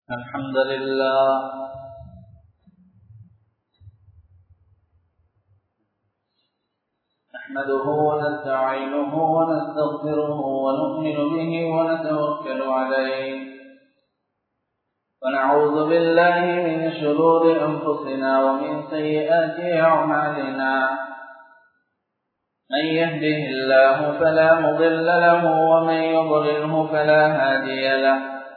الحمد لله نحمده ونستعينه ونستغفره ونؤمن به ونتوكل عليه ونعوذ بالله من شرور أنفسنا ومن سيئات أعمالنا من يهده الله فلا مضل له ومن يضلله فلا هادي له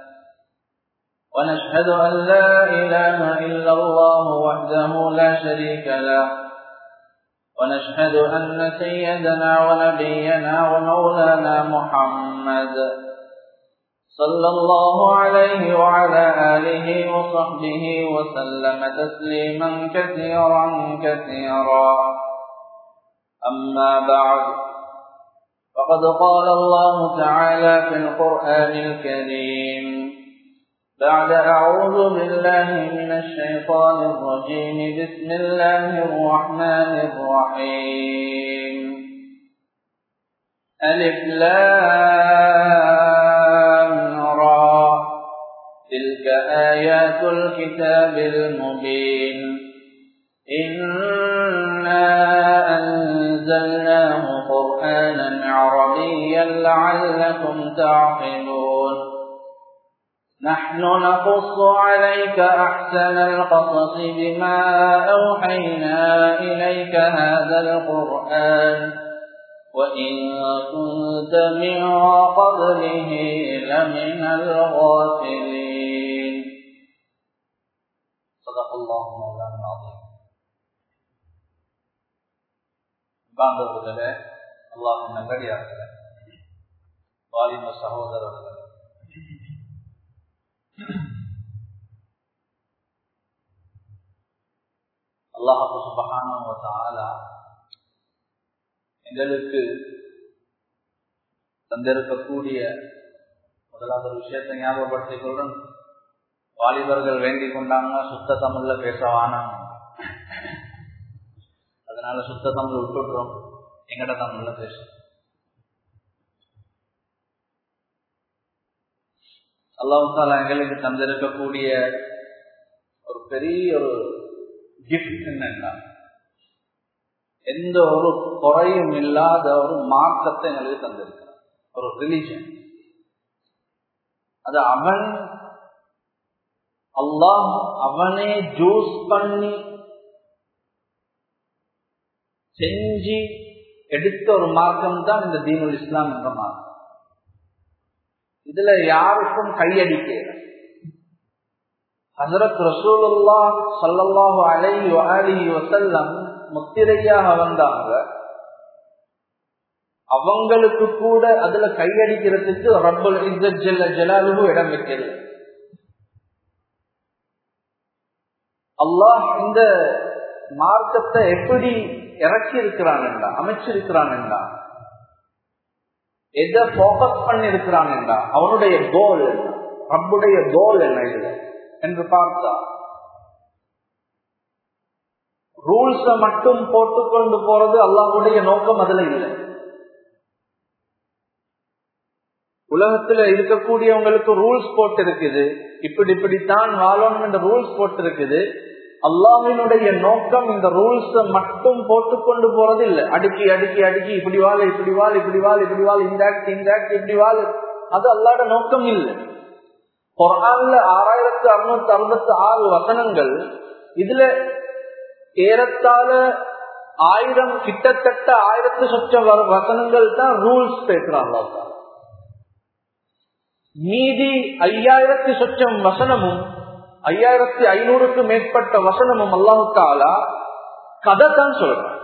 ونشهد أن لا إله إلا الله وحده لا شريك له ونشهد أن سيدنا ونبينا ومولانا محمد صلى الله عليه وعلى آله وصحبه وسلم تسليما كثيرا كثيرا أما بعد فقد قال الله تعالى في القرآن الكريم بعد أعوذ بالله من الشيطان الرجيم بسم الله الرحمن الرحيم ألف لام را تلك آيات الكتاب المبين إنا أنزلناه قرآنا عربيا لعلكم تعقلون نحن نقص عليك أحسن القصص بما أوحينا إليك هذا القرآن وإن كنت من قبله لمن الغافلين صدق الله مولانا العظيم ಬಾಂಧವர்களே அல்லாஹின் நல்லடியார்களே வாலிம சகோதரர்களே அல்லாஹு சுபகான எங்களுக்கு தந்திருக்கக்கூடிய முதலாவது ஒரு விஷயத்தை ஞாபகப்படுத்திக் கொள்றேன் வாலிபர்கள் வேண்டிக் கொண்டாங்க சுத்த தமிழ்ல பேசவானாங்க அதனால சுத்த தமிழ் விட்டுடுறோம் எங்கட தமிழ்ல பேசுறோம் அல்லாஹால எங்களுக்கு தந்திருக்கக்கூடிய ஒரு பெரிய ஒரு கிஃப்ட் என்னன்னா எந்த ஒரு குறையும் இல்லாத ஒரு மார்க்கத்தை எங்களுக்கு தந்திருக்கிறார் ஒரு ரிலிஜன் அது அவன் அல்லாஹ் அவனே ஜூஸ் பண்ணி செஞ்சு எடுத்த ஒரு மார்க்கம் தான் இந்த தீனுல் இஸ்லாம் என்ற மார்க்கம் இதுல யாருக்கும் கையடிக்க ஹசரத் ரசூலுல்லா சல்லல்லாஹு அலைஹி வஆலிஹி வஸல்லம் முத்திரையாக வந்தாங்க அவங்களுக்கு கூட அதுல கையடிக்கிறதுக்கு ரப்பல் இஸ்ஸத் ஜல்ல ஜலாலுஹு இடம் வைக்கிறது அல்லாஹ் இந்த மார்க்கத்தை எப்படி இறக்கி இருக்கிறான்டா அமைச்சிருக்கிறான்டா எதை போக்கஸ் பண்ணி இருக்கிறான்டா அவனுடைய கோல் என்ன ரப்புடைய கோல் என்ன இதுல என்று பார்த்தா ரூல்ஸ மட்டும் போட்டுக்கொண்டு போறது அல்லாஹுடைய நோக்கம் அதுல இல்லை உலகத்துல இருக்கக்கூடியவங்களுக்கு ரூல்ஸ் போட்டு இருக்குது இப்படி இப்படித்தான் வாழணும் என்ற ரூல்ஸ் போட்டு இருக்குது அல்லாவினுடைய நோக்கம் இந்த ரூல்ஸ மட்டும் போட்டுக்கொண்டு போறது இல்லை அடுக்கி அடுக்கி அடுக்கி இப்படி வாழ் இப்படி வாழ் இப்படி வாழ் இப்படி வாழ் இந்த ஆக்ட் இந்த ஆக்ட் இப்படி வாழ் அது அல்லாட நோக்கம் இல்லை குரான்ல ஆறாயிரத்து அறுநூத்தி அறுபத்தி ஆறு வசனங்கள் இதுல ஏறத்தாழ ஆயிரம் கிட்டத்தட்ட ஆயிரத்து சொச்சம் வசனங்கள் தான் ரூல்ஸ் பேசுறாங்க மீதி ஐயாயிரத்தி சொச்சம் வசனமும் ஐயாயிரத்தி ஐநூறுக்கு மேற்பட்ட வசனமும் அல்லாஹு தாலா கதை தான் சொல்றான்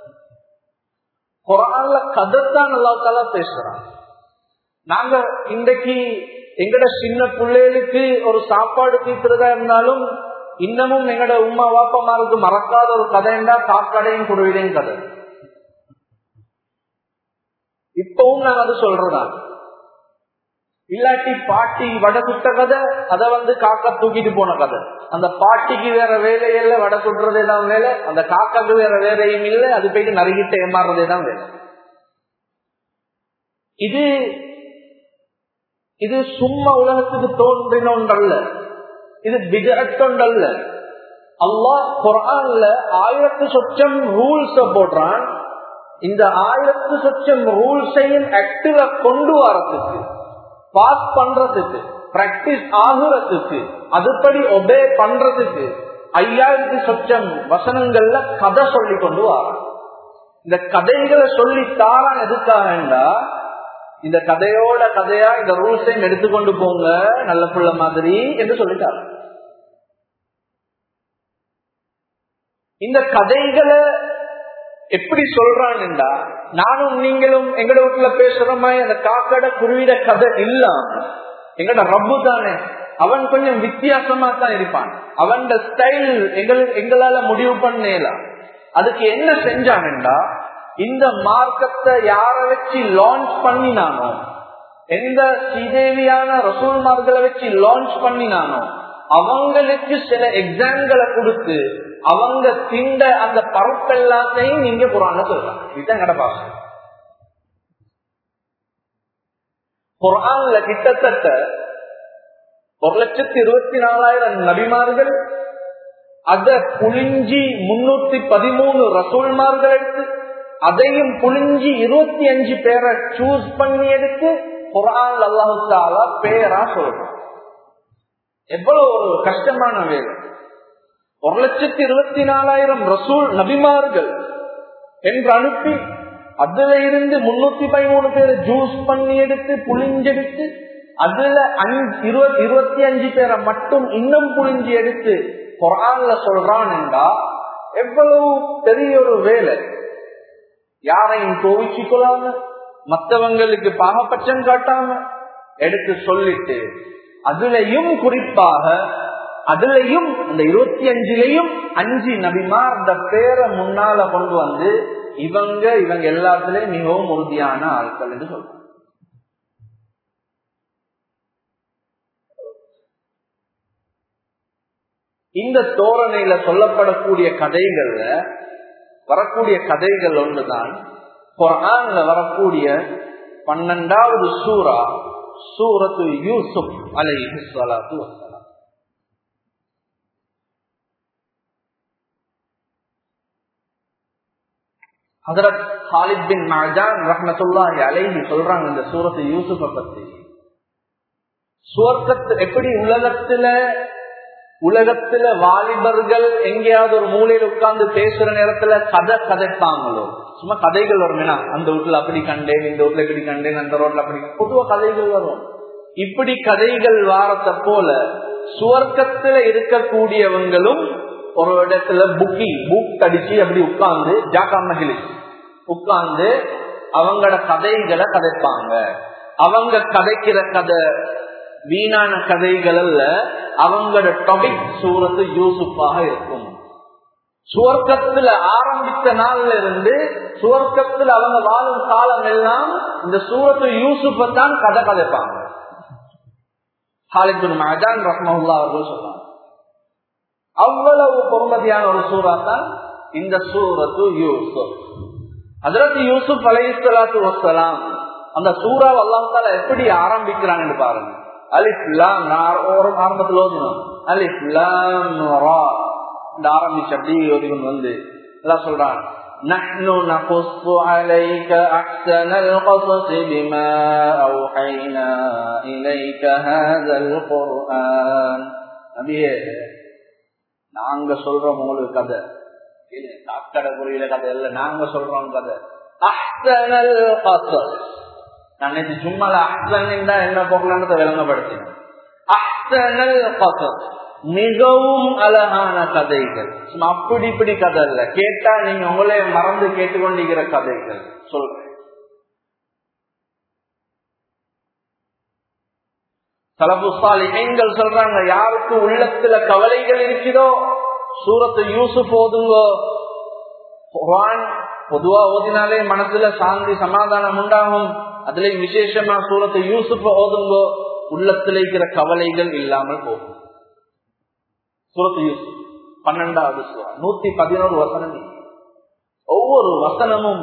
குரான்ல கதை தான் அல்லாஹு தாலா பேசுறான் நாங்க இன்றைக்கு எங்கட சின்ன பிள்ளைகளுக்கு ஒரு சாப்பாடு தீர்த்துறதா இருந்தாலும் இன்னமும் எங்கட உமா வாப்பமாருக்கு மறக்காத ஒரு கதைண்டா சாக்கடையும் குருவிடையும் கதை இப்பவும் நாங்க அது சொல்றதா இல்லாட்டி பாட்டி வடை சுட்ட கதை அதை வந்து காக்கா தூக்கிட்டு போன கதை அந்த பாட்டிக்கு வேற வேலையில வடை சுடுறதே தான் வேலை அந்த காக்காக்கு வேற வேலையும் இல்லை அது போயிட்டு நறுகிட்டு ஏமாறுறதே தான் வேலை இது இது சும்மா உலகத்துக்கு தோன்றின ஒன்றல்ல இது பிஜட்டொண்டல்ல அல்லாஹ் குரான்ல ஆயிரத்து சொச்சம் ரூல்ஸ போடுறான் இந்த ஆயிரத்து சொச்சம் ரூல்ஸையும் ஆக்டிவ கொண்டு வரதுக்கு பாஸ் பண்றதுக்கு பிராக்டிஸ் ஆகுறதுக்கு அதுபடி ஒபே பண்றதுக்கு ஐயாயிரத்து சொச்சம் வசனங்கள்ல கதை சொல்லி கொண்டு வரான் இந்த கதைகளை சொல்லி தாரான் எதுக்காகண்டா இந்த கதையோட கதையா இந்த ரூல்ஸையும் எடுத்துக்கொண்டு போங்க நல்ல புள்ள மாதிரி என்று சொல்லிட்டாரு இந்த கதைகளை எப்படி சொல்றான்டா நானும் நீங்களும் எங்கட வீட்டுல பேசுறோமா அந்த காக்கடை குருவிட கதை இல்லாம எங்கட ரப்பு தானே அவன் கொஞ்சம் வித்தியாசமா தான் இருப்பான் அவன் ஸ்டைல் எங்களுக்கு எங்களால முடிவு பண்ணலாம் அதுக்கு என்ன செஞ்சானுண்டா இந்த மார்க்கத்தை யார வச்சு லான்ச் பண்ணினானோ எந்த ஸ்ரீதேவியான ரசூல்மார்களை வச்சு லான்ச் பண்ணினானோ அவங்களுக்கு சில எக்ஸாம்களை கொடுத்து அவங்க திண்ட அந்த பருப்பெல்லாத்தையும் நீங்க குரான சொல்லலாம் இதுதான் கடப்பாங்க குரான்ல கிட்டத்தட்ட ஒரு லட்சத்தி இருபத்தி நாலாயிரம் நபிமார்கள் அத புளிஞ்சி முன்னூத்தி பதிமூணு ரசூல்மார்கள் எடுத்து அதையும் புளிஞ்சி இருபத்தி அஞ்சு பேரை சூஸ் பண்ணி எடுத்து குரான் அல்லாஹு தாலா பேரா சொல்றான் எவ்வளவு ஒரு கஷ்டமான வேலை ஒரு லட்சத்தி இருபத்தி நாலாயிரம் ரசூல் நபிமார்கள் என்று அனுப்பி அதுல இருந்து முன்னூத்தி பதிமூணு பேரை ஜூஸ் பண்ணி எடுத்து புளிஞ்செடுத்து அதுல இருபத்தி இருபத்தி அஞ்சு பேரை மட்டும் இன்னும் புளிஞ்சு எடுத்து குரான்ல சொல்றான் என்றா எவ்வளவு பெரிய ஒரு வேலை யாரையும் கோவிச்சு கொள்ளாம மற்றவங்களுக்கு பாகபட்சம் காட்டாம எடுத்து சொல்லிட்டு அதுலயும் குறிப்பாக அதுலயும் இந்த இருபத்தி அஞ்சுலயும் அஞ்சு நபிமார் இந்த பேரை முன்னால கொண்டு வந்து இவங்க இவங்க எல்லாத்துலயும் மிகவும் உறுதியான ஆட்கள் என்று சொல்றாங்க இந்த தோரணையில சொல்லப்படக்கூடிய கதைகள்ல வரக்கூடிய கதைகள் ஒன்றுதான் குரான்ல வரக்கூடிய பன்னெண்டாவது சூரா சூரத்து யூசுப் அலை சலாத்து வசலாம் ஹதரத் ஹாலித் பின் மஜான் ரஹமத்துல்லாஹி அலைஹி சொல்றாங்க இந்த சூரத்து யூசுஃப பத்தி சுவர்க்கத்து எப்படி உலகத்துல உலகத்துல வாலிபர்கள் எங்கேயாவது ஒரு மூலையில உட்கார்ந்து பேசுற நேரத்துல கதை கதைப்பாங்களோ சும்மா கதைகள் வருமேனா அந்த வீட்டுல அப்படி கண்டேன் இந்த வீட்டுல இப்படி கண்டேன் அந்த ரோட்ல அப்படி பொதுவா கதைகள் வரும் இப்படி கதைகள் வாரத்தை போல சுவர்க்கத்துல இருக்கக்கூடியவங்களும் ஒரு இடத்துல புக்கி புக் அடிச்சு அப்படி உட்கார்ந்து ஜாக்கா மகிழிஸ் உட்கார்ந்து அவங்களோட கதைகளை கதைப்பாங்க அவங்க கதைக்கிற கதை வீணான கதைகள் அல்ல அவங்களோட டாபிக் சூரத்து யூசுப்பாக இருக்கும் சுவர்க்கத்துல ஆரம்பித்த நாள்ல இருந்து சுவர்க்கத்துல அவங்க வாழும் காலம் எல்லாம் இந்த சூரத்து யூசுப்பை தான் கதை கதைப்பாங்க ஹாலிபின் மஜான் ரஹ்மல்லா அவர்கள் சொன்னாங்க அவ்வளவு பொறுமதியான ஒரு சூறா தான் இந்த சூரத்து யூசுப் அதற்கு யூசுப் அலைசலாத்து வசலாம் அந்த சூறா அல்லாத்தால எப்படி ஆரம்பிக்கிறாங்கன்னு பாருங்க அலிஃப்லாம் ஒரு ஆரம்பத்தில் ஓதணும் அலிஃப்லாம் இந்த ஆரம்பிச்சு அப்படி ஓதிக்கொண்டு வந்து எல்லாம் சொல்றான் نحن نقص عليك أحسن القصص بما أوحينا إليك هذا القرآن நபியே நாங்க சொல்றோம் உங்களுக்கு கதை காக்கடை குறியில கதை இல்ல நாங்க சொல்றோம் கதை அஹ்சனல் கசஸ் நான் நேற்று சும்மால அஹ்சன் தான் என்ன பொருளானதை விளங்கப்படுத்தினேன் அஹ்சனல் கசஸ் மிகவும் அழகான கதைகள் சும்மா அப்படி இப்படி கதை இல்ல கேட்டா நீங்க உங்களே மறந்து கேட்டுக்கொண்டிருக்கிற கதைகள் சொல்றேன் தலபுஸ்தாலிகள் சொல்றாங்க யாருக்கு உள்ளத்துல கவலைகள் இருக்கிறதோ சூரத்து யூசுப் ஓதுங்கோ குரான் பொதுவா ஓதினாலே மனசுல சாந்தி சமாதானம் உண்டாகும் அதுல விசேஷமா சூரத்து யூசுப் ஓதுங்கோ உள்ளத்துல இருக்கிற கவலைகள் இல்லாமல் போகும் சூரத்து யூசுப் பன்னெண்டாவது சூறா நூத்தி பதினோரு வசனம் ஒவ்வொரு வசனமும்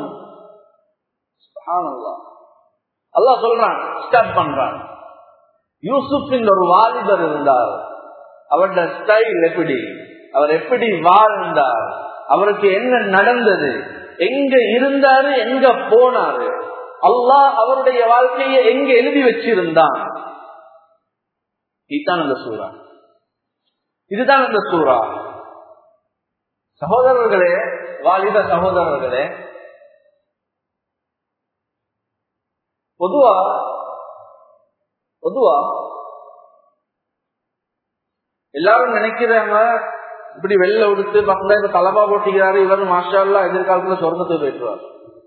அல்லாஹ் சொல்றான் ஸ்டார்ட் பண்றான் யூசுப் ஒரு வாலிபர் இருந்தார் அவருடைய ஸ்டைல் எப்படி அவர் எப்படி வாழ்ந்தார் அவருக்கு என்ன நடந்தது எங்க இருந்தாரு எங்க போனாரு அல்லாஹ் அவருடைய வாழ்க்கையை எங்க எழுதி வச்சிருந்தான் இதுதான் அந்த சூறா இதுதான் அந்த சூறா சகோதரர்களே வாலிப சகோதரர்களே பொதுவா பொதுவா எல்லாரும் நினைக்கிறாங்க இப்படி வெளில உடுத்து பக்கத்துல இப்ப தலபா போட்டிக்கிறாரு இவர் மாஷா எதிர்காலத்துல சொர்க்கத்துக்கு போயிட்டுவார்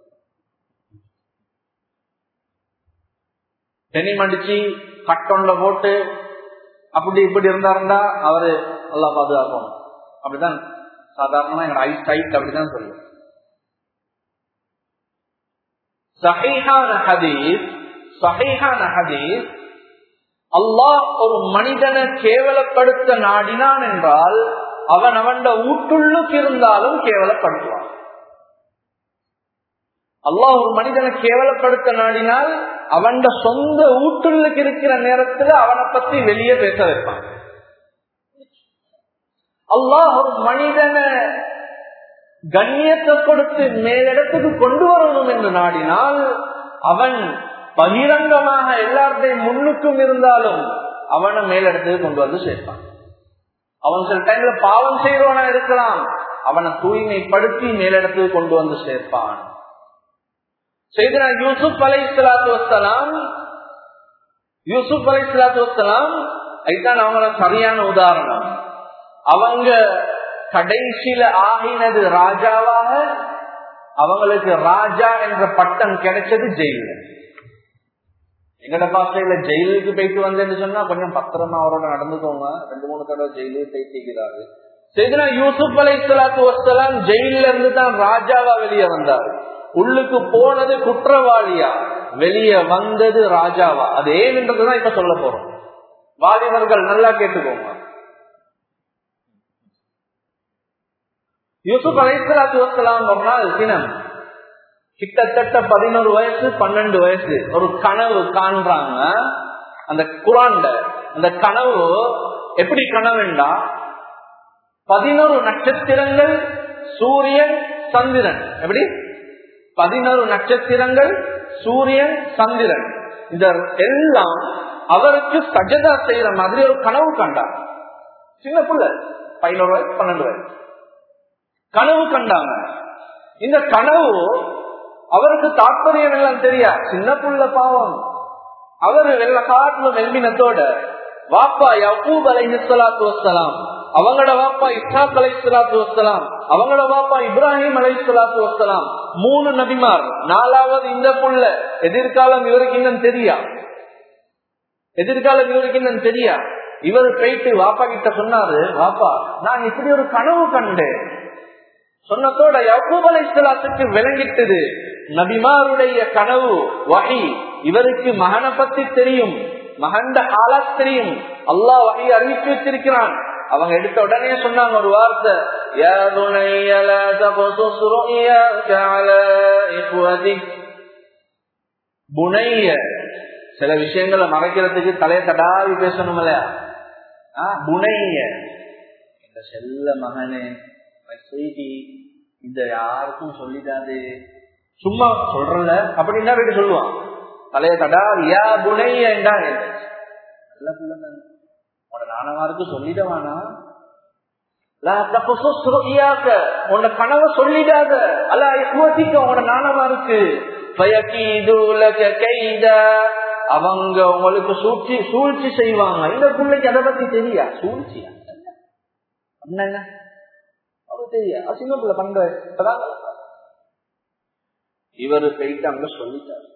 டெனிம் அடிச்சு கட்டொன்ல போட்டு அப்படி இப்படி இருந்தாருந்தா அவரு நல்லா பாதுகாக்கணும் அப்படிதான் சாதாரணமா எங்க ஐஸ் டைட் அப்படிதான் சொல்லுவோம் சஹீஹான ஹதீஸ் சஹீஹான ஹதீஸ் அல்லாஹ் ஒரு மனிதனை கேவலப்படுத்த நாடினான் என்றால் அவன் அவன் ஊட்டுள்ளுக்கு இருந்தாலும் கேவலப்படுத்துவான் அல்லாஹ் ஒரு மனிதனை கேவலப்படுத்த நாடினால் அவன் சொந்த ஊட்டுள்ளுக்கு இருக்கிற நேரத்துல அவனை பத்தி வெளியே பேச வைப்பான் அல்லாஹ் ஒரு மனிதனை கண்ணியத்தை கொடுத்து மேலிடத்துக்கு கொண்டு வரணும் என்று நாடினால் அவன் பகிரங்கமாக எல்லாருடையும் முன்னுக்கும் இருந்தாலும் அவனை மேலிடத்துக்கு கொண்டு வந்து சேர்ப்பான் அவன் சில டைம்ல பாவம் செய்கிறவனா இருக்கலாம் அவனை தூய்மைப்படுத்தி மேலிடத்துக்கு கொண்டு வந்து சேர்ப்பான் செய்தனா யூசுப் அலை சலாத்து வசலாம் யூசுப் அலை சலாத்து வசலாம் அதுதான் அவங்கள சரியான உதாரணம் அவங்க கடைசியில ஆகினது ராஜாவாக அவங்களுக்கு ராஜா என்ற பட்டம் கிடைச்சது ஜெயில எங்கட பாசையில ஜெயிலுக்கு போயிட்டு வந்தேன்னு சொன்னா கொஞ்சம் பத்திரமா அவரோட நடந்துக்கோங்க ரெண்டு மூணு தடவை ஜெயிலுக்கு போயிட்டு செய்தனா யூசுப் அலை சலாத்து வசலாம் ஜெயில இருந்து தான் ராஜாவா வெளியே வந்தாரு உள்ளுக்கு போனது குற்றவாளியா வெளியே வந்தது ராஜாவா அது ஏன்ன்றதுதான் இப்ப சொல்ல போறோம் வாலிபர்கள் நல்லா கேட்டுக்கோங்க யூசுப் அலைசலாத்து வசலாம் ஒரு நாள் தினம் கிட்டத்தட்ட பதினோரு வயசு பன்னெண்டு வயசு ஒரு கனவு காண்றாங்க அந்த குரான்ல அந்த கனவு எப்படி கனவுண்டா பதினோரு நட்சத்திரங்கள் சூரியன் சந்திரன் எப்படி பதினோரு நட்சத்திரங்கள் சூரியன் சந்திரன் இந்த எல்லாம் அவருக்கு சஜதா செய்யற மாதிரி ஒரு கனவு கண்டார் சின்ன பிள்ளை பதினோரு வயசு பன்னெண்டு வயசு கனவு கண்டாங்க இந்த கனவு அவருக்கு தாற்பயம் எல்லாம் தெரியா சின்ன புள்ள பாவம் அவரு வெள்ள காட்டுல மெல்மினத்தோட வாப்பா யக்கூப் அலை சலாத்து வசலாம் அவங்களோட வாப்பா இஸ்ஹாக் அலை சலாத்து வசலாம் அவங்களோட வாப்பா இப்ராஹிம் அலை சலாத்து வசலாம் மூணு நபிமார் நாலாவது இந்த புள்ள எதிர்காலம் இவருக்கு இன்னும் தெரியா எதிர்காலம் இவருக்கு இன்னும் தெரியா இவர் போயிட்டு வாப்பா கிட்ட சொன்னாரு வாப்பா நான் இப்படி ஒரு கனவு கண்டேன் சொன்னதோட யக்கூப் அலை சலாத்துக்கு விளங்கிட்டது நபிமாருடைய கனவு வகை இவருக்கு மகனை பத்தி தெரியும் மகண்ட ஆளா தெரியும் அல்லா வகை அறிவிச்சு வச்சிருக்கிறான் அவங்க எடுத்த உடனே சொன்னாங்க ஒரு வார்த்தை புனைய சில விஷயங்களை மறைக்கிறதுக்கு தலைய தடாவி பேசணும் இல்லையா புனைய இந்த செல்ல மகனே செய்தி இந்த யாருக்கும் சொல்லிடாது சும்மா சொல்றல அப்படின்னா போயிட்டு சொல்லுவான் தலைய தடா யா புனைய என்றா நல்ல பிள்ளை உன நானவாருக்கு சொல்லிடவானா உன்னை கனவை சொல்லிடாத அல்ல எக்குவத்திக்க உன நானவாருக்கு அவங்க உங்களுக்கு சூழ்ச்சி சூழ்ச்சி செய்வாங்க இந்த பிள்ளைக்கு அதை பத்தி தெரியா சூழ்ச்சியா என்ன அவருக்கு தெரியா சின்ன பிள்ளை பண்ற இவரு போயிட்டு அங்க சொல்லிட்டாரு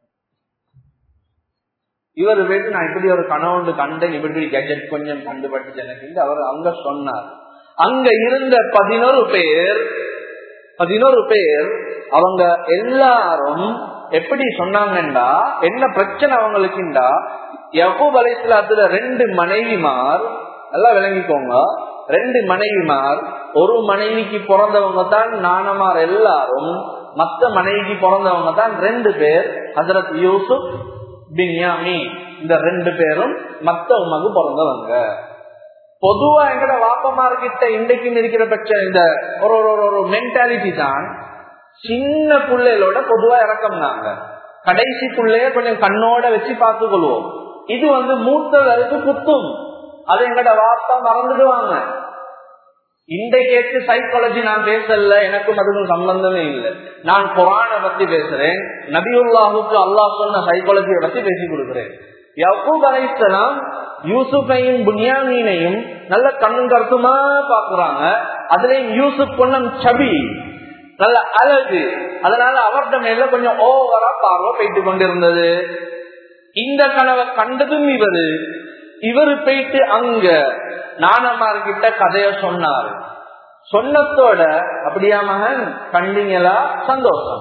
இவர் போயிட்டு நான் இப்படி ஒரு கனவுண்டு கண்டேன் இப்படி கேஜெட் கொஞ்சம் கண்டுபட்டு எனக்கு அவர் அங்க சொன்னார் அங்க இருந்த பதினோரு பேர் பதினோரு பேர் அவங்க எல்லாரும் எப்படி சொன்னாங்கண்டா என்ன பிரச்சனை அவங்களுக்குண்டா யகூப் அலைசலாத்துல ரெண்டு மனைவிமார் நல்லா விளங்கிக்கோங்க ரெண்டு மனைவிமார் ஒரு மனைவிக்கு பிறந்தவங்க தான் நானமார் எல்லாரும் மத்த மனைவிக்கு பிறந்தவங்க தான் ரெண்டு பேர் ஹசரத் யூசுப் பின்யாமி இந்த ரெண்டு பேரும் மத்த உமக்கு பிறந்தவங்க பொதுவா எங்கட வாப்பமார்கிட்ட இன்றைக்கும் இருக்கிற பட்ச இந்த ஒரு ஒரு ஒரு மென்டாலிட்டி தான் சின்ன பிள்ளைகளோட பொதுவா இறக்கம் நாங்க கடைசி பிள்ளைய கொஞ்சம் கண்ணோட வச்சு பார்த்து கொள்வோம் இது வந்து மூத்தவருக்கு குத்தும் அது எங்கட வாப்பா மறந்துடுவாங்க இன்றைக்கு சைக்காலஜி நான் பேசல எனக்கும் அதுக்கும் சம்பந்தமே இல்லை நான் குரான பத்தி பேசுறேன் நபியுல்லாஹுக்கு அல்லாஹ் சொன்ன சைக்காலஜியை பத்தி பேசி கொடுக்கிறேன் யக்கூப் அலைசலாம் யூசுஃபையும் புனியாமீனையும் நல்ல கண்ணும் கருத்துமா பாக்குறாங்க அதுலயும் யூசுப் பொண்ணம் சபி நல்ல அழகு அதனால அவர்கிட்ட மேல கொஞ்சம் ஓவரா பார்வை போயிட்டு கொண்டிருந்தது இந்த கனவை கண்டதும் இவரு இவரு போயிட்டு அங்க நானம்மார்கிட்ட கதைய சொன்னாரு சொன்னத்தோட அப்படியா மகன் கண்டிங்களா சந்தோஷம்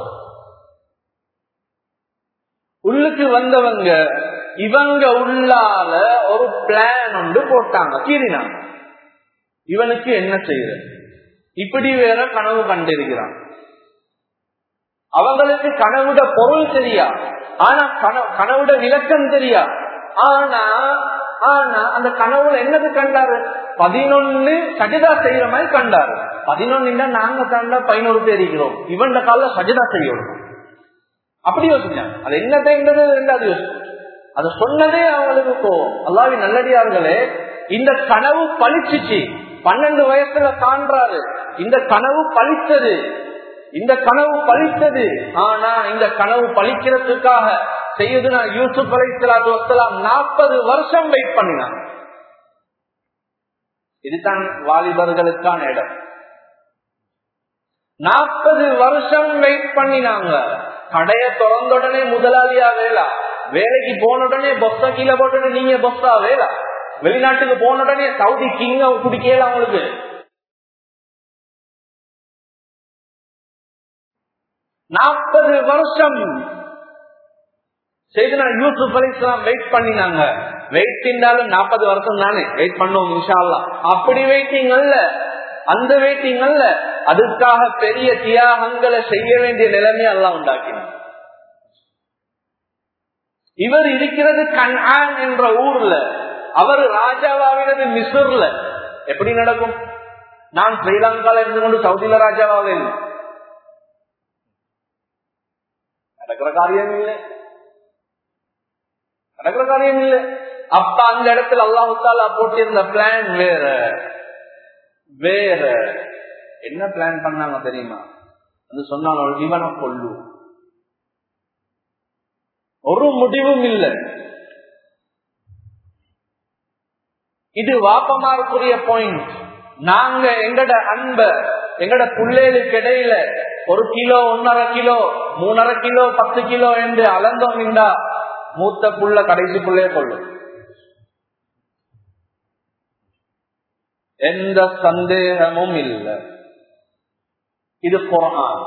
உள்ளுக்கு வந்தவங்க இவங்க உள்ளால ஒரு பிளான் ஒன்று போட்டாங்க கீறினாங்க இவனுக்கு என்ன செய்யறது இப்படி வேற கனவு கண்டிருக்கிறான் அவங்களுக்கு கனவுட பொருள் தெரியா ஆனா கனவுட விளக்கம் தெரியா ஆனா ஆனா அந்த கனவுல என்னது கண்டாரு பதினொன்னு சஜிதா செய்யற மாதிரி கண்டாரு பதினொன்னு நாங்க கண்டா பதினோரு பேர் இருக்கிறோம் இவன் கால சஜிதா செய்யணும் அப்படி யோசிச்சாங்க அது என்னதுன்றது ரெண்டாவது யோசிச்சு அது சொன்னதே அவங்களுக்கு கோவம் அல்லாவி நல்லடியார்களே இந்த கனவு பழிச்சிச்சு பன்னெண்டு வயசுல காண்றாரு இந்த கனவு பழித்தது இந்த கனவு பழித்தது ஆனா இந்த கனவு பழிக்கிறதுக்காக செய்யுதுனா யூசுப் அலை சலாத்து வசலாம் நாற்பது வருஷம் வெயிட் பண்ணினாங்க இதுதான் வாலிபர்களுக்கான இடம் நாற்பது வருஷம் வெயிட் பண்ணினாங்க கடைய திறந்த உடனே முதலாளியா வேலா வேலைக்கு போன உடனே பொஸ்ஸ கீழே போட்டு நீங்க பொஸ்ஸா வேலா வெளிநாட்டுக்கு போன உடனே சவுதி கிங்க குடிக்கல அவங்களுக்கு நாற்பது வருஷம் செய்தினா யூசுப் அலிஸ்லாம் வெயிட் பண்ணினாங்க வெயிட் இருந்தாலும் நாற்பது வருஷம் தானே வெயிட் பண்ணுவோம் இன்ஷால்லா அப்படி வெயிட்டிங் அல்ல அந்த வெயிட்டிங் அல்ல அதுக்காக பெரிய தியாகங்களை செய்ய வேண்டிய நிலைமை எல்லாம் உண்டாக்கினார் இவர் இருக்கிறது கன்ஆன் என்ற ஊர்ல அவர் ராஜாவாகிறது மிசூர்ல எப்படி நடக்கும் நான் ஸ்ரீலங்கால இருந்து கொண்டு சவுதியில ராஜாவாக இல்லை நடக்கிற காரியம் இல்லை நடக்கிற காரியம் இல்லை அப்ப அந்த இடத்துல அல்லாஹாலா போட்டிருந்த பிளான் வேற வேற என்ன பிளான் பண்ணாங்க தெரியுமா அது சொன்னாலும் இவனை கொள்ளு ஒரு முடிவும் இல்லை இது வாப்பமாருக்குரிய பாயிண்ட் நாங்க எங்கட அன்ப எங்கட பிள்ளைகளுக்கு இடையில ஒரு கிலோ ஒன்னரை கிலோ மூணரை கிலோ பத்து கிலோ என்று அளந்தோம் இந்தா மூத்த புள்ள கடைசி புள்ளைய கொள்ளும் எந்த சந்தேகமும் இல்லை இது குரான்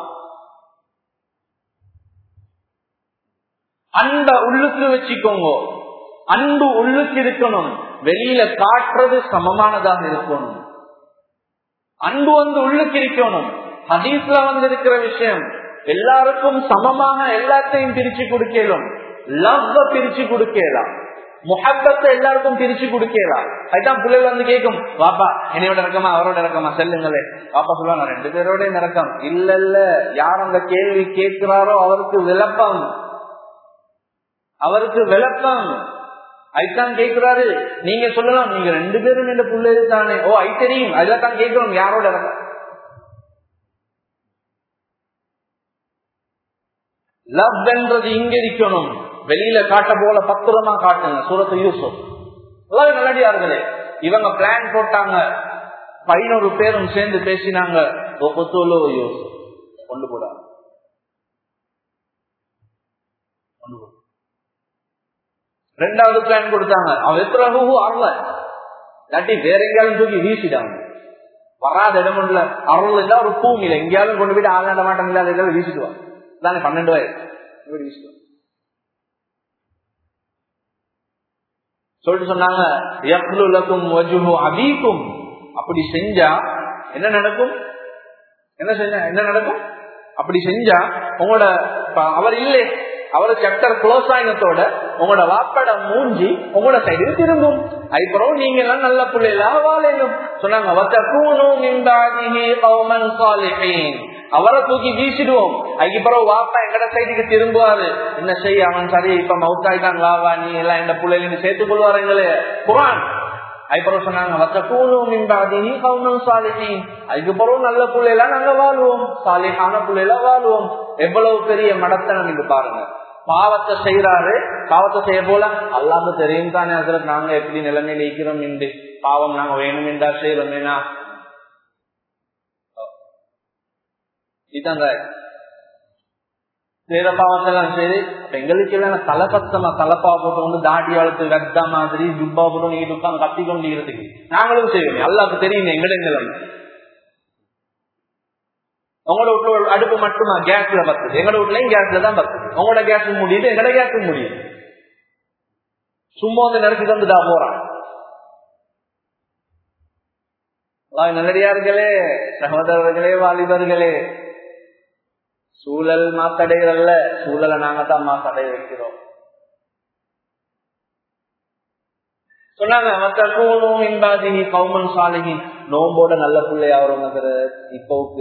அன்ப உள்ளுக்கு வச்சுக்கோங்க அன்பு உள்ளுக்கு இருக்கணும் வெளியில காட்டுறது சமமானதாக இருக்கணும் அன்பு வந்து உள்ளுக்கு இருக்கணும் ஹதீஸ்ல வந்து இருக்கிற விஷயம் எல்லாருக்கும் சமமாக எல்லாத்தையும் பிரிச்சு கொடுக்கலாம் லவ் பிரிச்சு கொடுக்கலாம் முகப்பத்தை எல்லாருக்கும் பிரிச்சு கொடுக்கலாம் அதுதான் பிள்ளைகள் வந்து கேட்கும் பாப்பா என்னையோட இறக்கமா அவரோட இறக்கமா செல்லுங்களே பாப்பா சொல்லுவாங்க ரெண்டு பேரோட இறக்கம் இல்ல இல்ல யார் அந்த கேள்வி கேட்கிறாரோ அவருக்கு விளப்பம் அவருக்கு விளக்கம் ஐத்தான் கேட்கிறாரு நீங்க சொல்லலாம் நீங்க ரெண்டு பேரும் இந்த பிள்ளைகள் தானே ஓ ஐ தெரியும் அதுல தான் கேட்கிறோம் யாரோட இறக்கம் லவ் என்றது இங்க இருக்கணும் வெளியில காட்ட போல பத்திரமா காட்டுங்க சூரத்து யூசுப் எல்லாரும் நல்லடியார்களே இவங்க பிளான் போட்டாங்க பதினோரு பேரும் சேர்ந்து பேசினாங்க யூசுப் கொண்டு போடாங்க ரெண்டாவது பிளான் கொடுத்தாங்க அவன் எத்தனை அருள இல்லாட்டி வேற எங்கேயாலும் தூக்கி வீசிட்டாங்க வராத இடம் இல்ல அருள் இல்ல ஒரு பூமி இல்ல எங்கேயாலும் கொண்டு போயிட்டு ஆள் நட மாட்டம் இல்லாத எங்கேயாலும் வீசிடுவாங்க தானே பன்னெண்டு வயசு வீசிடுவாங்க சொல்லிட்டு சொன்னாங்க அபீக்கும் அப்படி செஞ்சா என்ன நடக்கும் என்ன செஞ்சா என்ன நடக்கும் அப்படி செஞ்சா உங்களோட அவர் இல்லை அவரு சாப்டர் க்ளோஸ் ஆயினத்தோட உங்களோட வாப்பட மூஞ்சி உங்களோட சைடு திரும்பும் அதுக்கப்புறம் நீங்க எல்லாம் நல்ல பிள்ளைகளா வாழணும் சொன்னாங்க அவரை தூக்கி வீசிடுவோம் அதுக்கப்புறம் வாப்பா எங்கட சைடுக்கு திரும்புவாரு என்ன செய்ய அவன் சரி இப்ப மவுத்தாயிட்டான் வாவா நீ எல்லாம் இந்த பிள்ளைங்க சேர்த்துக் கொள்வாருங்களே குரான் அதுக்கப்புறம் சொன்னாங்க அதுக்கப்புறம் நல்ல பிள்ளைலாம் நாங்க வாழ்வோம் சாலிஹான பிள்ளைல வாழ்வோம் எவ்வளவு பெரிய மடத்தனம் இது பாருங்க பாவத்தை செய்யறாரு பாவத்தை செய்ய போல அல்லாம தெரியும் தானே அதுல நாங்க எப்படி நிலைமையில இருக்கிறோம் என்று பாவம் நாங்க வேணும் என்றா செய்யறோம் ஏன்னா இதாங்க செய்யற பாவத்தெல்லாம் சரி எங்களுக்கு எல்லாம் தலை கத்தமா தலைப்பா போட்டு வந்து தாடி வளர்த்து வெத்த மாதிரி துப்பா போட்டு நீங்க உட்காந்து கத்தி கொண்டு இருக்கிறதுக்கு நாங்களும் செய்வோம் எல்லாருக்கும் தெரியும் எங்கட நிலைமை உங்களோட வீட்டுல அடுப்பு மட்டுமா கேஸ்ல பத்துது எங்களோட வீட்லயும் கேஸ்ல தான் பத்துது உங்களோட கேஸ் முடியுது எங்கட கேஸ் முடியுது சும்மா வந்து நினைச்சு தந்துட்டா போறான் நல்லடியார்களே சகோதரர்களே வாலிபர்களே சூழல் மாத்தடைகிறல்ல சூழலை நாங்க தான் மாத்தடைய வைக்கிறோம் சொன்னாங்க மத்தூனும் இன்பாதினி கவுமன் சாலிகி நோம்போட நல்ல பிள்ளை அவருங்கிற இப்போவுக்கு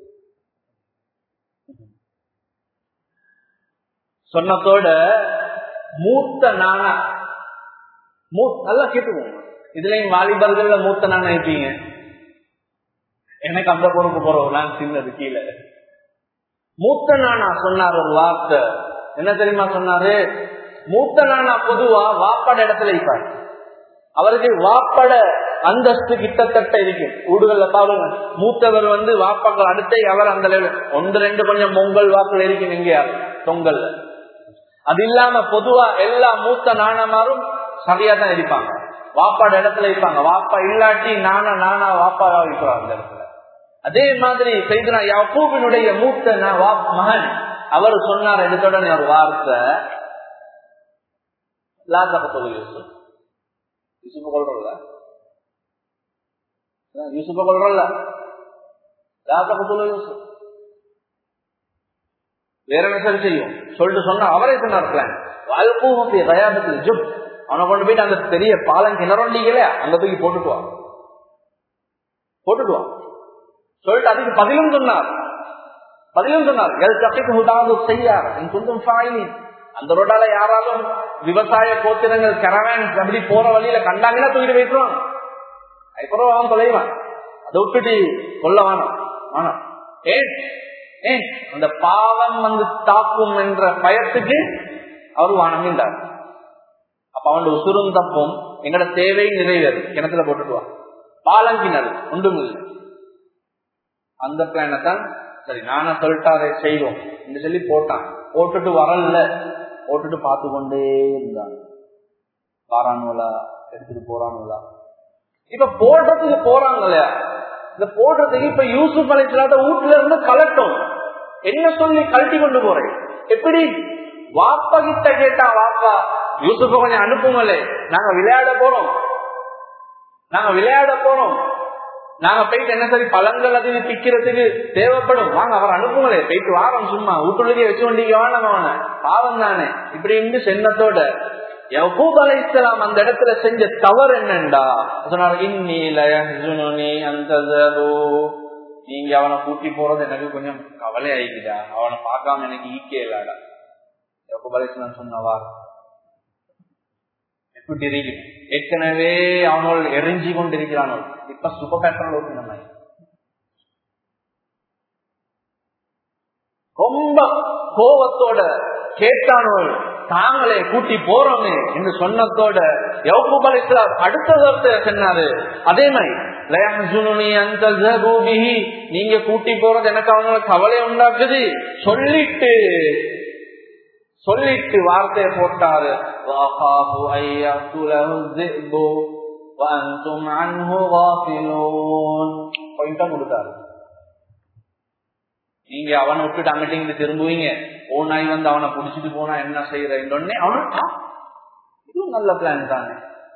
சொன்னதோட மூத்த நானா மூ நல்லா கேட்டுக்கோங்க இதுலயும் வாலிபர்கள்ல மூத்த நானா இருப்பீங்க எனக்கு அந்த பொறுப்பு போறோம் நான் சின்னது கீழே மூத்த நானா சொன்னார் ஒரு வார்த்தை என்ன தெரியுமா சொன்னாரு மூத்த நானா பொதுவா வாப்பட இடத்துல இருப்பார் அவருக்கு வாப்பட அந்தஸ்து கிட்டத்தட்ட இருக்கு ஊடுகள்ல பாருங்க மூத்தவர் வந்து வாப்பாக்கள் அடுத்த அவர் அந்த ஒன்று ரெண்டு கொஞ்சம் பொங்கல் வாக்கள் இருக்கு எங்கேயா பொங்கல்ல அது இல்லாம பொதுவா எல்லா மூத்த நாணமாரும் சரியா தான் இருப்பாங்க வாப்பாட இடத்துல இருப்பாங்க வாப்பா இல்லாட்டி நானா நானா வாப்பாவா இருக்கிறாங்க அந்த இடத்துல அதே மாதிரி செய்தனா யாக்கூபினுடைய மூத்த மகன் அவர் சொன்னார் எடுத்துடனே ஒரு வார்த்தை லாத்தப்ப யூசுப் யூசுப்ப கொள்றல யூசுப்ப கொள்றல லாத்தப்ப யூசுப் வேற மெசேஜ் செய்யும் சொல்லிட்டு சொன்னா அவரே சொன்னார் பிளான் வாழ்க்கூபி தயாபத்தில் ஜுப் அவனை கொண்டு போயிட்டு அந்த பெரிய பாலம் கிணறொண்டிகளே அங்க தூக்கி போட்டுட்டு வா போட்டுட்டு வா சொல்லிட்டு அதுக்கு பதிலும் சொன்னார் பதிலும் சொன்னார் எல் தப்பிக்கு செய்யார் சொந்தம் சாயினி அந்த ரோட்டால யாராலும் விவசாய கோத்திரங்கள் கரவேன் அப்படி போற வழியில கண்டாங்கன்னா தூக்கிட்டு வைக்கிறோம் அதுக்கப்புறம் அவன் தொலைவான் அதை விட்டுட்டு கொல்ல வேணாம் வேணாம் ஏன் ஏன் அந்த பாவம் வந்து தாக்கும் என்ற பயத்துக்கு அவர் வானமின்றார் அப்ப அவனோட உசுரும் தப்பும் எங்கட தேவை நிறைவேறு கிணத்துல போட்டுட்டுவா பாலங்கினது ஒன்றும் இல்லை அந்த பிளான தான் சரி நானா சொல்லிட்டு அதை செய்வோம் என்று சொல்லி போட்டான் போட்டுட்டு வரல போட்டுட்டு பார்த்து கொண்டே இருந்தான் வாரானுவலா எடுத்துட்டு போறானுவலா இப்ப போடுறதுக்கு போறாங்க இல்லையா இந்த போடுறதுக்கு இப்ப யூசுப் அலைச்சலாட்ட வீட்டுல இருந்து கலட்டும் என்ன சொல்லி கழட்டி கொண்டு போறேன் எப்படி வாப்பா கிட்ட கேட்டா வாப்பா யூசுப்ப கொஞ்சம் அனுப்புங்களே நாங்க விளையாட போறோம் நாங்க விளையாட போறோம் நாங்க போயிட்டு என்ன சரி பழங்கள் அது பிக்கிறதுக்கு தேவைப்படும் வாங்க அவர் அனுப்புங்களே போயிட்டு வாரம் சும்மா வீட்டுள்ளதே வச்சு கொண்டீங்க வேணாம் அவனை பாவம் தானே இப்படி இருந்து சென்னத்தோட யகூப் அலைசலாம் அந்த இடத்துல செஞ்ச தவறு என்னண்டா சொன்னார் இன்னி அந்த நீங்க அவனை கூட்டி போறது எனக்கு கொஞ்சம் கவலை ஆயிக்குதா அவனை பார்க்காம எனக்கு ஈக்கே இல்லாடா யகூப் அலைசலாம் சொன்னவா எப்படி இருக்கு ஏற்கனவே அவனோள் எரிஞ்சு கொண்டிருக்கிறானோ இப்ப சுப பெட்ரோல் ஓட்டின மாதிரி ரொம்ப கோபத்தோட கேட்டானோள் தாங்களே கூட்டி போறோமே என்று சொன்னதோட யவுபூப் அலிஸ்லாம் அடுத்த வார்த்தை சொன்னாரு அதே மாதிரி நீங்க கூட்டி போறது எனக்கு அவங்களுக்கு கவலை உண்டாக்குது சொல்லிட்டு சொல்லிட்டு வார்த்தையை போட்டாரு கொடுத்தாரு நீங்க அவனை விட்டுட்டு அங்கிட்ட இங்க திரும்புவீங்க ஓ நாய் வந்து அவனை புடிச்சிட்டு போனா என்ன செய்யறேன்னு அவனு இதுவும் நல்ல பிளான் தானே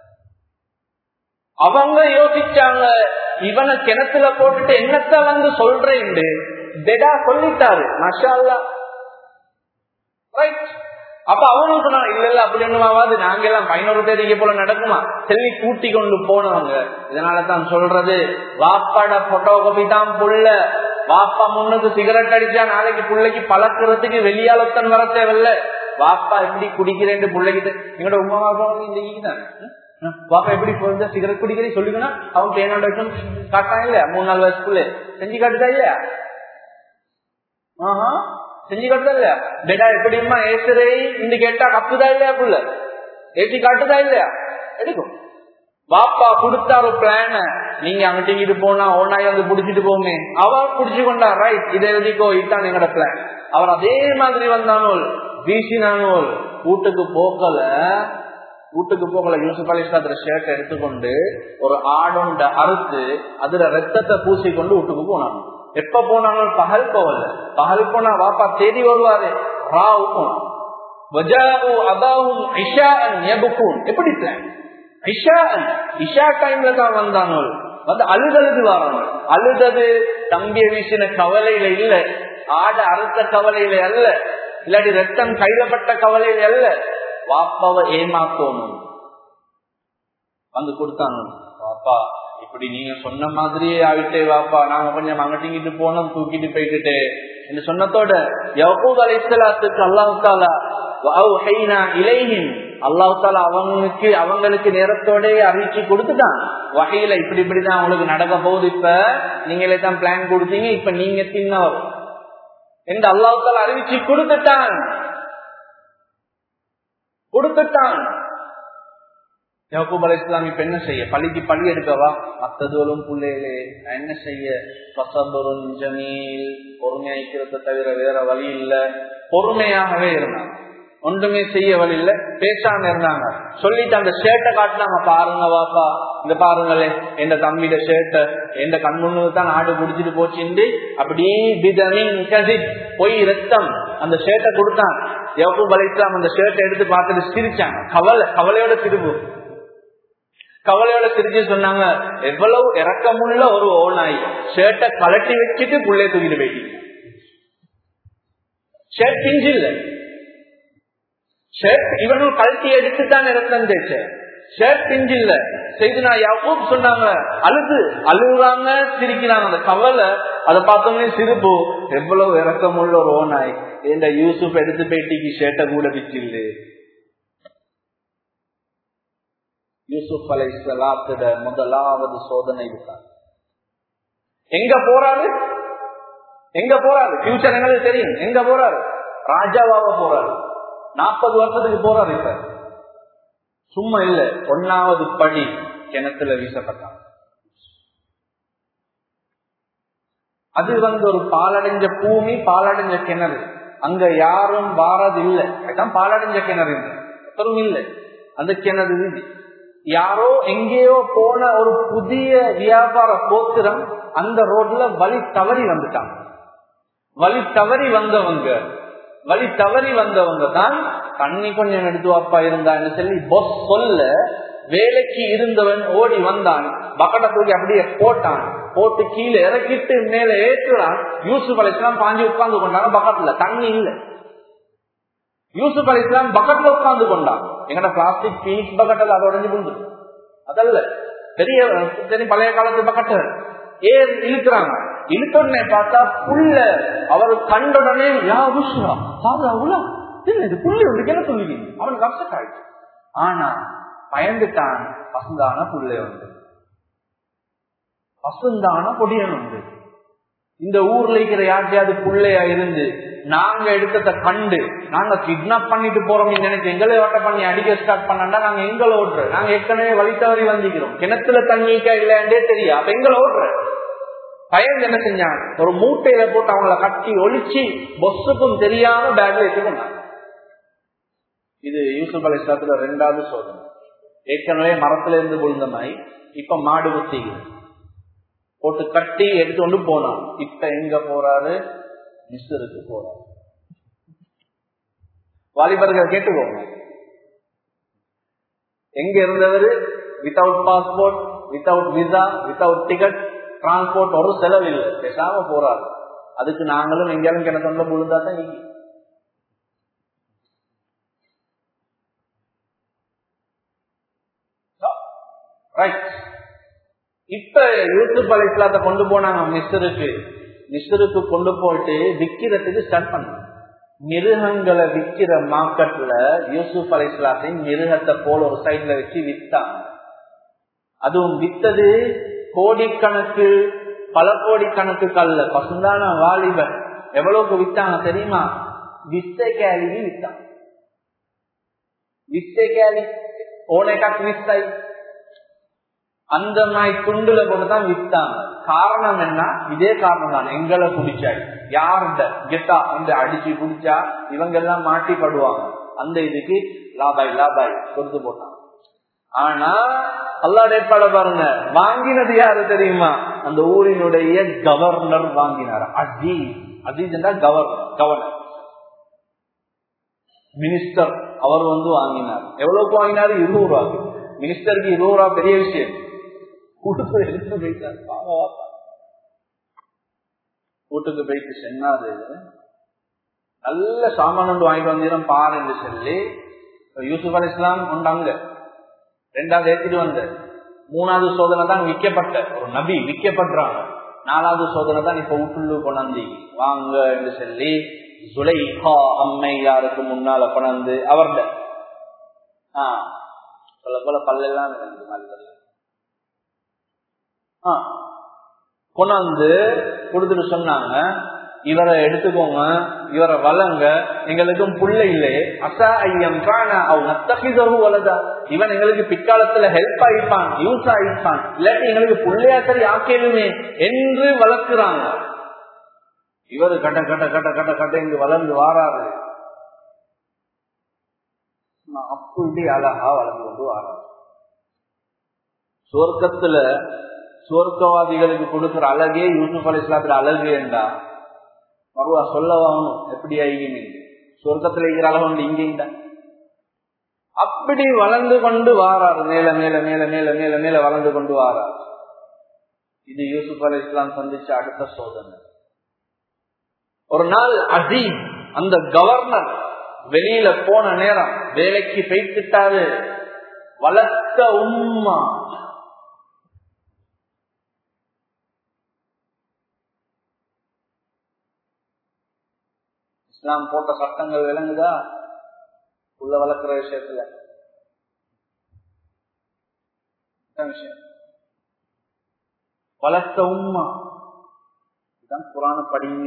அவங்க யோசிச்சாங்க இவனை கிணத்துல போட்டுட்டு என்னத்த வந்து சொல்றேன் சொல்லிட்டாரு மஷா ரைட் அப்ப அவனும் சொன்னா இல்ல இல்ல அப்படி ஒண்ணுமாவது நாங்க எல்லாம் பதினோரு தேதிக்கு போல நடக்குமா செல்லி கூட்டி கொண்டு போனவங்க இதனால தான் சொல்றது வாப்பாட போட்டோ காப்பி தான் புள்ள வாப்பா முன்னுக்கு சிகரெட் அடிச்சா நாளைக்கு பிள்ளைக்கு பழக்கிறதுக்கு வெளியாளத்தன் வர தேவையில்ல வாப்பா எப்படி குடிக்கிறேன் பிள்ளைகிட்ட எங்களோட உமா வாப்பா இந்த ஈதான் பாப்பா எப்படி போயிருந்தா சிகரெட் குடிக்கிறேன் சொல்லிக்கணும் அவன் பேனோட காட்டான் இல்லையா மூணு நாலு வயசுக்குள்ள செஞ்சு காட்டுதா இல்லையா ஆஹா செஞ்சு காட்டுதா இல்லையா டேடா எப்படிமா ஏசுறே இந்த கேட்டா கப்புதா இல்லையா புள்ள ஏற்றி காட்டுதா இல்லையா எடுக்கும் பாப்பா கொடுத்தா ஒரு பிளான நீங்க அங்கிட்டு போனா ஓனாய் வந்து புடிச்சிட்டு போமே அவர் புடிச்சு கொண்டா ரைட் இதை எழுதிக்கோ இதான் எங்கட பிளான் அவர் அதே மாதிரி வந்தானோல் வீசினானோல் வீட்டுக்கு போக்கல வீட்டுக்கு போகல யூசுப் அலி இஸ்லாத்துல ஷர்ட் எடுத்துக்கொண்டு ஒரு ஆடொண்ட அறுத்து அதுல ரத்தத்தை பூசி கொண்டு வீட்டுக்கு போனாங்க எப்ப போனாலும் பகல் போகல பகல் போனா வாப்பா தேடி வருவாரு ராவு போனான் எப்படி பிளான் இஷா டைம்ல தான் வந்தானோ வந்து அழுதழுது வரணும் அழுதது தம்பிய வீசின கவலையில இல்ல ஆட அறுத்த கவலையில அல்ல இல்லாட்டி ரத்தம் கைதப்பட்ட கவலையில அல்ல வாப்பாவை ஏமாத்தோணும் வந்து கொடுத்தாங்க வாப்பா இப்படி நீங்க சொன்ன மாதிரியே ஆகிட்டே வாப்பா நாங்க கொஞ்சம் அங்கட்டிங்கிட்டு போனோம் தூக்கிட்டு போயிட்டு என்று சொன்னதோட யகூத் அலைசலாத்துக்கு அல்லாஹாலா இலையின் அல்லாஹால அவங்களுக்கு அவங்களுக்கு நேரத்தோட அறிவிச்சு கொடுத்துட்டான் வகையில இப்படி இப்படிதான் அவங்களுக்கு நடக்க போகுது இப்ப நீங்களே தான் பிளான் கொடுத்தீங்க இப்ப நீங்க தின்னவர் என்று அல்லாஹால அறிவிச்சு கொடுத்துட்டான் கொடுத்துட்டான் யாக்கூப் அலை இஸ்லாம் இப்ப என்ன செய்ய பள்ளிக்கு பள்ளி எடுக்கவா மத்ததுவலும் பிள்ளைகளே என்ன செய்ய பசபரும் ஜமீல் பொறுமையாக்கிறத தவிர வேற வழி இல்ல பொறுமையாகவே இருந்தாங்க ஒன்றுமே செய்ய வழி இல்ல பேசாம இருந்தாங்க சொல்லிட்டு அந்த ஷேர்ட்டை காட்டினாங்க பாருங்க வாப்பா இந்த பாருங்களே எந்த தம்பிட ஷேர்ட்ட எந்த கண்முன்னு தான் ஆடு குடிச்சிட்டு போச்சுண்டு அப்படியே பிதமின் கசித் பொய் ரத்தம் அந்த ஷேர்ட்டை கொடுத்தான் யவூப் அலை இஸ்லாம் அந்த ஷேர்ட்டை எடுத்து பார்த்துட்டு சிரிச்சாங்க கவலை கவலையோட திருப்பு கவலையோட சிரிச்சு சொன்னாங்க எவ்வளவு இறக்கமுள்ள ஒரு ஓனாய் ஷர்ட்டை கலட்டி வச்சுட்டு புள்ளைய தூக்கிட்டு போயிட்டு ஷர்ட் பிஞ்சு இல்ல ஷர்ட் இவனும் கழட்டி எடுத்துதான் இறந்தன் தேச்ச ஷர்ட் பிஞ்சு இல்ல செய்து நான் யாவும் சொன்னாங்க அழுது அழுகுறாங்க சிரிக்கிறாங்க அந்த கவலை அதை பார்த்தோம்னே சிரிப்பு எவ்வளவு இறக்கமுள்ள ஒரு ஓனாய் இந்த யூசுப் எடுத்து போயிட்டிக்கு ஷர்ட்டை கூட பிச்சில்லு யூசுப் அலை சலாத்திட முதலாவது சோதனை விட்டார் எங்க போறாரு எங்க போறாரு ஃபியூச்சர் எங்களுக்கு தெரியும் எங்க போறாரு ராஜாவாக போறாரு நாற்பது வருஷத்துக்கு போறாரு இப்ப சும்மா இல்ல ஒன்னாவது படி கிணத்துல வீசப்பட்டார் அது வந்து ஒரு பாலடைஞ்ச பூமி பாலடைஞ்ச கிணறு அங்க யாரும் வாரது இல்லை அதான் பாலடைஞ்ச கிணறு ஒருத்தரும் இல்லை அந்த கிணறு வீதி யாரோ எங்கேயோ போன ஒரு புதிய வியாபார போத்திரம் அந்த ரோட்ல வழி தவறி வந்துட்டாங்க வழி தவறி வந்தவங்க வழி தவறி வந்தவங்க தான் தண்ணி கொஞ்சம் எடுத்து வாப்பா இருந்தான்னு சொல்லி பொஸ் சொல்ல வேலைக்கு இருந்தவன் ஓடி வந்தான் பக்கத்தை தூக்கி அப்படியே போட்டான் போட்டு கீழே இறக்கிட்டு மேல ஏற்றுறான் யூசுப் அலிஸ்லாம் பாஞ்சு உட்கார்ந்து கொண்டாங்க பக்கத்துல தண்ணி இல்ல யூசுப் அலி இஸ்லாம் பக்கத்துல உட்கார்ந்து கொண்டான் எங்கட பிளாஸ்டிக் பீஸ் பக்கத்தில் அது உடஞ்சு புண்டு அதல்ல பெரிய பெரிய பழைய காலத்து பக்கத்து ஏன் இழுக்கிறாங்க இழுத்தோடனே பார்த்தா புள்ள அவர் கண்டுடனே யா உஷ்வா சாதா உலா இது புள்ளி ஒன்று என்ன சொல்லி அவனுக்கு அப்செட் ஆயிடுச்சு ஆனா பயந்துட்டான் பசுந்தான புள்ளை வந்து பசுந்தான பொடியன் உண்டு இந்த ஊர்ல இருக்கிற யார்ட்டையாவது புள்ளையா இருந்து நாங்க எடுத்தத கண்டு நாங்க கிட்னாப் பண்ணிட்டு போறோம் நினைச்சு எங்களை ஓட்ட பண்ணி அடிக்க ஸ்டார்ட் பண்ணா நாங்க எங்களை ஓட்டுறோம் நாங்க ஏற்கனவே வழி தவறி வந்திக்கிறோம் கிணத்துல தண்ணிக்கா இல்லையாண்டே தெரியும் அப்ப எங்களை ஓட்டுறோம் பயந்து என்ன செஞ்சாங்க ஒரு மூட்டையில போட்டு அவங்கள கட்டி ஒழிச்சு பொஸ்ஸுக்கும் தெரியாம பேக்ல எடுத்துக்கொண்டாங்க இது யூசுப் அலி இஸ்லாத்துல ரெண்டாவது சோதனை ஏற்கனவே மரத்துல இருந்து விழுந்த மாதிரி இப்ப மாடு குத்திக்குது போட்டு கட்டி எடுத்து கொண்டு போனான் இப்ப எங்க போறாரு மிஸ்ருக்கு போறாரு வாலிபர்கள் கேட்டுக்கோங்க எங்க இருந்தவர் without passport without visa without ticket transport ஒரு செலவு இல்லை பேசாம போறாரு அதுக்கு நாங்களும் எங்கேயாலும் கிணத்துல விழுந்தா தான் நீங்க இப்ப யூசுப் அலிஸ்லாத்தை கொண்டு போனாங்க மிஸ்ருக்கு மிஸ்ருக்கு கொண்டு போயிட்டு விக்கிறதுக்கு ஸ்டார்ட் பண்ணாங்க மிருகங்களை விக்கிற மார்க்கெட்ல யூசுப் அலிஸ்லாத்தை மிருகத்தை போல ஒரு சைட்ல வச்சு வித்தாங்க அதுவும் வித்தது கோடிக்கணக்கு பல கோடிக்கணக்கு கல்ல பசுந்தான வாலிபன் எவ்வளவுக்கு வித்தாங்க தெரியுமா விஸ்தை கேலிக்கு வித்தாங்க விஸ்தை கேலி ஓனைக்காக்கு விஸ்தை அந்த மாதிரி துண்டுல போட்டுதான் வித்தாங்க காரணம் என்ன இதே காரணம் தான் எங்களை குடிச்சாய் யார்கிட்ட கெட்டா வந்து அடிச்சு குடிச்சா இவங்க எல்லாம் மாட்டிப்படுவாங்க அந்த இதுக்கு லாபாய் லாபாய் கொடுத்து போட்டாங்க ஆனா அல்லாட ஏற்பாடு பாருங்க வாங்கினது யாரு தெரியுமா அந்த ஊரினுடைய கவர்னர் வாங்கினார் அஜீஸ் அஜீஸ் என்றால் கவர்னர் கவர்னர் மினிஸ்டர் அவர் வந்து வாங்கினார் எவ்வளவுக்கு வாங்கினாரு இருநூறு ரூபாய்க்கு மினிஸ்டருக்கு இருநூறு ரூபா பெரிய விஷயம் கூட்டுக்கு எடுத்து போயிட்டார் கூட்டுக்கு போயிட்டு சொன்னாரு நல்ல சாமான் ஒன்று வாங்கிட்டு வந்தீரம் பாரு என்று சொல்லி யூசுப் அலி இஸ்லாம் கொண்டாங்க ரெண்டாவது ஏற்றிட்டு வந்த மூணாவது சோதனை தான் விற்கப்பட்ட ஒரு நபி விற்கப்படுறாங்க நாலாவது சோதனை தான் இப்ப வீட்டுள்ளு கொண்டாந்தி வாங்க என்று சொல்லி சுலைஹா அம்மையாருக்கு முன்னால கொண்டாந்து அவர்த ஆஹ் சொல்ல போல பல்லெல்லாம் நல்லது கொண்டாந்து கொடுத்துட்டு சொன்னாங்க இவரை எடுத்துக்கோங்க இவரை வளங்க எங்களுக்கும் புள்ள இல்லையே அசா ஐயம் வலதா இவன் எங்களுக்கு பிற்காலத்துல ஹெல்ப் ஆயிப்பான் யூஸ் ஆயிப்பான் இல்லாட்டி எங்களுக்கு புள்ளையா சரி ஆக்கேலுமே என்று வளர்க்கிறாங்க இவரு கட்ட கட்ட கட்ட கட்ட கட்ட இங்கு வளர்ந்து வாராரு அப்படி அழகா வளர்ந்து கொண்டு வாராரு சுவர்க்கத்துல சுவர்க்கவாதிகளுக்கு கொடுக்கிற அழகே யூசுப் அலி இஸ்லாத்துல அழகு என்றா மறுவா சொல்ல வாங்கணும் எப்படி ஆகிங்க சொர்க்கத்துல இருக்கிற அளவு இங்க இந்த அப்படி வளர்ந்து கொண்டு வாராரு மேல மேல மேல மேல மேல மேல வளர்ந்து கொண்டு வாராரு இது யூசுப் அலி இஸ்லாம் சந்திச்ச அடுத்த சோதனை ஒரு நாள் அஜீம் அந்த கவர்னர் வெளியில போன நேரம் வேலைக்கு போய்கிட்டாரு வளர்த்த உம்மா இஸ்லாம் போட்ட சட்டங்கள் விளங்குதா உள்ள வளர்க்கிற விஷயத்துல விஷயம் வளர்த்த உண்மா இதுதான் புராண படிங்க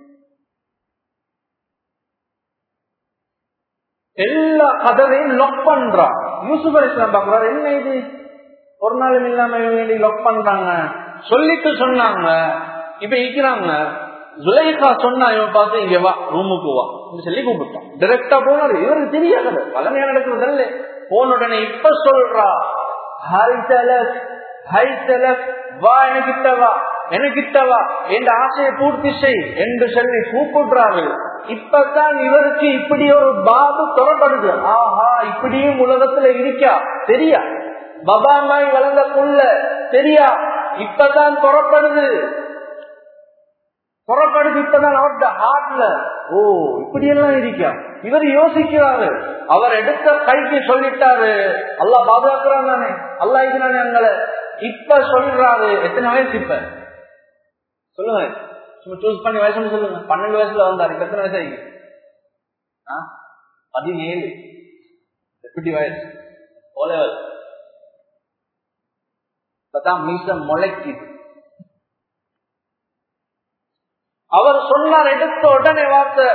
எல்லா கதவையும் லொக் பண்றான் யூசுப் அலி இஸ்லாம் பாக்குறாரு என்ன இது ஒரு நாளும் இல்லாம வேண்டி லொக் பண்றாங்க சொல்லிட்டு சொன்னாங்க இப்ப இருக்கிறாங்க ஜுலைகா சொன்னா இவன் பார்த்து இங்க வா ரூமுக்கு வா சொல்லி கூப்பிட்டான் டிரெக்டா போனாரு இவருக்கு தெரியாது பலனையா நடக்கிறது இல்ல போன உடனே இப்ப சொல்றா ஹாய் தலக் ஹை தலக் வா எனக்கிட்ட வா எனக்கிட்ட வா என்ற ஆசையை பூர்த்தி செய் என்று சொல்லி கூப்பிடுறாரு இப்பதான் இவருக்கு இப்படி ஒரு பாபு தொடர்படுது ஆஹா இப்படியும் உலகத்துல இருக்கா தெரியா பபாமாய் வளர்ந்த புள்ள தெரியா இப்பதான் புறப்படுது புறப்படுது இப்பதான் அவர்கிட்ட ஹார்ட்ல ஓ இப்படி எல்லாம் இருக்கா இவர் யோசிக்கிறாரு அவர் எடுத்த கைக்கு சொல்லிட்டாரு அல்லா பாதுகாக்கிறான் தானே அல்லா இருக்கிறானே எங்களை இப்ப சொல்றாரு எத்தனை வயசு இப்ப சொல்லுங்க சும்மா சூஸ் பண்ணி வயசுன்னு சொல்லுங்க பன்னெண்டு வயசுல வந்தாரு இப்ப எத்தனை வயசு ஆகி பதினேழு எப்படி வயசு ஓலெவல் இப்பதான் மீசம் முளைக்குது அவர் சொன்னார் எடுத்த உடனே வார்த்தை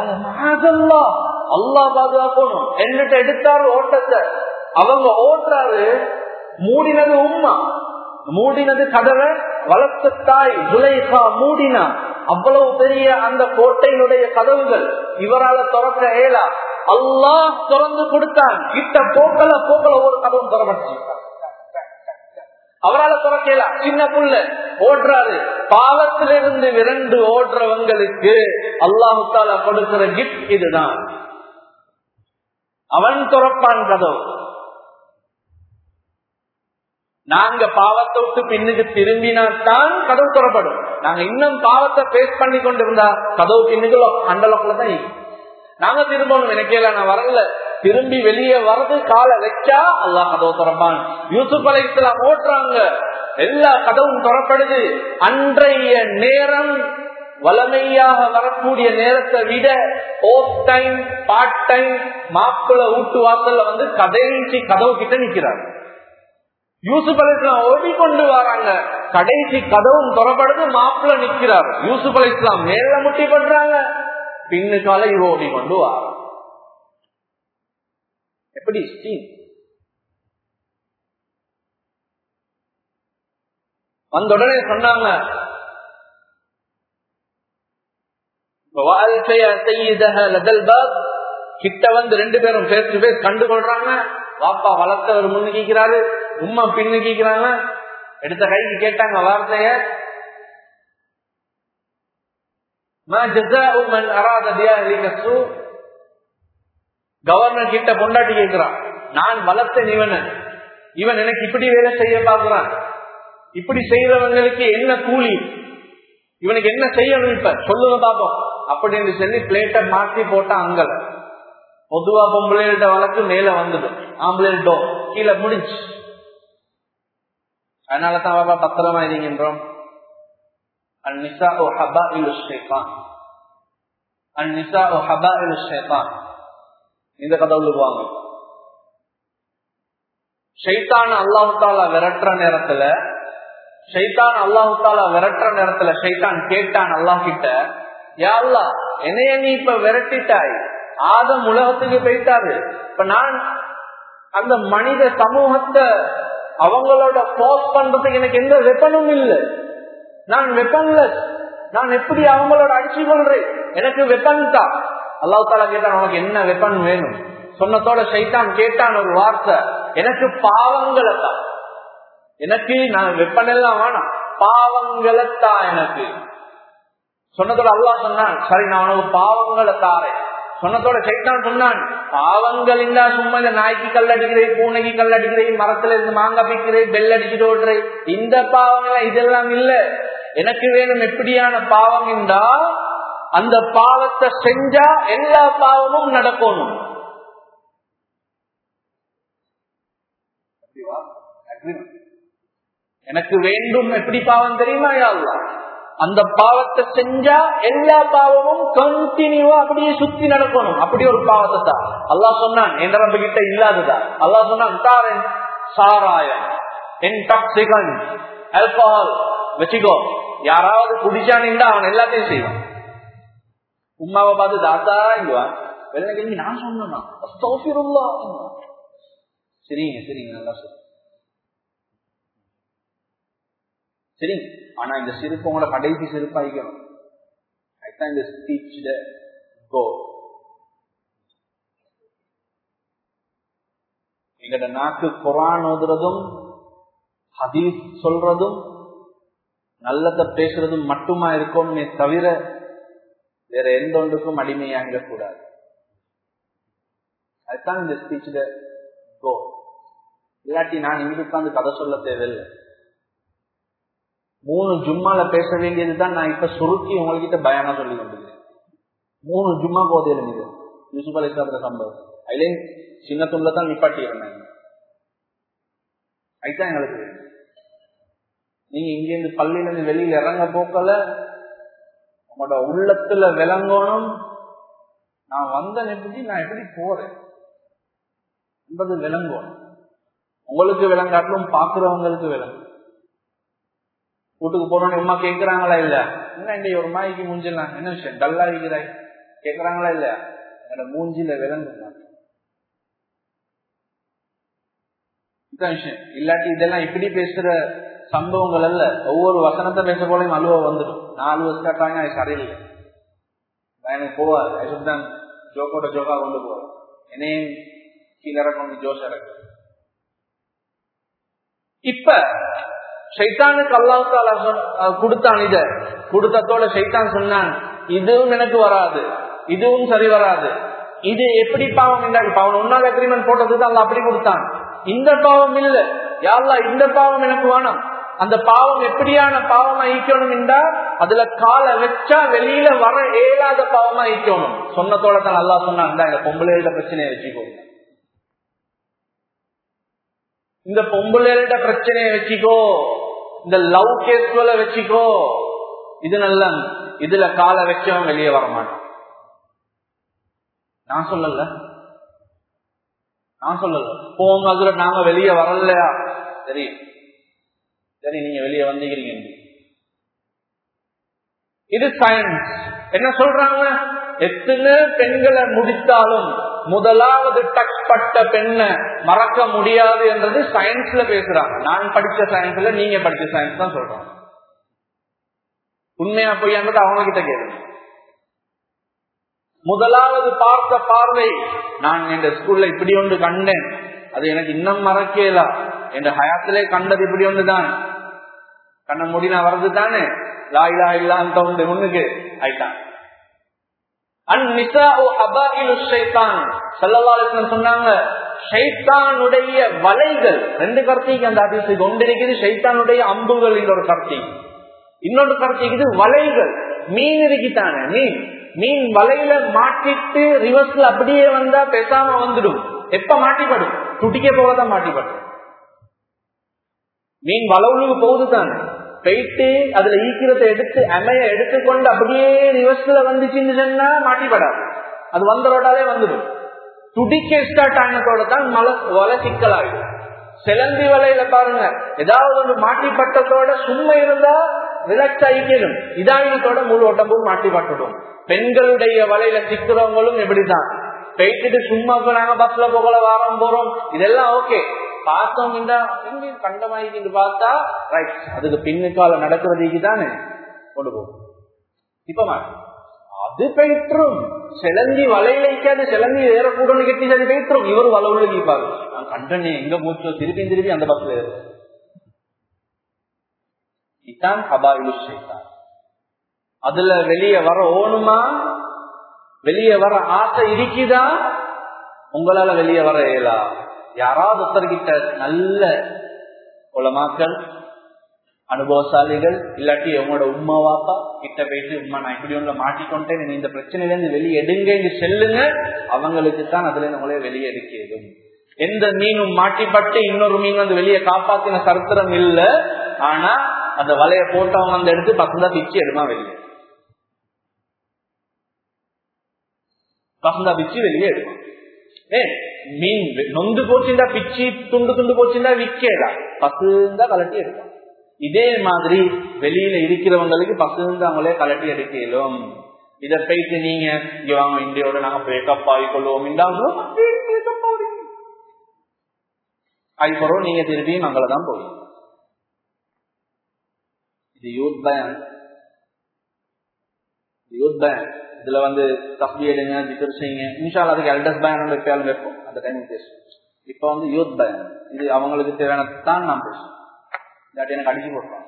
அல்லா பாதுகாக்கணும் என்னட்டு எடுத்தாரு ஓட்டத்தை அவங்க ஓட்டுறாரு மூடினது உம்மா மூடினது கதவை வளர்த்த தாய் ஜுலைஹா மூடினா அவ்வளவு பெரிய அந்த கோட்டையினுடைய கதவுகள் இவரால திறக்க ஏலா அல்லாஹ் திறந்து கொடுத்தான் கிட்ட போக்கல போக்கல ஒரு கதவும் திறப்பட்டு அவரால் திறக்கலாம் சின்ன புள்ள ஓடுறாரு பாவத்திலிருந்து விரண்டு ஓடுறவங்களுக்கு அல்லாஹால கொடுக்கிற கிஃப்ட் இதுதான் அவன் துறப்பான் கதவு நாங்க பாவத்தை விட்டு பின்னுக்கு திரும்பினாத்தான் கதவு துறப்படும் நாங்க இன்னும் பாவத்தை பேஸ் பண்ணி கொண்டிருந்தா கதவு பின்னுக்கு அண்டலக்குள்ள தான் நாங்க திரும்பணும் எனக்கே நான் வரல திரும்பி வெளியே வரது காலை வச்சா அல்லாஹ் கதவு திறப்பான் யூசுப் அலைக்கலாம் ஓட்டுறாங்க எல்லா கதவும் தொடப்படுது அன்றைய நேரம் வளமையாக வரக்கூடிய நேரத்தை விட ஓஃப் டைம் பார்ட் டைம் மாப்பிள்ள வீட்டு வாசல்ல வந்து கடைசி கதவு கிட்ட நிக்கிறாங்க யூசுப் அலி இஸ்லாம் ஓடிக்கொண்டு வராங்க கடைசி கதவும் தொடப்படுது மாப்பிள்ள நிக்கிறார் யூசுப் அலி இஸ்லாம் மேல முட்டி பண்றாங்க பின்னுக்கால இவ ஓடிக்கொண்டு வர எப்படி ஸ்டீம் வந்த உடனே சொன்னாங்க கிட்ட வந்து ரெண்டு பேரும் பேஸ் டு பேஸ் கண்டு கொள்றாங்க வாப்பா வளர்த்தவர் முன்னு கேட்கிறாரு உம்மா பின்னு கேட்கிறாங்க எடுத்த கைக்கு கேட்டாங்க வார்த்தைய கவர்னர் கிட்ட பொண்டாட்டி கேட்கிறான் நான் வளர்த்த இவன் இவன் எனக்கு இப்படி வேலை செய்ய பாக்குறான் இப்படி செய்யறவங்களுக்கு என்ன கூலி இவனுக்கு என்ன செய்யணும் இப்ப சொல்லுங்க பாப்போம் அப்படின்னு சொல்லி பிளேட்டை மாற்றி போட்டா அங்கல பொதுவா பொம்பளைகிட்ட வழக்கு மேல வந்துடும் ஆம்பளைட்டோ கீழே முடிஞ்சு அதனாலதான் பாபா பத்திரமா இருக்கின்றோம் அந்நிசா ஓ ஹபா இலு ஷேபான் அந்நிசா ஓ ஹபா இலு ஷேபான் இந்த கதை உள்ளுவாங்க ஷைத்தான அல்லாஹு தாலா விரட்டுற நேரத்துல ஷைத்தான் அல்லாஹு தாலா விரட்டுற நேரத்துல ஷைத்தான் கேட்டான் அல்லாஹ் கிட்ட யா அல்லா என்னைய நீ இப்ப விரட்டிட்டாய் ஆதம் உலகத்துக்கு போயிட்டாரு இப்ப நான் அந்த மனித சமூகத்தை அவங்களோட போஸ் பண்றதுக்கு எனக்கு எந்த வெப்பனும் இல்லை நான் வெப்பன்லெஸ் நான் எப்படி அவங்களோட அடிச்சு கொள்றேன் எனக்கு வெப்பன் தான் அல்லாஹ் தாலா கேட்டான் உனக்கு என்ன வெப்பன் வேணும் சொன்னதோட சைத்தான் கேட்டான் ஒரு வார்த்தை எனக்கு பாவங்களை தான் எனக்கு நான் வெப்பன் எல்லாம் வேணாம் பாவங்களை தான் எனக்கு சொன்னதோட அல்லாஹ் சொன்னான் சரி நான் உனக்கு பாவங்களை தாரேன் சொன்னதோட சைத்தான் சொன்னான் பாவங்கள் இல்லா சும்மா இந்த நாய்க்கு கல் அடிக்கிறேன் பூனைக்கு கல் அடிக்கிறேன் மரத்துல இருந்து மாங்காய் பிக்கிறேன் பெல் அடிச்சுட்டு ஓடுறேன் இந்த பாவங்கள் இதெல்லாம் இல்ல எனக்கு வேணும் எப்படியான பாவம் என்றா அந்த பாவத்தை செஞ்சா எல்லா பாவமும் நடக்கணும் எனக்கு வேண்டும் எப்படி பாவம் தெரியுமா யாழ்லா அந்த பாவத்தை செஞ்சா எல்லா பாவமும் கண்டினியூவா அப்படியே சுத்தி நடக்கணும் அப்படி ஒரு பாவத்தை தான் அல்லா சொன்னான் என் நம்ம கிட்ட இல்லாததா அல்லா சொன்னான் தாரன் சாராயம் இன்டாக்சிகன் ஆல்கஹால் வச்சுக்கோ யாராவது குடிச்சானின்றா அவன் எல்லாத்தையும் செய்வான் உமாவை பார்த்து தாத்தா இங்குவான் வெள்ளை கேள்வி நான் சொன்னா சரிங்க சரிங்க நல்லா சொல்லு சரி ஆனா இந்த சிரிப்பு உங்களோட கடைசி சிரிப்பாய்க்கணும் அதுதான் இந்த ஸ்பீச் கோ எங்கட நாக்கு குரான் ஓதுறதும் ஹதீஸ் சொல்றதும் நல்லத பேசுறதும் மட்டுமா இருக்கும்னே தவிர வேற எந்த ஒன்றுக்கும் அடிமையாங்க கூடாது அதுதான் இந்த ஸ்பீச்ல கோ இல்லாட்டி நான் இங்க உட்காந்து கதை சொல்ல தேவையில்லை மூணு ஜும்மால பேச வேண்டியதுதான் நான் இப்ப சுருக்கி உங்ககிட்ட பயானா சொல்லி கொண்டிருக்கிறேன் மூணு ஜும்மா போது எழுந்தது யூசுப் அலி சாப்பிட சம்பவம் அதுலேயும் சின்ன துண்ட தான் நிப்பாட்டி இருந்தாங்க அதுதான் எங்களுக்கு நீங்க இங்கிருந்து பள்ளியில இருந்து வெளியில இறங்க போக்கல உங்களோட உள்ளத்துல விளங்கணும் நான் வந்தேன் எப்படி நான் எப்படி போறேன் என்பது விளங்கணும் உங்களுக்கு விளங்காட்டிலும் பாக்குறவங்களுக்கு விளங்கும் வீட்டுக்கு போனோன்னு அம்மா கேட்கிறாங்களா இல்ல என்ன இந்த ஒரு மாய்க்கு மூஞ்சிடலாம் என்ன விஷயம் டல்லா இருக்கிறாய் கேட்கறாங்களா இல்ல என்னோட மூஞ்சில விளங்கு விஷயம் இல்லாட்டி இதெல்லாம் இப்படி பேசுற சம்பவங்கள் அல்ல ஒவ்வொரு வசனத்தை பேச போலையும் அலுவ வந்துடும் நான் அலுவ ஸ்டார்ட் அது சரியில்லை எனக்கு போவாது அதுதான் ஜோக்கோட ஜோக்கா கொண்டு போவார் என்னையும் கீழே கொண்டு ஜோஷ் இறக்கு இப்ப சைத்தானுக்கு அல்லாஹால கொடுத்தான் இத கொடுத்ததோட சைத்தான் சொன்னான் இதுவும் எனக்கு வராது இதுவும் சரி வராது இது எப்படி பாவம் என்றால் பாவம் ஒன்னாவது அக்ரிமெண்ட் போட்டதுக்கு அல்ல அப்படி கொடுத்தான் இந்த பாவம் இல்ல யாழ்லா இந்த பாவம் எனக்கு வேணும் அந்த பாவம் எப்படியான பாவமா ஈக்கணும் என்றா அதுல காலை வச்சா வெளியில வர இயலாத பாவமா ஈக்கணும் சொன்னதோட தான் நல்லா சொன்னான் இந்த பொம்பளைகள பிரச்சனையை வச்சுக்கோங்க இந்த பொம்பளைகள பிரச்சனையை வச்சுக்கோ இந்த லவ் கேஸ்ல வச்சுக்கோ இது நல்ல இதுல காலை வச்சவன் வெளியே வர மாட்டான் நான் சொல்லல நான் சொல்லல போங்க அதுல நாங்க வெளியே வரலையா சரி சரி நீங்க வெளியே வந்தீங்க இது சயின்ஸ் என்ன சொல்றாங்க எத்தனை பெண்களை முடித்தாலும் முதலாவது டச் பட்ட பெண்ணை மறக்க முடியாது என்றது சயின்ஸ்ல பேசுறாங்க நான் படிச்ச சயின்ஸ்ல நீங்க படிச்ச சயின்ஸ் தான் சொல்றாங்க உண்மையா பொய்யான்றது அவங்க கிட்ட கேளுங்க முதலாவது பார்த்த பார்வை நான் இந்த ஸ்கூல்ல இப்படி ஒன்று கண்டேன் அது எனக்கு இன்னும் மறக்கல என் ஹயாத்திலே கண்டது இப்படி ஒன்றுதான் கண்ண முடினா வர்றது தானே லாயிலா இல்லாம உண்டு முன்னுக்கு ஆயிட்டான் சொன்னாங்க ஷைத்தானுடைய வலைகள் ரெண்டு கருத்தைக்கு அந்த அதிசை கொண்டிருக்குது ஷைத்தானுடைய அம்புகள் இன்னொரு கருத்தி இன்னொரு கருத்திக்குது வலைகள் மீன் இருக்குத்தானே மீன் மீன் வலையில மாட்டிட்டு ரிவர்ஸ்ல அப்படியே வந்தா பேசாம வந்துடும் எப்ப மாட்டிப்படும் துடிக்க போகதான் மாட்டிப்படும் மீன் வளவுக்கு போகுது தானே போயிட்டு அதுல ஈக்கிறத எடுத்து அமைய எடுத்துக்கொண்டு அப்படியே ரிவர்ஸ்ல வந்துச்சுன்னு சொன்னா மாட்டிப்படாது அது வந்தரோடாலே வந்துடும் துடிக்க ஸ்டார்ட் ஆனதோட தான் மலை வலை சிக்கலாகும் சிலந்தி வலையில பாருங்க ஏதாவது ஒன்று மாட்டிப்பட்டதோட சும்மா இருந்தா ரிலாக்ஸ் ஆகிக்கலும் இதாயினத்தோட முழு உடம்பும் மாட்டிப்பட்டுடும் பெண்களுடைய வலையில சிக்கிறவங்களும் எப்படிதான் போயிட்டு சும்மா நாங்க பஸ்ல போகல வாரம் போறோம் இதெல்லாம் ஓகே பார்த்தோம் எங்கேயும் கண்டமாயிக்கிட்டு பார்த்தா ரைட் அதுக்கு பின்னுக்கால நடக்கிறதுக்கு தானே கொண்டு போகும் இப்ப மாட்டோம் அது பெய்ற்றும் சிலந்தி வலையிலைக்காது சிலந்தி ஏறக்கூடன்னு கட்டி அது பெய்ற்றும் இவர் வலை உள்ள கீப்பாரு நான் கண்டனே எங்க மூச்சோ திருப்பி திருப்பி அந்த பஸ்ல ஏறும் இதான் ஹபாயிலு ஷைத்தான் அதுல வெளியே வர ஓணுமா வெளியே வர ஆசை இருக்குதா உங்களால வெளியே வர இயலா யாராவது ஒருத்தர்கிட்ட நல்ல உலமாக்கள் அனுபவசாலிகள் இல்லாட்டி உங்களோட உமா வாப்பா கிட்ட போயிட்டு உமா நான் இப்படி ஒண்ணு மாட்டிக்கொண்டேன் நீ இந்த பிரச்சனையில இருந்து வெளியே எடுங்க இங்க செல்லுங்க அவங்களுக்கு தான் அதுல இருந்து உங்களே வெளியே எடுக்கிறது எந்த மீனும் மாட்டிப்பட்டு இன்னொரு மீன் வந்து வெளியே காப்பாத்தின சரித்திரம் இல்ல ஆனா அந்த வலைய போட்டவங்க அந்த எடுத்து பசந்தா பிச்சு எடுமா வெளியே பசந்தா பிச்சு வெளியே எடுப்பான் ஏ மீன் நொந்து போச்சுண்டா பிச்சு துண்டு துண்டு போச்சுண்டா விக்கேடா பசுந்தா கலட்டி எடுப்பான் இதே மாதிரி வெளியில இருக்கிறவங்களுக்கு பசுந்து அவங்களே கலட்டி எடுக்கலும் இத போயிட்டு நீங்க இங்க வாங்க இந்தியோட நாங்க பிரேக்கப் ஆகிக்கொள்வோம் அதுக்கப்புறம் நீங்க திருப்பியும் அங்கே தான் போவீங்க இது யூத் பேன் யூத் பேன் இதுல வந்து தப்பி எடுங்க திக்கர் செய்யுங்க இன்ஷால் அதுக்கு எல்டஸ் பேன் எப்பயாலும் வைப்போம் அந்த டைம் பேசுவோம் இப்ப வந்து யூத் பேன் இது அவங்களுக்கு தேவையானதான் நான் பேசுவேன் இல்லாட்டி எனக்கு அடிச்சு போட்டுருவாங்க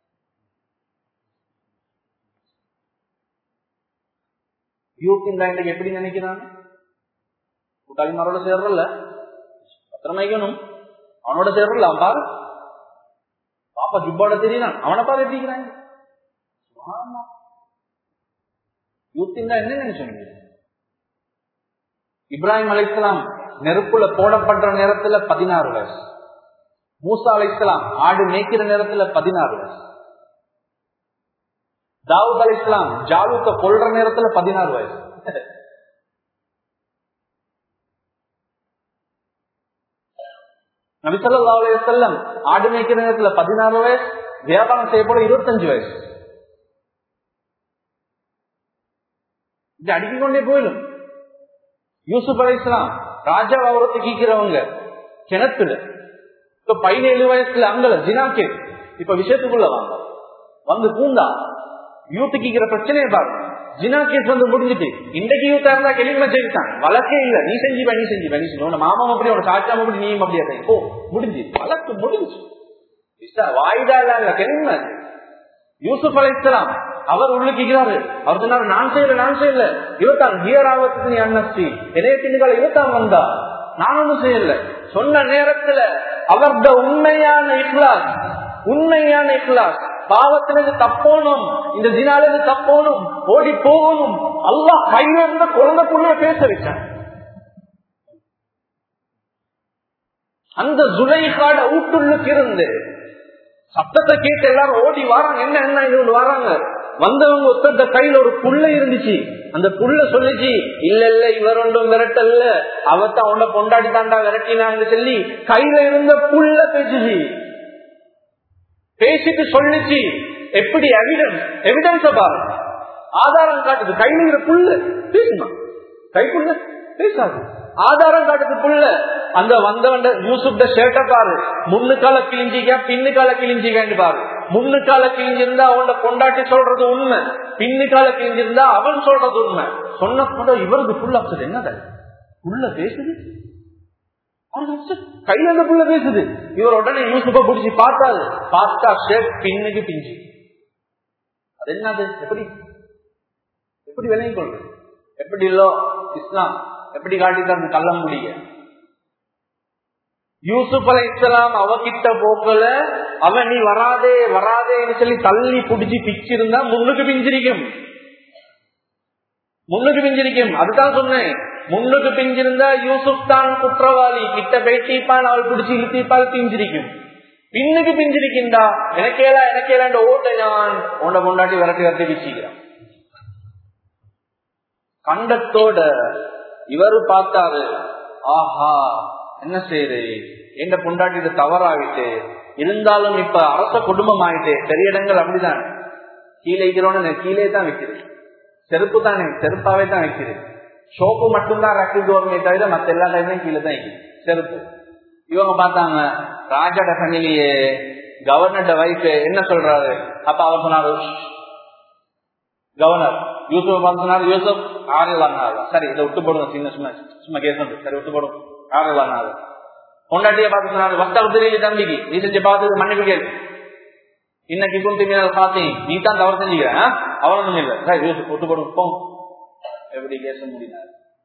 யூத் இந்த இன்றைக்கு எப்படி நினைக்கிறான் கூட்டாளிமாரோட சேர்றல பத்திரமைக்கணும் அவனோட சேர்றல அவன் பாரு பாப்பா ஜுப்பாட தெரியலாம் அவனை பாரு எப்படிக்கிறாங்க யூத் என்ன நினைச்சோம் இப்ராஹிம் அலிஸ்லாம் நெருப்புல போடப்படுற நேரத்துல பதினாறு வயசு மூசா அலிஸ்லாம் ஆடு மேய்க்கிற நேரத்துல பதினாறு வயசு தாவூத் அலி இஸ்லாம் ஜாலூத்த கொள்ற நேரத்துல பதினாறு வயசு நபிசல்லா செல்லம் ஆடு மேய்க்கிற நேரத்துல பதினாறு வயசு வியாபாரம் செய்யப்பட இருபத்தஞ்சு வயசு இது அடிக்கிக் கொண்டே போயிடும் யூசுப் அலி இஸ்லாம் ராஜா அவரத்தை கீக்கிறவங்க கிணத்துல இப்ப பதினேழு வயசுல அங்கல ஜினாக்கே இப்ப விஷயத்துக்குள்ள வாங்க வந்து பூந்தா யூத்துக்கு பிரச்சனையை பாருங்க ஜினா கேஸ் வந்து முடிஞ்சிட்டு இன்றைக்கு யூத்தா இருந்தா கெளிமை செய்தான் வழக்கே இல்ல நீ செஞ்சு நீ செஞ்சு நீ செஞ்சு உன மாமாவும் அப்படி உன சாச்சாம அப்படி நீயும் அப்படியா செய்ய ஓ முடிஞ்சு வழக்கு முடிஞ்சு வாய்தா இல்ல கெளிமை யூசுப் அலைத்தலாம் அவர் உள்ளுக்கிறாரு அவர் சொன்னாரு நான் செய்யல நான் செய்யல இவத்தான் ஹியர் ஆவத்துக்கு நீ அன்னஸ்டி என்னைய திண்டுகால இவத்தான் வந்தா நான் ஒண்ணும் செய்யல சொன்ன நேரத்துல அவர்த உண்மையான இக்லாஸ் உண்மையான இக்லாஸ் பாவத்திலிருந்து தப்போனும் இந்த தினாலிருந்து தப்போனும் ஓடி போகணும் அல்லாஹ் கையில இருந்த குழந்தைக்குள்ள பேச வச்சான் அந்த ஜுலைகாட ஊட்டுள்ளுக்கு இருந்து சத்தத்தை கேட்டு எல்லாரும் ஓடி வராங்க என்ன என்ன இது வராங்க வந்தவங்க ஒருத்தர் கையில ஒரு புள்ள இருந்துச்சு அந்த புள்ள சொல்லிச்சு இல்ல இல்ல இவர் ஒன்றும் விரட்டல்ல அவத்த அவன பொண்டாடி தாண்டா விரட்டினாங்க சொல்லி கையில இருந்த புள்ள பேசுச்சு பேசிட்டு சொல்லிச்சு எப்படி எவிடன்ஸ் எவிடன்ஸ் பாருங்க ஆதாரம் காட்டுது கையில இருக்கிற புள்ள பேசுமா கைக்குள்ள பேசாது ஆதாரம் காட்டுது புள்ள அந்த வந்தவன் யூசுப் ஷர்ட்ட பாரு முன்னுக்கால கிழிஞ்சிக்க பின்னுக்கால கிழிஞ்சிக்கான்னு பாரு முன்னுக்கால கிழிஞ்சிருந்தா அவன கொண்டாட்டி சொல்றது உண்மை பின்னுக்கால கிழிஞ்சிருந்தா அவன் சொல்றது உண்மை சொன்ன கூட இவருக்கு புல் அப்சட் என்னது புள்ள பேசுது கையில அந்த புள்ள பேசுது இவர் உடனே யூசுப்ப பிடிச்சி பார்த்தாரு பார்த்தா ஷர்ட் பின்னுக்கு பிஞ்சு அது என்னது எப்படி எப்படி விலகி கொள்றது எப்படி இல்லோ இஸ்லாம் எப்படி காட்டிட்டு கள்ள முடிய யூசுப் அலை இஸ்லாம் அவகிட்ட போக்கல அவன் நீ வராதே வராதேன்னு சொல்லி தள்ளி புடிச்சு பிச்சிருந்தா முன்னுக்கு பிஞ்சிருக்கும் முன்னுக்கு பிஞ்சிருக்கும் அதுதான் சொன்னேன் முன்னுக்கு பிஞ்சிருந்தா யூசுப் தான் குற்றவாளி கிட்ட பேட்டிப்பான் அவள் பிடிச்சி இழுத்திப்பால் பிஞ்சிருக்கும் பின்னுக்கு பிஞ்சிருக்கின்றா எனக்கேலா எனக்கேலாண்ட ஓட்ட நான் உண்ட முன்னாடி விரட்டி விரட்டி பிச்சுக்கிறான் கண்டத்தோட இவரு பார்த்தாரு ஆஹா என்ன செய்யுது எந்த பொண்டாட்டிட்டு தவறாகிட்டு இருந்தாலும் இப்ப அரச குடும்பம் ஆயிட்டு பெரிய இடங்கள் அப்படிதான் கீழே இருக்கிறோன்னு கீழே தான் வைக்குது செருப்பு தானே செருப்பாவே தான் வைக்குது ஷோப்பு மட்டும்தான் ரக்கிட்டு வருமே தவிர மத்த எல்லா டைம்லயும் கீழே தான் வைக்குது செருப்பு இவங்க பார்த்தாங்க ராஜாட ஃபேமிலியே கவர்னர்ட வைஃப் என்ன சொல்றாரு அப்ப அவர் சொன்னாரு கவர்னர் யூசுப் பார்த்து சொன்னாரு யூசுப் ஆறுலாம் சரி இதை விட்டு போடுங்க சின்ன சும்மா சும்மா கேஸ் சரி விட்டு போடும் ஆறுலாம் நாள் பொண்டாட்டிய பார்த்து சொன்னாரு வஸ்தம் தெரியல தம்பிக்கு நீ செஞ்சு பார்த்து மன்னிப்பு கேள் இன்னைக்கு குந்தி மீனல் காத்தி நீ தான் தவறு செஞ்சுக்கிற அவனும் இல்லை சரி யூசுப் விட்டு போடும் போங்க எப்படி கேச முடியினார்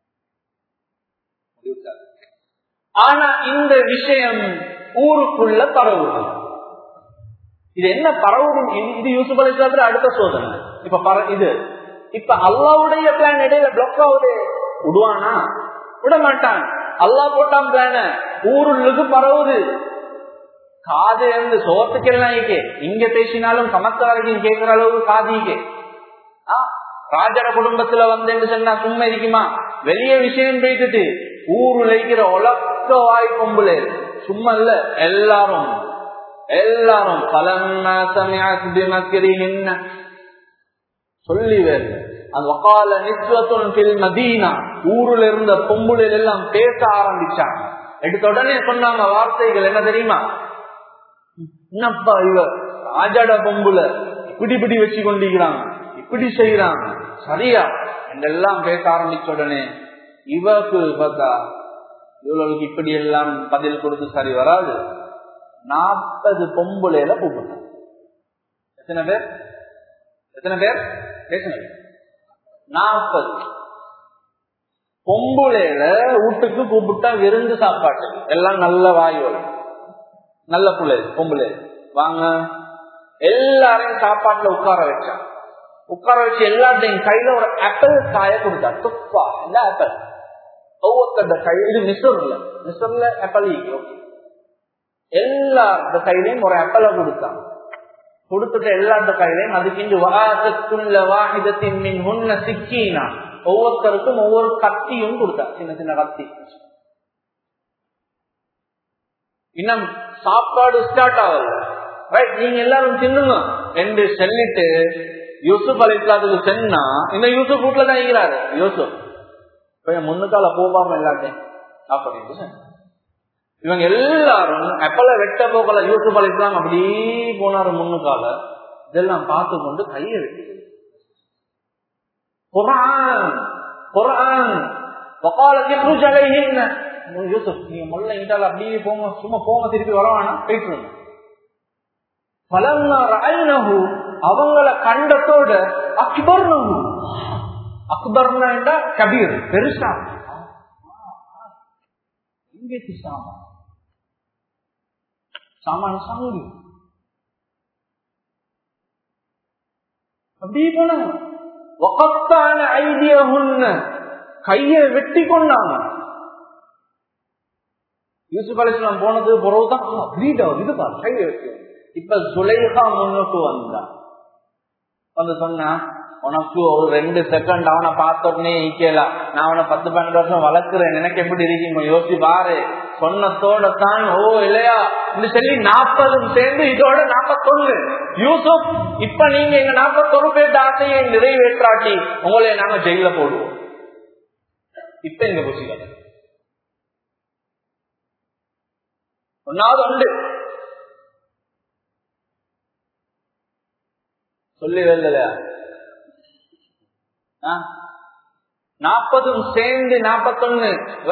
ஆனா இந்த விஷயம் ஊருக்குள்ள பரவுது இது என்ன பரவுது இது யூசுப் அலிஸ்லாத்துல அடுத்த சோதனை இப்ப பர இது இப்ப அல்லாவுடைய பிளான் இடையில பிளாக் ஆகுது விடுவானா விட மாட்டான் அல்லா போட்டான் பிளான ஊருள்ளுக்கு பரவுது காது இருந்து சோத்துக்கெல்லாம் இங்கே இங்க பேசினாலும் சமத்த வரைக்கும் கேட்கிற அளவுக்கு காதிக்கு ராஜர குடும்பத்துல வந்து சொன்னா சும்மா இருக்குமா வெளிய விஷயம் பேசிட்டு ஊருல இருக்கிற உலக்க வாய் கொம்புல சும்மா இல்ல எல்லாரும் எல்லாரும் பலன்ன சொல்லி வேறு அந்த வக்கால நிஸ்வத்துன் மதீனா ஊருல இருந்த பொம்புல எல்லாம் பேச ஆரம்பிச்சாங்க எடுத்த உடனே சொன்னாங்க வார்த்தைகள் என்ன தெரியுமா என்னப்பா இவ ராஜாட பொம்புல இப்படி இப்படி வச்சு கொண்டிருக்கிறாங்க இப்படி செய்யறாங்க சரியா என்றெல்லாம் பேச ஆரம்பிச்ச உடனே இவக்கு பார்த்தா இவளுக்கு இப்படி எல்லாம் பதில் கொடுத்து சரி வராது நாற்பது பொம்புலையில கூப்பிட்டாங்க எத்தனை பேர் எத்தனை பேர் பேசுங்க நாற்பது பொம்புலையில வீட்டுக்கு கூப்பிட்டா விருந்து சாப்பாட்டு எல்லாம் நல்ல வாயு நல்ல புள்ளை பொம்புலை வாங்க எல்லாரையும் சாப்பாட்டுல உட்கார வச்சான் உட்கார வச்சு எல்லாத்தையும் கையில ஒரு ஆப்பிள் காய கொடுத்தா துப்பா இல்ல ஆப்பிள் ஒவ்வொருத்தர கை இது மிஸ்டர்ல மிஸ்டர்ல ஆப்பிள் ஓகே எல்லா கையிலையும் ஒரு ஆப்பிள கொடுத்தான் கொடுத்துட்டு எல்லாத்த கையிலையும் அதுக்கு வாசத்துள்ள வாகிதத்தின் மின் முன்ன சிக்கினா ஒவ்வொருத்தருக்கும் ஒவ்வொரு கத்தியும் கொடுத்தா சின்ன சின்ன கத்தி இன்னும் சாப்பாடு ஸ்டார்ட் ஆகல ரைட் நீங்க எல்லாரும் தின்னுங்க என்று சொல்லிட்டு யூசுப் அலிஸ்லாத்துக்கு சென்னா இந்த யூசுப் வீட்டுல தான் இருக்கிறாரு யூசுப் முன்னுக்கால போகாம எல்லாத்தையும் அப்படின்னு இவங்க எல்லாரும் எப்பல வெட்ட போகல யூசுப் அலிஸ்லாம் அப்படி போனாரு முன்னுக்கால இதெல்லாம் பார்த்து கொண்டு கையை வெட்டி குரான் குரான் யூசுப் நீங்க முல்ல இண்டால அப்படியே போங்க சும்மா போங்க திருப்பி வரவானா போயிட்டு பலன்னு அவங்கள கண்டத்தோட அக்பர் அக்பர்னா கபீர் பெருசா இங்கே சாமான் சாமான சாங்குடி அப்படியே போனாங்க ஐடியா கைய வெட்டி கொண்டாங்க யூசுப் அலிஸ்லாம் போனது பிறகுதான் பிரீட் ஆகுது இது பாரு கையை வெட்டி இப்ப சுலைஹா முன்னுக்கு வந்தா வந்து சொன்னா உனக்கு ஒரு ரெண்டு செகண்ட் அவனை பார்த்த உடனே ஈக்கலாம் நான் அவனை பத்து பன்னெண்டு வருஷம் வளர்க்கிறேன் எனக்கு எப்படி இருக்கீங்க யோசி பாரு சொன்னத்தோட தான் ஓ இல்லையா இந்த சொல்லி நாற்பதும் சேர்ந்து இதோட நாற்பத்தொன்னு யூசுப் இப்ப நீங்க எங்க நாற்பத்தொரு பேர் ஆசையை நிறைவேற்றாட்டி உங்களை நாங்க ஜெயில போடுவோம் இப்ப எங்க புசிகள் ஒன்னாவது உண்டு சொல்லி வரலையா நாற்பதும் சேர்ந்து நாற்பத்தொன்னு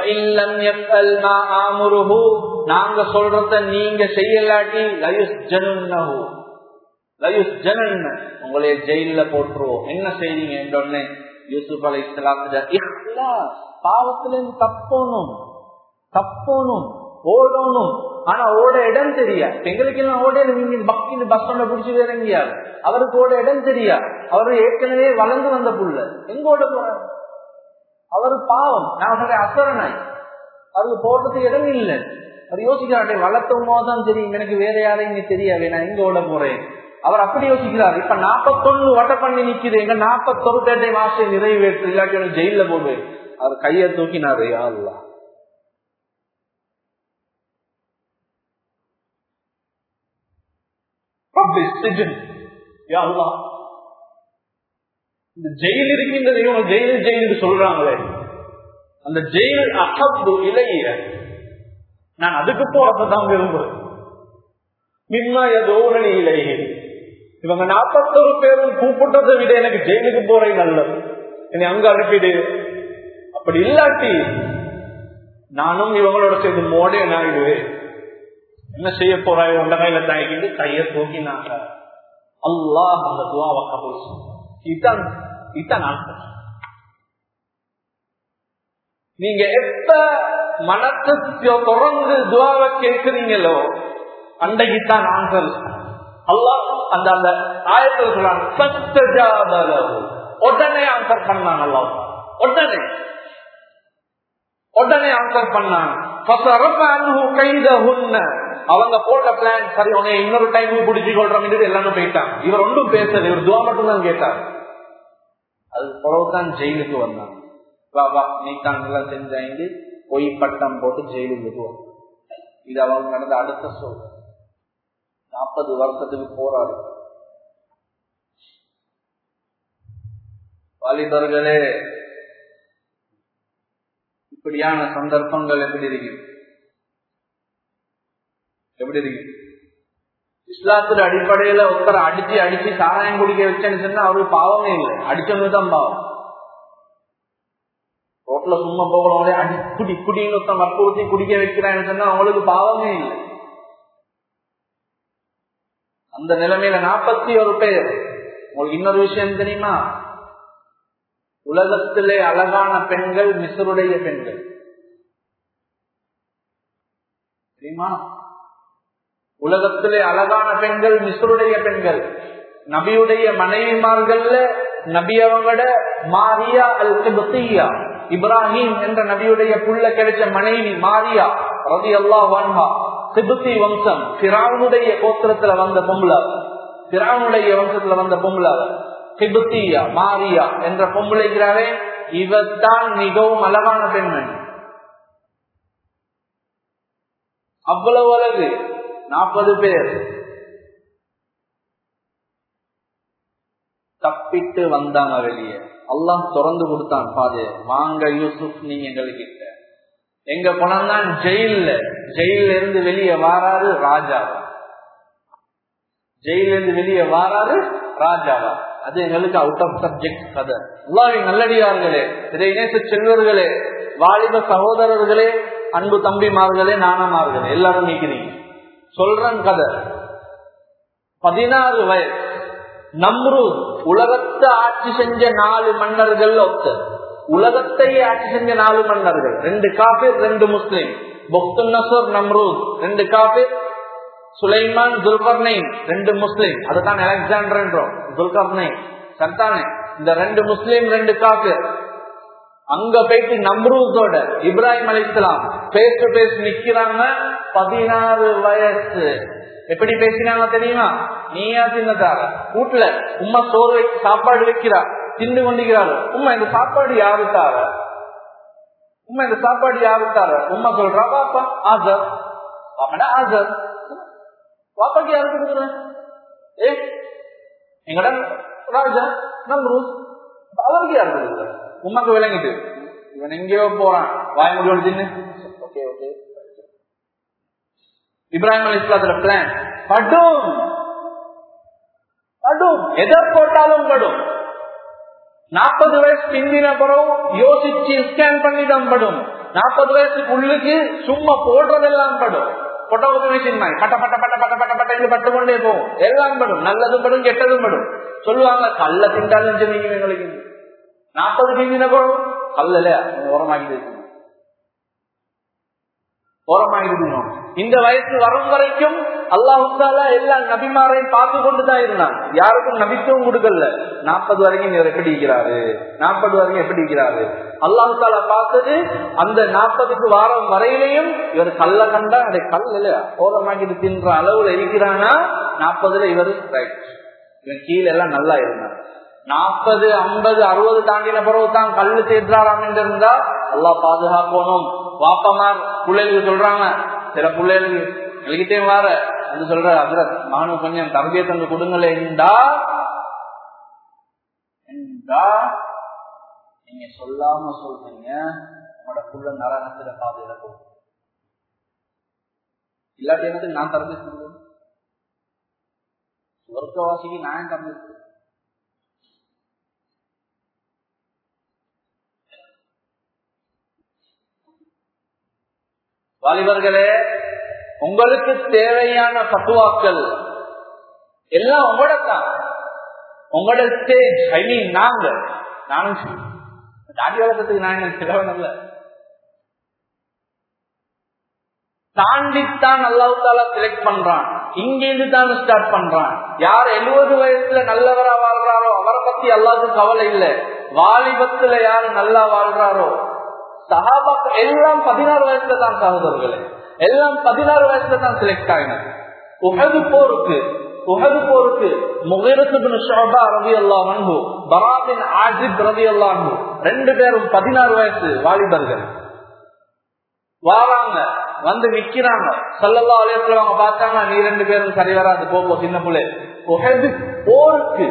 நாங்க சொல்றத நீங்க செய்யலாட்டி லயுஸ் ஜனு லயுஸ் ஜனன் உங்களைய ஜெயில போட்டுருவோம் என்ன செய்வீங்க என்றொன்னு யூசுப் அலை இஸ்லாத்துல பாவத்துல இருந்து தப்போனும் தப்போனும் ஓடணும் ஆனா ஓட இடம் தெரியா எங்களுக்கு எல்லாம் ஓட நீங்க பக்கின்னு பஸ் ஸ்டாண்ட பிடிச்சி வேறங்கியா அவருக்கு ஓட இடம் தெரியா அவரு ஏற்கனவே வளர்ந்து வந்த புள்ள எங்க ஓட போறாரு அவரு பாவம் நான் சொல்றேன் அசரனாய் அவருக்கு போடுறதுக்கு இடம் இல்லை அவர் யோசிக்கிறாட்டே வளர்த்தும் போதுதான் தெரியும் எனக்கு வேற யாரையும் இங்க தெரியாது நான் எங்க ஓட போறேன் அவர் அப்படி யோசிக்கிறார் இப்ப நாப்பத்தொன்னு வட்ட பண்ணி நிக்குது எங்க நாப்பத்தொரு பேட்டை மாசம் நிறைவேற்று இல்லாட்டி ஜெயில போடுவேன் அவர் கையை தூக்கினாரு யாருலா இந்த ஜெயில் இருக்கின்றது இவங்க ஜெயில் ஜெயில் சொல்றாங்களே அந்த ஜெயில் அகப்பு இலைய நான் அதுக்கு போறதான் விரும்புறேன் மின்மய தோரணி இலையே இவங்க நாற்பத்தொரு பேரும் கூப்பிட்டதை விட எனக்கு ஜெயிலுக்கு போறேன் நல்லது என்னை அங்க அனுப்பிடு அப்படி இல்லாட்டி நானும் இவங்களோட சேர்ந்து மோடே நாயிடுவேன் என்ன செய்ய போறாய் உண்ட கையில தாங்கிட்டு கைய தூக்கினாங்க அல்லாஹ் அந்த துவாவை கபூல் இதான் இதான் ஆன்சர் நீங்க எப்ப மனத்தை தொடர்ந்து துவாவை கேட்கிறீங்களோ அன்றைக்கு தான் ஆன்சர் அல்லாஹ் அந்த அந்த ஆயத்தில் சொல்றாங்க உடனே ஆன்சர் பண்ணாங்க அல்லாஹ் உடனே உடனே ஆன்சர் பண்ணாங்க அவங்க போட்ட பிளான் சரி உன்னை இன்னொரு டைம் பிடிச்சி கொள்றோம் எல்லாமே போயிட்டான் இவர் ஒன்றும் பேசல இவர் துவா மட்டும் தான் கேட்டார் அது பிறகுதான் ஜெயிலுக்கு வந்தாங்க வா வா நீ தான் எல்லாம் செஞ்சாங்க பொய் பட்டம் போட்டு ஜெயிலுக்கு போவோம் இது அவங்க நடந்த அடுத்த சொல் நாற்பது வருஷத்துக்கு போராடு வாலிபர்களே இப்படியான சந்தர்ப்பங்கள் எப்படி இருக்கு எப்படி இருக்கு இஸ்லாத்துல அடிப்படையில ஒருத்தரை அடிச்சு அடிச்சு சாராயம் குடிக்க வச்சேன்னு சொன்னா அவருக்கு பாவமே இல்லை அடிச்சவனுதான் பாவம் ரோட்ல சும்மா போகிறவங்களே அடி குடி குடின்னு ஒருத்தன் வற்புறுத்தி குடிக்க வைக்கிறான்னு சொன்னா அவங்களுக்கு பாவமே இல்லை அந்த நிலைமையில நாற்பத்தி ஒரு பேர் உங்களுக்கு இன்னொரு விஷயம் தெரியுமா உலகத்திலே அழகான பெண்கள் மிசருடைய பெண்கள் தெரியுமா உலகத்திலே அழகான பெண்கள் மிஸ்ருடைய பெண்கள் நபியுடைய மனைவிமார்கள்ல நபி அவங்களோட மாரியா அல் கிபத்தியா இப்ராஹிம் என்ற நபியுடைய புள்ள கிடைச்ச மனைவி மாரியா ரதி அல்லா வன்ஹா சிபுத்தி வம்சம் பிராவுடைய கோத்திரத்துல வந்த பொம்பளை பிராவுடைய வம்சத்துல வந்த பொம்பளை கிபுத்தியா மாரியா என்ற பொம்பளைக்கிறாரே இவத்தான் மிகவும் அழகான பெண்மணி அவ்வளவு அழகு நாற்பது பேர் தப்பிட்டு வந்தாங்க வெளியே அல்லாம் திறந்து கொடுத்தான் பாது வாங்க யூசுப் நீங்க எங்ககிட்ட எங்க பணம் ஜெயில ஜெயில இருந்து வெளியே வாராரு ராஜாவா ஜெயில இருந்து வெளியே வாராரு ராஜாவா அது எங்களுக்கு அவுட் ஆஃப் சப்ஜெக்ட் கதை எல்லாரும் நல்லடியார்களே இதை இணைத்த செல்வர்களே வாலிப சகோதரர்களே அன்பு தம்பிமார்களே நானமார்களே எல்லாரும் நீக்கிறீங்க சொல்றன் கதை பதினாறு வயசு நம்ரூத் உலகத்தை ஆட்சி செஞ்ச நாலு மன்னர்கள் ஒத்த உலகத்தையே ஆட்சி செஞ்ச நாலு மன்னர்கள் ரெண்டு காபிர் ரெண்டு முஸ்லிம் பொக்து நசர் நம்ரூத் ரெண்டு காபிர் சுலைமான் துல்கர்னைன் ரெண்டு முஸ்லிம் அதுதான் அலெக்சாண்டர் என்றோம் துல்கர்னைன் சர்தானே இந்த ரெண்டு முஸ்லிம் ரெண்டு காபிர் அங்க போயிட்டு நம்ரூத்தோட இப்ராஹிம் அலிஸ்லாம் பேஸ் டு பேஸ் நிக்கிறாங்க பதினாறு வயசு எப்படி பேசினாங்க தெரியுமா நீயா தின்னதார வீட்டுல உமா சோறு வைக்க சாப்பாடு வைக்கிறா தின்னு கொண்டிருக்கிறாரு உமா இந்த சாப்பாடு யாரு தார உமா இந்த சாப்பாடு யாரு தார உமா சொல்றா பாப்பா ஆசர் பாப்படா ஆசர் பாப்பாக்கு யாரு கொடுக்குறேன் ஏ எங்கட ராஜா நம்ரு அவருக்கு யாரு கொடுக்குறேன் உமாக்கு விளங்கிட்டு இவன் எங்கேயோ போறான் வாய் முடியோடு தின்னு ஓகே ஓகே இப்ராஹிம் அலி இஸ்லாத்துல பிளான் படும் படும் எதை போட்டாலும் படும் நாற்பது வயசு பிந்தின பிறகு யோசிச்சு ஸ்கேன் பண்ணி தான் படும் நாற்பது வயசுக்கு உள்ளுக்கு சும்மா போடுறதெல்லாம் படும் பொட்டோக்கு மிஷின் மாதிரி பட்ட பட்ட பட்ட பட்ட பட்ட பட்ட பட்டு கொண்டே போகும் எல்லாம் படும் நல்லதும் படும் கெட்டதும் படும் சொல்லுவாங்க கல்ல திண்டாலும் சொன்னீங்க எங்களுக்கு நாற்பது பிந்தின பிறகு கல்லல உரமாக்கி ஓரமாயிருக்கணும் இந்த வயசு வரும் வரைக்கும் அல்லாஹால எல்லா நபிமாரையும் பார்த்து கொண்டுதான் இருந்தான் யாருக்கும் நபித்துவம் கொடுக்கல நாற்பது வரைக்கும் இவர் எப்படி இருக்கிறாரு நாற்பது வரைக்கும் எப்படி இருக்கிறாரு அல்லாஹால பார்த்தது அந்த நாற்பதுக்கு வாரம் வரையிலையும் இவர் கல்ல கண்டா அதை கல் இல்லையா ஓரமாக்கிட்டு தின்ற அளவுல இருக்கிறானா நாற்பதுல இவர் ரைட் இவன் கீழே எல்லாம் நல்லா இருந்தான் நாற்பது ஐம்பது அறுபது தாண்டின பிறகு தான் கல்லு தேற்றாராம் இருந்தா எல்லாம் பாதுகாக்கணும் வாப்பமார் பிள்ளைகளுக்கு சொல்றாங்க சில பிள்ளைகளுக்கு எழுதிட்டே வார அது சொல்ற அதுல நானும் கொஞ்சம் தம்பியை தந்து கொடுங்களே என்றா என்றா நீங்க சொல்லாம சொல்றீங்க உங்களோட புள்ள நரகத்துல பாதையில போகும் இல்லாட்டி எனக்கு நான் தரந்து சொல்றேன் சொர்க்கவாசிக்கு நான் தரந்து வாலிபர்களே உங்களுக்கு தேவையான பத்துவாக்கள் எல்லாம் உங்களோட தான் உங்களோட ஸ்டேஜ் ஐ மீன் நாங்க நானும் தாடி வளர்க்கறதுக்கு நான் எனக்கு செலவனல்ல தாண்டித்தான் அல்லாஹால செலக்ட் பண்றான் இங்கிருந்து தான் ஸ்டார்ட் பண்றான் யார் எழுபது வயசுல நல்லவரா வாழ்றாரோ அவரை பத்தி எல்லாத்துக்கும் கவலை இல்லை வாலிபத்துல யாரு நல்லா வாழ்றாரோ சஹாபாக்கு எல்லாம் பதினாறு வயசுல தான் சகோதரர்களே எல்லாம் பதினாறு வயசுல தான் செலக்ட் ஆகினார் உகது போருக்கு உகது போருக்கு முகிரத்து ஷோபா ரவி அல்லாஹு பராபின் ஆஜித் ரவி அல்லாஹு ரெண்டு பேரும் பதினாறு வயசு வாலிபர்கள் வாராங்க வந்து நிக்கிறாங்க சல்லல்லா அலையத்துல அவங்க பார்த்தாங்க நீ ரெண்டு பேரும் சரி வராது போப்போ சின்ன பிள்ளை உகது போருக்கு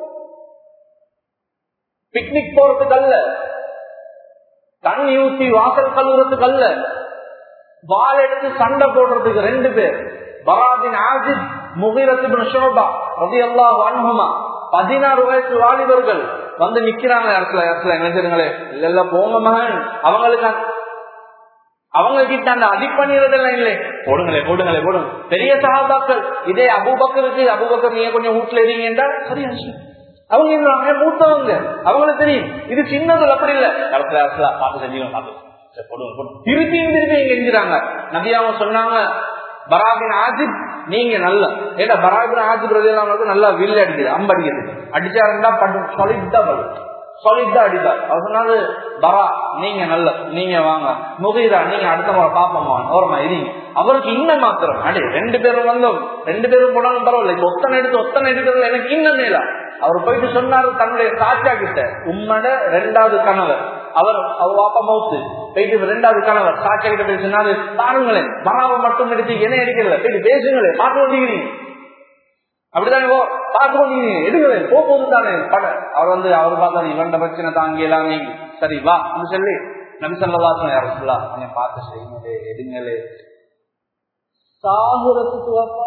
பிக்னிக் போறதுக்கு அல்ல தண்ணி ஊத்தி வாசல் கழுவுறதுக்கு அல்ல வால் எடுத்து சண்டை போடுறதுக்கு ரெண்டு பேர் பராபின் ஆஜித் முகிரத்து ஷோபா ரதி அல்லா வான்ஹுமா பதினாறு வயசு வாலிபர்கள் வந்து நிக்கிறாங்க இடத்துல இடத்துல நினைச்சிருங்களே இல்ல இல்ல போங்க மகன் அவங்களுக்கு அவங்க கிட்ட அந்த அடிப்பணிறதெல்லாம் இல்லை போடுங்களே போடுங்களே போடுங்க பெரிய சகாபாக்கள் இதே அபுபக்கருக்கு அபுபக்கர் நீங்க கொஞ்சம் வீட்டுல இருக்கீங்கன்றா சரியா அவங்க இருந்தாங்க மூத்தவங்க அவங்களுக்கு தெரியும் இது சின்னது அப்படி இல்ல இடத்துல இடத்துல பார்த்து செஞ்சீங்க பார்த்து போடுங்க போடுங்க திருப்பியும் திருப்பி இங்க செஞ்சுறாங்க நபி அவங்க சொன்னாங்க பராபின் ஆஜிப் நீங்க நல்ல ஏடா பராபின் ஆஜிப் ரதியெல்லாம் நல்லா வில் அடிக்குது அம்பு அடிக்குது அடிச்சாருந்தா பட்டு சொல்லிட்டு படு சொல்லிட்டு அடித்தார் அவர் சொன்னாரு பரா நீங்க நல்ல நீங்க வாங்க முகீரா நீங்க அடுத்த முறை பாப்போமா ஓரமா இருங்க அவருக்கு இன்னும் மாத்திரம் அடி ரெண்டு பேரும் வந்தோம் ரெண்டு பேரும் போனாலும் பரவாயில்ல இப்ப ஒத்தனை எடுத்து ஒத்தனை எடுக்கிறது எனக்கு இன்னும் மேலா அவர் போயிட்டு சொன்னாரு தன்னுடைய சாச்சா கிட்ட உம்மட ரெண்டாவது கணவர் அவர் அவர் வாப்பா மவுத்து போயிட்டு ரெண்டாவது கணவர் சாச்சா கிட்ட போய் சொன்னாரு பாருங்களேன் பராவை மட்டும் எடுத்து என்ன எடுக்கல போயிட்டு பேசுங்களேன் பார்த்து கொண்டீங்க அப்படிதானே பார்த்து கொண்டீங்க எடுங்களேன் போகுது தானே பட அவர் வந்து அவர் பார்த்தா இவண்ட பிரச்சனை தாங்கி எல்லாமே சரி வா சொல்லி நபி சொல்லா யாரும் சொல்லா கொஞ்சம் பார்த்து செய்யுங்களே எடுங்களே சாகுரத்துக்கு வாப்பா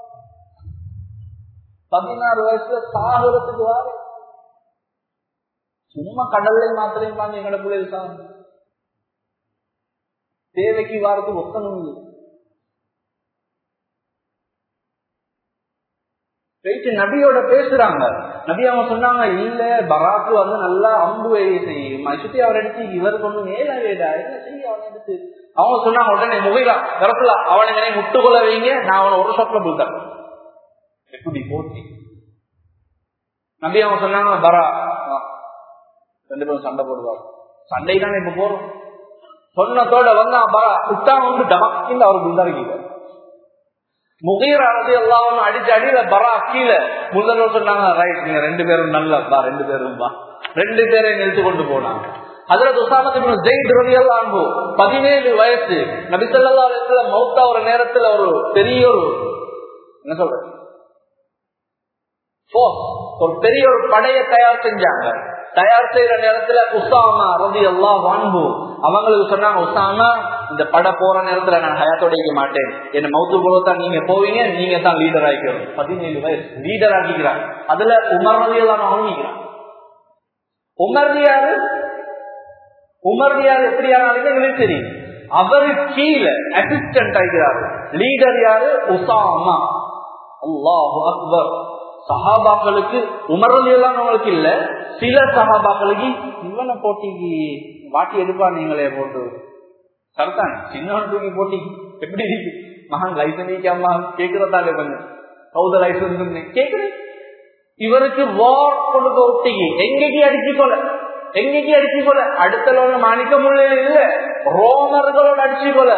பதினாறு வயசுல சாகுரத்துக்கு வாரு சும்மா கடல்லையும் மாத்திரையும் பாங்க எங்கட பிள்ளைகள் சாகு தேவைக்கு வாரத்துக்கு ஒத்தனும் போயிட்டு நபியோட பேசுறாங்க நபி அவங்க சொன்னாங்க இல்ல பராக்கு வந்து நல்லா அம்பு வேலையை செய்யும் சுத்தி அவர் எடுத்து இவர் கொண்டு மேல வேடா என்ன செய்ய அவன் எடுத்து அவங்க சொன்னாங்க உடனே முகைலா வரத்துல அவனை முட்டுக்கொள்ள வைங்க நான் அவனை ஒரு ஷாப்ல போயிட்டேன் எப்படி போட்டி நபி அவங்க சொன்னாங்க பரா ரெண்டு பேரும் சண்டை போடுவார் சண்டை தானே இப்ப போறோம் சொன்னதோட வந்தா பரா உட்டா வந்து டமக்கின்னு அவர் குந்தாரிக்கிறார் முகீர் அறதி எல்லாம் அடிச்சு அடியில பரா கீழே முதல்வர் சொன்னாங்க ரைட் நீங்க ரெண்டு பேரும் நல்லப்பா ரெண்டு பேரும் பா ரெண்டு பேரையும் நிறுத்து கொண்டு போனாங்க அதுல உசாமத்து ஜெயித் ரவியெல்லாம் பதினேழு வயசு நபிசல்லா அலிஸ்ல மௌத்தா ஒரு நேரத்துல ஒரு பெரிய ஒரு என்ன சொல்றது ஒரு பெரிய ஒரு படையை தயார் செஞ்சாங்க தயார் செய்யற நேரத்துல உசாமா ரவி எல்லாம் வான்பு அவங்களுக்கு சொன்னாங்க உசாமா இந்த பட போற நேரத்துல நான் ஹயாத்தோட இருக்க மாட்டேன் என்ன மௌத்து போலத்தான் நீங்க போவீங்க நீங்க தான் லீடர் ஆகிக்கிறோம் பதினேழு வயசு லீடர் ஆகிக்கிறாங்க அதுல உமர் ரவி எல்லாம் வாங்கிக்கிறான் உமர் யாரு உமர் யாரு எப்படி யாராலும் எங்களுக்கு தெரியும் அவரு கீழே அசிஸ்டன்ட் ஆகிறாரு லீடர் யாரு உசாமா அல்லாஹு அக்பர் சஹாபாக்களுக்கு உமரல் எல்லாம் அவங்களுக்கு இல்ல சில சஹாபாக்களுக்கு இவனை போட்டிக்கு வாட்டி எடுப்பா நீங்களே போட்டு சரிதான் சின்னவன் தூக்கி போட்டி எப்படி இருக்கு மகன் லைசன்ஸ் அம்மா கேக்குறதாலே கொஞ்சம் கௌத லைசன்ஸ் கேக்குறேன் இவருக்கு வார் கொடுக்க ஒட்டிக்கு எங்கேக்கு அடிச்சு கொள்ள எங்கேக்கு அடிச்சு கொள்ள அடுத்த மாணிக்க முள்ளையில இல்ல ரோமர்களோட அடிச்சு கொள்ள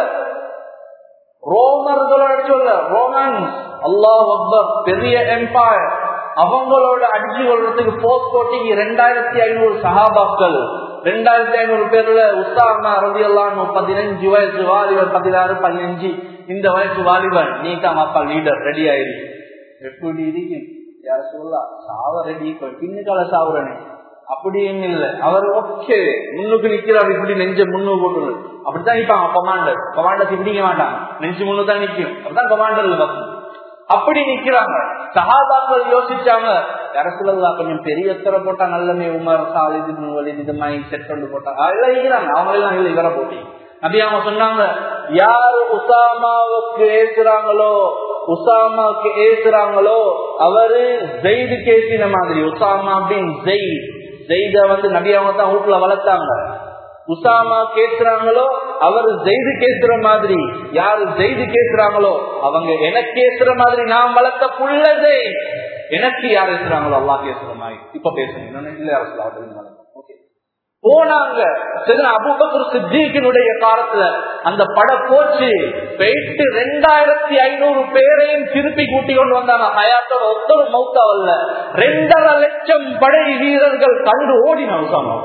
ரோமர்களோட அடிச்சு கொள்ள ரோமன்ஸ் அல்லாஹ் அக்பர் பெரிய எம்பயர் அவங்களோட அடிச்சு கொள்றதுக்கு போஸ்ட் போட்டிக்கு ரெண்டாயிரத்தி ஐநூறு சகாபாக்கள் ரெண்டாயிரத்தி ஐநூறு பேர்ல உஸ்தாமா ரவி எல்லாம் பதினஞ்சு வயசு வாலிபர் பதினாறு பதினஞ்சு இந்த வயசு வாலிபன் நீ தான் அப்பா லீடர் ரெடி ஆயிருக்கு எப்படி இருக்கு யார சொல்லலாம் சாவ ரெடி பின்னுக்கால சாவுறனே அப்படியும் இல்ல அவர் ஓகே முன்னுக்கு நிக்கிறார் இப்படி நெஞ்ச முன்னு போட்டு அப்படித்தான் நிப்பாங்க கமாண்டர் கமாண்டர் சிந்திக்க மாட்டாங்க நெஞ்சு முன்னு தான் நிக்கும் அப்படிதான் கமாண்டர்ல அப்படி நிக்கிறாங்க சகாபாக்கள் யோசிச்சாங்க அரசுல கொஞ்சம் பெரிய எத்தனை போட்டா நல்லமே உமர் சாலிது வலிது இது மாதிரி செட் கொண்டு போட்டாங்க அதெல்லாம் இருக்கிறாங்க அவங்க எல்லாம் இல்லை இவரை போட்டி அப்படி அவங்க சொன்னாங்க யாரு உசாமாவுக்கு ஏசுறாங்களோ உசாமாவுக்கு ஏசுறாங்களோ அவரு ஜெயிது கேசின மாதிரி உசாமா அப்படின்னு ஜெயித் ஜெயித வந்து நபி அவங்க தான் வீட்டுல வளர்த்தாங்க உசாமா கேட்கிறாங்களோ அவர் ஜெய்து கேட்கிற மாதிரி யாரு ஜெய்து கேட்கிறாங்களோ அவங்க எனக்கு கேட்கிற மாதிரி நான் வளர்த்த புள்ளதே எனக்கு யார் பேசுறாங்களோ அல்லா பேசுற மாதிரி இப்ப பேசுறேன் இல்ல அரசு போனாங்க அபுபக்கர் சித்திகினுடைய காலத்துல அந்த பட போச்சு போயிட்டு ரெண்டாயிரத்தி ஐநூறு பேரையும் திருப்பி கூட்டி கொண்டு வந்தாங்க ஹயாத்தோட ஒத்தரும் மௌத்தாவல்ல ரெண்டரை லட்சம் படை வீரர்கள் கண்டு ஓடின உசாமா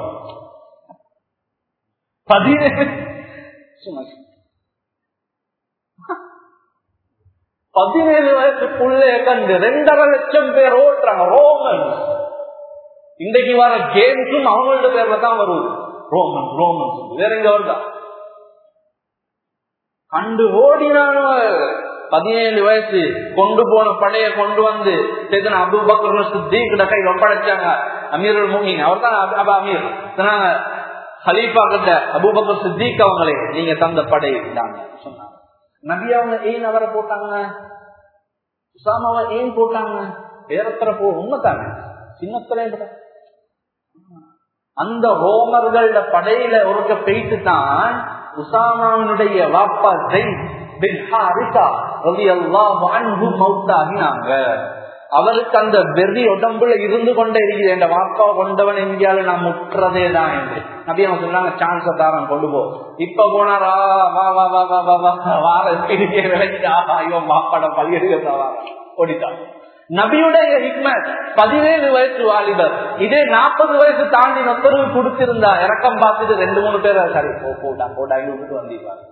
பதினேழு பதினேழு வயசு புள்ளைய கண்டு ரெண்டரை லட்சம் பேர் ஓட்டுறாங்க ரோமன் இன்றைக்கு வர கேம்ஸும் அவங்களோட பேர்ல தான் வருவது ரோமன் ரோமன் வேற எங்க வருதா கண்டு ஓடினானு பதினேழு வயசு கொண்டு போன படைய கொண்டு வந்து அபு பக்கர் சித்திகிட்ட கையில் ஒப்படைச்சாங்க அமீர் மூமின் அவர் தான் அபா அமீர் சொன்னாங்க ஹலீஃபா கிட்ட அபுபக்கர் சித்திக் அவங்களே நீங்க தந்த படை சொன்னாங்க நபி அவங்க ஏன் அவரை போட்டாங்க உசாமாவை ஏன் போட்டாங்க வேறத்தர போ உண்மைத்தாங்க சின்னத்தர அந்த ரோமர்கள படையில ஒருக்க போயிட்டு தான் உசாமாவினுடைய வாப்பா ஜெய் பின் ஹாரிசா ரவி அல்லாஹ் அன்பு மௌத்தாகினாங்க அவருக்கு அந்த வெறி உடம்புல இருந்து கொண்டே இருக்குது என் வாப்பா கொண்டவன் எங்கேயாலும் நான் முற்றதே தான் என்று நபி அவங்க சொன்னாங்க சான்ஸ தாரம் கொண்டு போ இப்ப போனாரா வா வா வா வா வா வா வார விளைஞ்சா இவன் வாப்பாட பள்ளியெடுக்க ஓடிட்டான் நபியுடைய ஹிக்மத் பதினேழு வயசு வாலிபர் இதே நாற்பது வயசு தாண்டி நொத்தரவு கொடுத்திருந்தா இறக்கம் பார்த்துட்டு ரெண்டு மூணு பேர் சரி போ போட்டா போட்டா விட்டு வந்திருப்பாங்க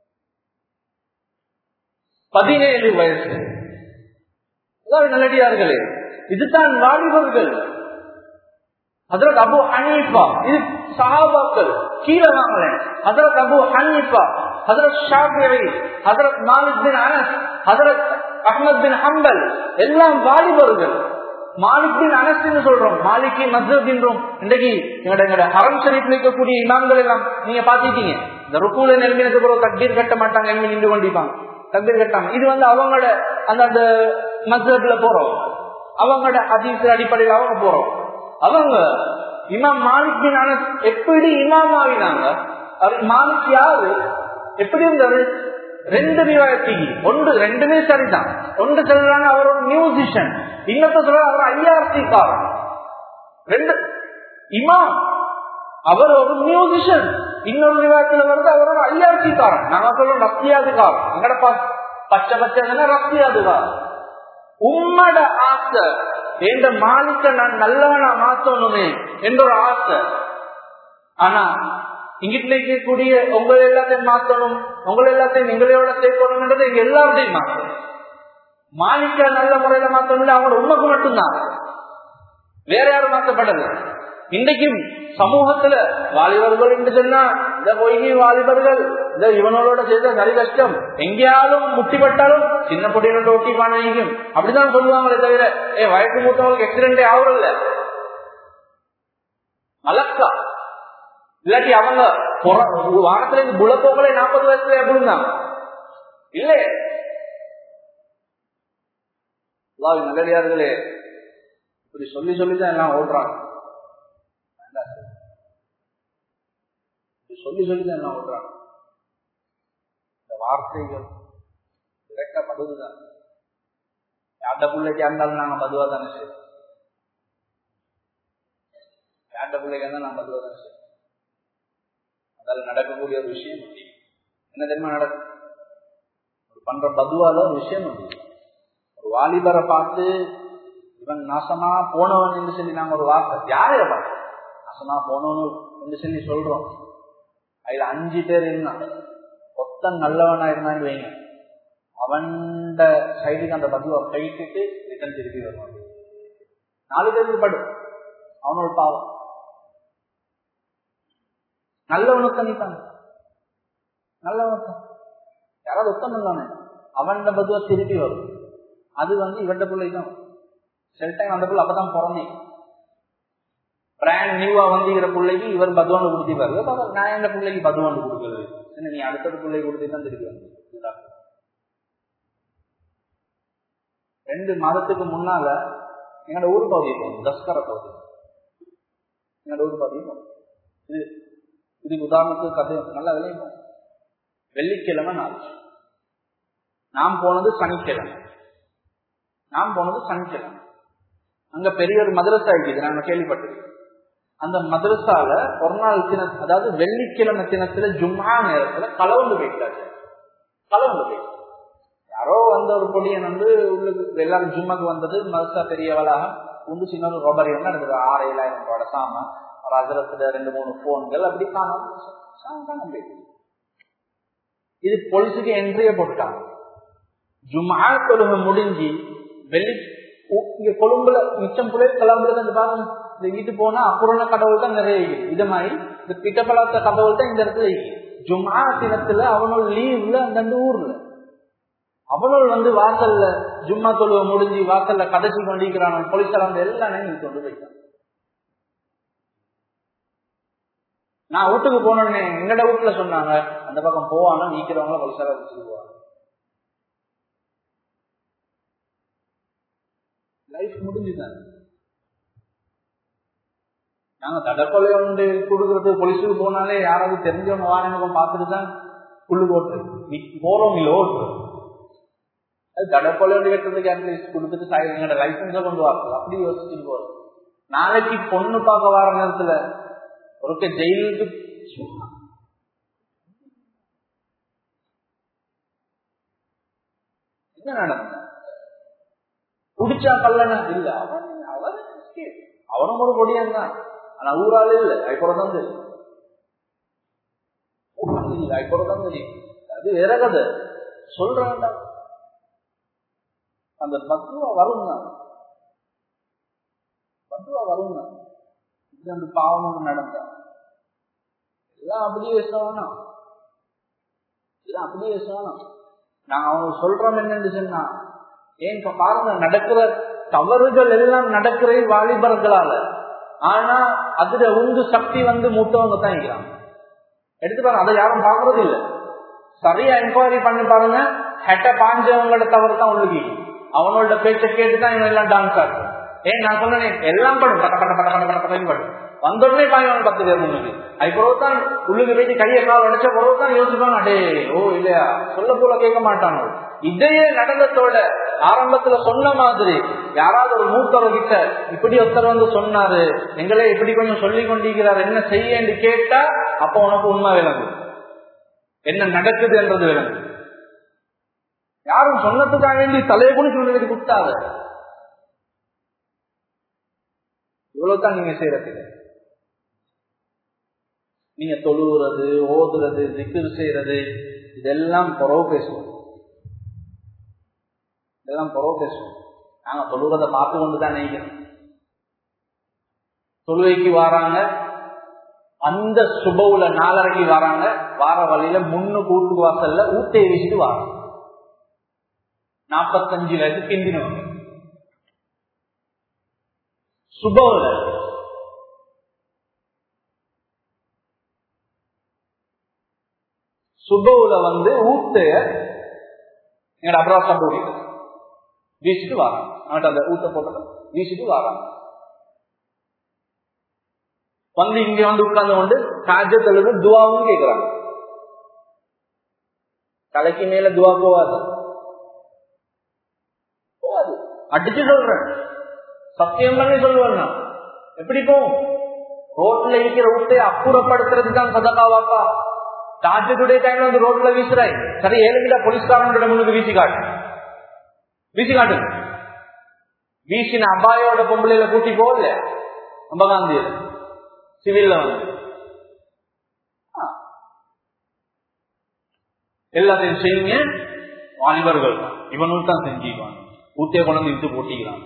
பதினேழு வயசு நல்லடியார்களே இதுதான் வாலிபர்கள் அதற்கு அபு ஹனீஃபா இது சஹாபாக்கள் கீழே வாங்கலேன் அதற்கு அபு ஹனீஃபா ஹதரத் ஷாஃபியை ஹதரத் மாலிக் பின் அனஸ் ஹதரத் அஹமத் பின் ஹம்பல் எல்லாம் வாலிபர்கள் மாலிக் பின் அனஸ் சொல்றோம் மாலிகி மஸ்ஜத் என்றோம் இன்றைக்கு எங்கட எங்கட ஹரம் ஷரீஃப்ல இருக்கக்கூடிய இமாம்கள் எல்லாம் நீங்க பாத்திட்டீங்க இந்த ருக்கூல நெருங்கினதுக்கு பிறகு தக்பீர் கட்ட மாட்டாங்க எங்க நின்று கொண்டிருப்பாங்க தக்பீர் கட்டாம இது வந்து அவங்களோட அந்த அந்த மஸ்ஜத்ல போறோம் அவங்களோட அதிச அடிப்படையில் அவங்க போறோம் அவங்க இமாம் மாலிக் பின் அனஸ் எப்படி இமாம் ஆகினாங்க மாலிக் யாரு எப்படி இருந்தாரு ரெண்டு ரிவாயத்திக்கு ஒன்று ரெண்டுமே சரிதான் ஒன்று சொல்றாங்க அவர் ஒரு மியூசிஷியன் இன்னொரு சொல்றாங்க அவர் ஐஆர்சி காரன் ரெண்டு இமாம் அவர் ஒரு மியூசிஷியன் இன்னொரு விவாதத்துல வருது அவர் ஒரு ஐஆர்சி காரன் நாங்க சொல்றோம் நப்தியாது காரன் எங்கடப்பா பச்சை பச்சை ரத்தி அதுவா உம்மட ஆசை என்ற மாலிக்க நான் நல்லவனா மாத்தணுமே என்ற ஒரு ஆசை ஆனா இங்கிட்ட இருக்கக்கூடிய உங்களை எல்லாத்தையும் மாத்தணும் உங்களை எல்லாத்தையும் எங்களையோட சேர்க்கணும்ன்றது எங்க எல்லாத்தையும் மாத்தணும் மாலிக்க நல்ல முறையில மாத்தணும் அவங்க உண்மைக்கு மட்டும்தான் வேற யாரும் மாற்றப்படல இன்றைக்கும் சமூகத்துல வாலிபர்கள் என்று சொன்னா இந்த பொய்கி வாலிபர்கள் இந்த இவனோட சேர்ந்த சரி கஷ்டம் எங்கேயாலும் முட்டிப்பட்டாலும் சின்ன பொடியில ஓட்டி பானைக்கும் அப்படிதான் சொல்லுவாங்களே தவிர ஏ வயசு மூத்தவங்களுக்கு ஆக்சிடென்டே ஆகுறல்ல மலக்கா இல்லாட்டி அவங்க வாரத்துல இருந்து புலப்போக்களே நாற்பது வயசுல எப்படிதான் இல்லே நல்லடியார்களே இப்படி சொல்லி சொல்லிதான் எல்லாம் ஓடுறாங்க சொல்லி சொல்லிதான் எல்லாம் ஓடுறாங்க இந்த வார்த்தைகள் இறக்கப்படுதுதான் யார்ட பிள்ளைக்கு இருந்தாலும் நாங்க மதுவா தானே செய்வோம் யார்ட பிள்ளைக்கு இருந்தாலும் நாங்க மதுவா தானே செய்வோம் அதால நடக்கக்கூடிய ஒரு விஷயம் என்ன தெரியுமா நடக்கும் ஒரு பண்ற பதுவால ஒரு விஷயம் ஒரு வாலிபரை பார்த்து இவன் நாசமா போனவன் என்று சொல்லி நாங்க ஒரு வார்த்தை யாரைய பார்த்தோம் நாசமா போனவன் என்று சொல்லி சொல்றோம் அதுல அஞ்சு பேர் இருந்தான் ஒத்தன் நல்லவனா இருந்தான்னு வைங்க அவன் சைடுக்கு அந்த பதுவை கைக்கிட்டு ரிட்டன் திருப்பி வருவான் நாலு பேருக்கு படு அவனோட பாவம் நல்லவனுக்கு தனித்தாங்க நல்லவனுக்கு யாராவது ஒத்தம் தானே அவன் பதுவா திருப்பி வரும் அது வந்து இவட்ட பிள்ளை தான் சில டைம் அந்த பிள்ளை அப்பதான் பிறந்தேன் பிராண்ட் நியூவா வந்திக்கிற பிள்ளைக்கு இவர் பதுவாண்டு கொடுத்திருப்பாரு நான் எந்த பிள்ளைக்கு பதுவாண்டு கொடுக்கறது என்ன நீ அடுத்தது பிள்ளை கொடுத்து தான் திருப்பி வந்து ரெண்டு மாதத்துக்கு முன்னால எங்களோட ஊர் பகுதி போகும் தஸ்கர பகுதி எங்களோட ஊர் பகுதி போகும் இது இதுக்கு உதாரணத்துக்கு கதை நல்லா விளையும் வெள்ளிக்கிழமை நாள் நாம் போனது சனிக்கிழமை நாம் போனது சனிக்கிழமை அங்க பெரிய ஒரு மதரசா இருக்குது நாங்க கேள்விப்பட்டிருக்கோம் அந்த மதரசால ஒரு நாள் தின அதாவது வெள்ளிக்கிழமை தினத்துல ஜும்மா நேரத்துல கலவுண்டு போயிட்டாச்சு கலவுண்டு போயிட்டு யாரோ வந்த ஒரு பொடியன் வந்து உள்ளுக்கு எல்லாரும் ஜும்மாக்கு வந்தது மதரசா பெரியவளாக உண்டு சின்ன ஒரு ரொபரி வந்து நடந்தது ஆறு ஏழாயிரம் ரூபாயோட சாமான் ஒரு அஜரத்துல ரெண்டு மூணு போன்கள் அப்படி காணும் இது பொலிசுக்கு என்ட்ரிய போட்டுட்டாங்க ஜும்மா தொழுகை முடிஞ்சு வெள்ளி இங்க கொழும்புல மிச்சம் புள்ளை கிளம்புறது அந்த பாருங்க இந்த வீட்டு போனா அப்புறம் கடவுள் தான் நிறைய இருக்குது இது மாதிரி இந்த பிட்டப்பழத்த கடவுள் தான் இந்த இடத்துல இருக்குது ஜும்மா தினத்துல அவனோட லீவ்ல அந்த ஊர்ல அவனோட வந்து வாசல்ல ஜும்மா தொழுவ முடிஞ்சு வாசல்ல கடைசி கொண்டிருக்கிறான் போலீஸார் வந்து எல்லாம் நீங்க கொண்டு போயிட்டான் நான் வீட்டுக்கு போனோடனே எங்கட வீட்டுல சொன்னாங்க அந்த பக்கம் போவானா நீக்கிறவங்கள போலீஸார வச்சுட்டு போவாங்க லைஃப் முடிஞ்சுதான் நாங்க தடக்கொலை ஒன்று கொடுக்கறது பொலிசுக்கு போனாலே யாராவது தெரிஞ்சவங்க வாரங்க பார்த்துட்டு தான் புல்லு போட்டு போறோம் இல்ல ஓட்டு அது தடக்கொலை ஒன்று கட்டுறதுக்கு அட்லீஸ்ட் கொடுத்துட்டு எங்களோட லைசன்ஸை கொண்டு வரலாம் அப்படி யோசிச்சுட்டு போறோம் நாளைக்கு பொண்ணு பார்க்க வர நேரத்துல ஒருக்க ஜெயிலுக்கு என்ன நடந்த குடிச்சா கல்லணம் இல்ல அவன் அவன் அவனும் ஒரு பொடியன் தான் ஆனா ஊரால இல்ல ஐப்புறம் தான் தெரியும் ஐப்புறம் தான் தெரியும் அது வேற கதை சொல்றான்டா அந்த பத்துவா வரும் தான் பத்துவா வரும் தான் இது அந்த பாவம் நடந்தா எல்லாம் அப்படியே பேசுவானா எல்லாம் அப்படியே பேசுவானா நாங்க அவங்க சொல்றோம் என்னன்னு சொன்னா ஏன் பாருங்க நடக்கிற தவறுகள் எல்லாம் நடக்கிறது வாலிபர்களால ஆனா அதுல உந்து சக்தி வந்து மூத்தவங்க தான் இருக்கிறாங்க எடுத்து பாருங்க அதை யாரும் பாக்குறது இல்ல சரியா என்கொயரி பண்ணி பாருங்க ஹெட்ட பாஞ்சவங்களோட தவறு தான் உள்ளுக்கு அவனோட பேச்ச கேட்டுதான் இவன் எல்லாம் டான்ஸ் ஆடுறான் ஏன் நான் சொன்னேன் எல்லாம் படும் பட்ட பட்ட பட்ட பட்ட பட்ட பட்ட படும் வந்தோடனே பாய்வாங்க பத்து பேர் முன்னுக்கு அது பிறகுதான் உள்ளுக்கு போயிட்டு கையை கால் உடைச்ச பிறகுதான் யோசிப்பாங்க அடே ஓ இல்லையா சொல்ல போல கேட்க மாட்டானோ இதையே நடந்ததோட ஆரம்பத்துல சொன்ன மாதிரி யாராவது ஒரு மூத்தவர் கிட்ட இப்படி ஒருத்தர் வந்து சொன்னாரு எங்களே இப்படி கொஞ்சம் சொல்லி கொண்டிருக்கிறார் என்ன செய்ய கேட்டா அப்ப உனக்கு உண்மை விளங்கும் என்ன நடக்குது என்றது விளங்கும் யாரும் சொன்னதுக்காக வேண்டி தலையை கூட சொல்றதுக்கு குத்தாத இவ்வளவுதான் நீங்க செய்யறதுக்கு நீங்க தொழுகிறது ஓதுறது திக்கிர் செய்யறது இதெல்லாம் புறவு பேசுவோம் இதெல்லாம் புறவு பேசுவோம் நாங்க தொழுகிறத பார்த்து கொண்டுதான் நினைக்கிறோம் தொழுகைக்கு வராங்க அந்த சுபவுல நாலரைக்கு வராங்க வார வழியில முன்னு கூட்டு வாசல்ல ஊட்டையை வீசிட்டு வராங்க நாற்பத்தஞ்சு வயசு கிண்டினவங்க சுபவுல சுபவுல வந்து ஊட்டைய எங்கட அபராசா போடி வீசிட்டு வராங்க அவன்கிட்ட அந்த ஊத்த போட்டத வீசிட்டு வராங்க வந்து இங்க வந்து உட்கார்ந்து கொண்டு காஜத்தழுது துவாவும் கேட்கிறாங்க தலைக்கு மேல துவா போவாது போவாது அடிச்சு சொல்றேன் சத்தியம் பண்ணி சொல்லுவேன் நான் எப்படி போகும் ரோட்ல இருக்கிற ஊட்டையை அப்புறப்படுத்துறதுக்கு தான் சதகாவாப்பா தாஜத்துடைய டைம்ல வந்து ரோட்ல வீசுறாய் சரி ஏழு கிலோ போலீஸ்காரனோட முன்னுக்கு வீசி காட்டு வீசி காட்டு வீசின அபாயோட பொம்பளையில கூட்டி போகல நம்ம காந்தியில சிவில்ல வந்து எல்லாத்தையும் செய்யுங்க வாலிபர்கள் இவனும் தான் செஞ்சுக்குவான் ஊத்திய கொண்டு இட்டு போட்டிக்கிறான்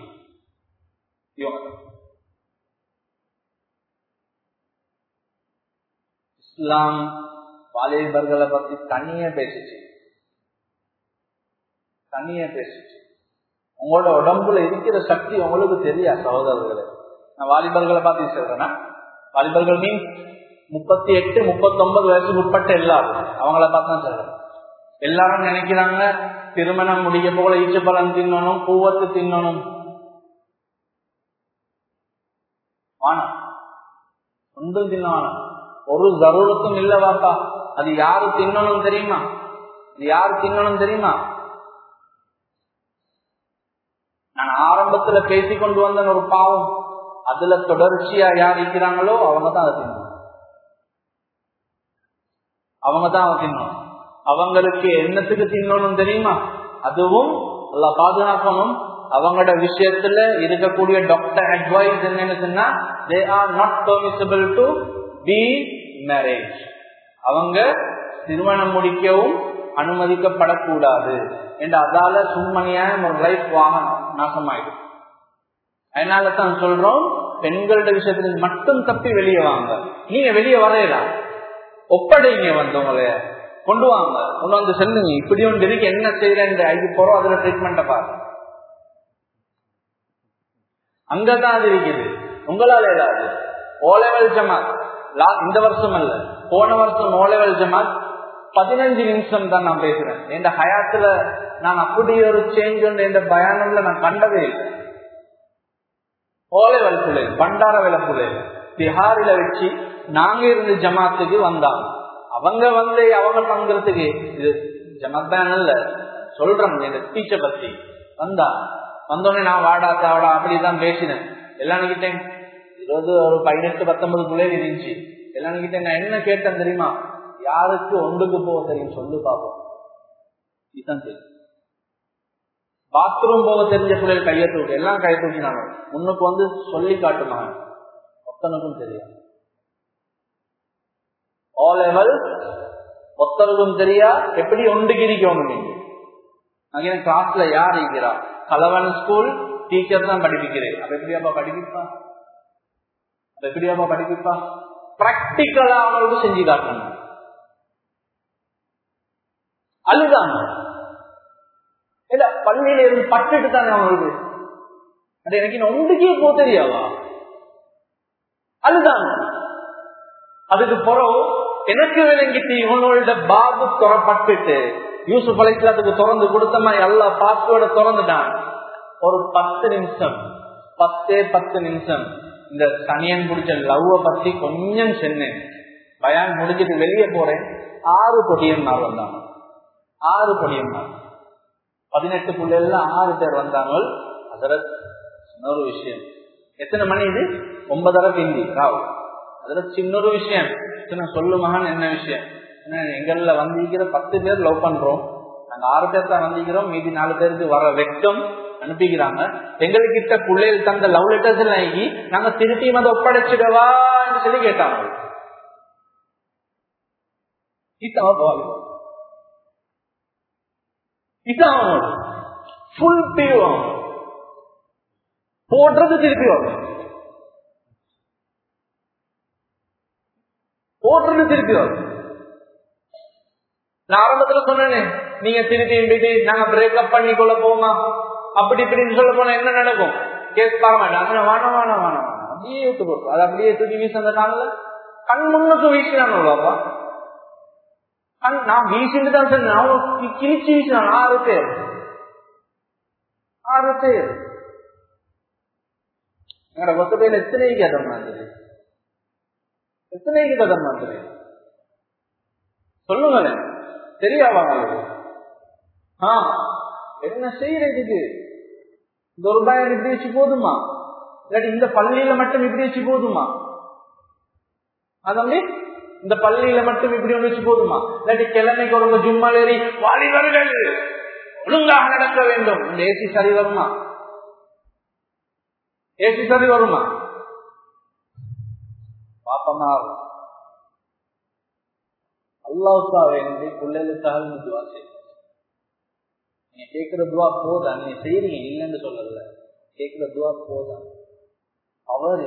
இஸ்லாம் வாலிபர்களை பத்தி தனிய பேசிச்சு தனிய பேசிச்சு உங்களோட உடம்புல இருக்கிற சக்தி உங்களுக்கு தெரியா சகோதரர்களே நான் வாலிபர்களை பார்த்து சொல்றேன்னா வாலிபர்கள் மீன் முப்பத்தி எட்டு முப்பத்தி ஒன்பது வயசுக்கு உட்பட்ட எல்லாரும் அவங்கள பார்த்து தான் சொல்றேன் எல்லாரும் நினைக்கிறாங்க திருமணம் முடிய போல ஈச்சப்பழம் தின்னணும் பூவத்து தின்னணும் வானம் ஒன்றும் தின்னானம் ஒரு ஜரூரத்தும் இல்ல வாப்பா அது யாரு தின்னணும் தெரியுமா இது யாரு தின்னணும் தெரியுமா நான் ஆரம்பத்துல பேசி கொண்டு வந்த ஒரு பாவம் அதுல தொடர்ச்சியா யார் இருக்கிறாங்களோ அவங்க தான் அதை தின்னணும் அவங்க தான் அதை தின்னணும் அவங்களுக்கு என்னத்துக்கு தின்னணும் தெரியுமா அதுவும் நல்லா பாதுகாக்கணும் அவங்களோட விஷயத்துல இருக்கக்கூடிய டாக்டர் அட்வைஸ் என்னன்னு சொன்னா they are not permissible to be marriage அவங்க திருமணம் முடிக்கவும் அனுமதிக்கப்படக்கூடாது என்று அதால சும்மணியான ஒரு லைஃப் வாகனம் நாசமாயிடும் அதனால தான் சொல்றோம் பெண்களோட விஷயத்துல மட்டும் தப்பி வெளியே வாங்க நீங்க வெளியே வரையலாம் ஒப்படைங்க வந்தவங்கள கொண்டு வாங்க கொண்டு வந்து செல்லுங்க இப்படி ஒன்று இருக்கு என்ன செய்யறேன் ஐக்கு போறோம் அதுல ட்ரீட்மெண்ட்டை பாருங்க அங்கதான் அது இருக்குது உங்களால் ஏதாவது ஓ லெவல் ஜமாத் இந்த வருஷம் அல்ல போன வருஷம் ஓ லெவல் ஜமாத் பதினஞ்சு நிமிஷம் தான் நான் பேசுறேன் என் ஹயாத்துல நான் அப்படி ஒரு சேஞ்ச் ஒன்று எந்த பயானம்ல நான் கண்டதே இல்லை ஓ லெவல் பிள்ளைகள் பண்டார வேலை பிள்ளைகள் திஹாரில வச்சு நாங்க இருந்து ஜமாத்துக்கு வந்தாங்க அவங்க வந்து அவங்க தங்குறதுக்கு இது ஜமாத் தான் இல்ல சொல்றேன் இந்த டீச்சை பத்தி வந்தா வந்தோடனே நான் வாடா தாவடா அப்படிதான் பேசினேன் எல்லாம் கிட்டேன் இருபது ஒரு பதினெட்டு பத்தொன்பது பிள்ளைகள் இருந்துச்சு எல்லாம் கிட்ட நான் என்ன கேட்டேன் தெரியுமா யாருக்கு ஒன்றுக்கு போக தெரியும் சொல்லு பாப்போம் இதுதான் தெரியும் பாத்ரூம் போக தெரிஞ்ச பிள்ளைகள் கையை தூக்கு எல்லாம் கையை தூக்கினாங்க முன்னுக்கு வந்து சொல்லி காட்டுமாங்க ஒத்தனுக்கும் தெரியும் ஓ லெவல் ஒத்தனுக்கும் தெரியா எப்படி ஒன்றுக்கு இருக்கணும் நீங்க அங்கே கிளாஸ்ல யார் இருக்கிறா கலவன் ஸ்கூல் டீச்சர் தான் படிப்பிக்கிறேன் அப்ப எப்படியாப்பா படிப்பிப்பா அப்ப எப்படியாப்பா படிப்பிப்பா பிராக்டிக்கலா அவங்களுக்கு செஞ்சு காட்டணும் அழுதாங்க இல்ல பள்ளியில இருந்து பட்டுட்டு தானே அவங்களுக்கு அது எனக்கு ஒன்றுக்கே போ தெரியாவா அழுதாங்க அதுக்கு பிறகு எனக்கு விளங்கிட்டு இவனோட பாபு துறப்பட்டுட்டு யூசுப் அலைக்கிறதுக்கு திறந்து கொடுத்தமா எல்லா பாஸ்வேர்டை திறந்துட்டான் ஒரு பத்து நிமிஷம் பத்தே பத்து நிமிஷம் இந்த சனியன் பிடிச்ச லவ்வ பத்தி கொஞ்சம் சொன்னேன் பயான் முடிஞ்சிட்டு வெளியே போறேன் ஆறு பொடியன்மார் வந்தாங்க ஆறு பொடியன்மார் பதினெட்டு பிள்ளைல ஆறு பேர் வந்தாங்க அதுல இன்னொரு விஷயம் எத்தனை மணி இது ஒன்பதரை பிந்தி ராவ் அதுல சின்னொரு விஷயம் சின்ன சொல்லு மகன் என்ன விஷயம் எங்கள்ல வந்திருக்கிற பத்து பேர் லவ் பண்றோம் நாங்க ஆறு பேர் தான் வந்திக்கிறோம் மீதி நாலு பேருக்கு வர வெக்கம் அனுப்பிக்கிறாங்க எங்ககிட்ட பிள்ளைகள் தந்த லவ் லெட்டர்ஸ் எல்லாம் ஆகி நாங்க திருப்பியும் அதை ஒப்படைச்சிடவான்னு சொல்லி கேட்டாங்க இதான் இதான் ஃபுல் பியூ போடுறது திருப்பி வரும் போடுறது திருப்பி வரும் நான் ஆரம்பத்துல சொன்னேனே நீங்க திருப்பி இண்டிட்டு நாங்க பிரேக்கப் பண்ணி கொள்ள போமா அப்படி இப்படின்னு சொல்ல போனா என்ன நடக்கும் கேஸ் பாக்க மாட்டாங்க வானம் வானம் வானம் அப்படியே விட்டு போட்டு அது அப்படியே தூக்கி வீச அந்த காலில் கண் முன்னுக்கு வீசினானுப்பா கண் நான் வீசிட்டு தான் சொன்னேன் அவன் கிழிச்சு வீசினான் ஆறு பேர் ஆறு பேர் எங்கட பத்து பேர் எத்தனைக்கு கதை மாதிரி எத்தனைக்கு கதை மாதிரி சொல்லுங்களேன் தெரியாவாங்க ஆ என்ன செய்யறதுக்கு இந்த ஒரு ரூபாய் இப்படி வச்சு போதுமா இல்லாட்டி இந்த பள்ளியில மட்டும் இப்படி வச்சு போதுமா அதம்பி இந்த பள்ளியில மட்டும் இப்படி ஒன்று வச்சு போதுமா இல்லாட்டி கிழமைக்கு ஒரு ஜும்மால் ஏறி வாலிபர்கள் ஒழுங்காக நடக்க வேண்டும் இந்த ஏசி சரி வருமா ஏசி சரி வருமா பாப்பமா அல்லாவுக்கா வேண்டி பிள்ளைகளுக்காக துவா செய்யும் நீங்க கேட்கிற துவா போதா நீங்க செய்றீங்க இல்லைன்னு சொல்லல கேட்கிற துவா போதா அவர்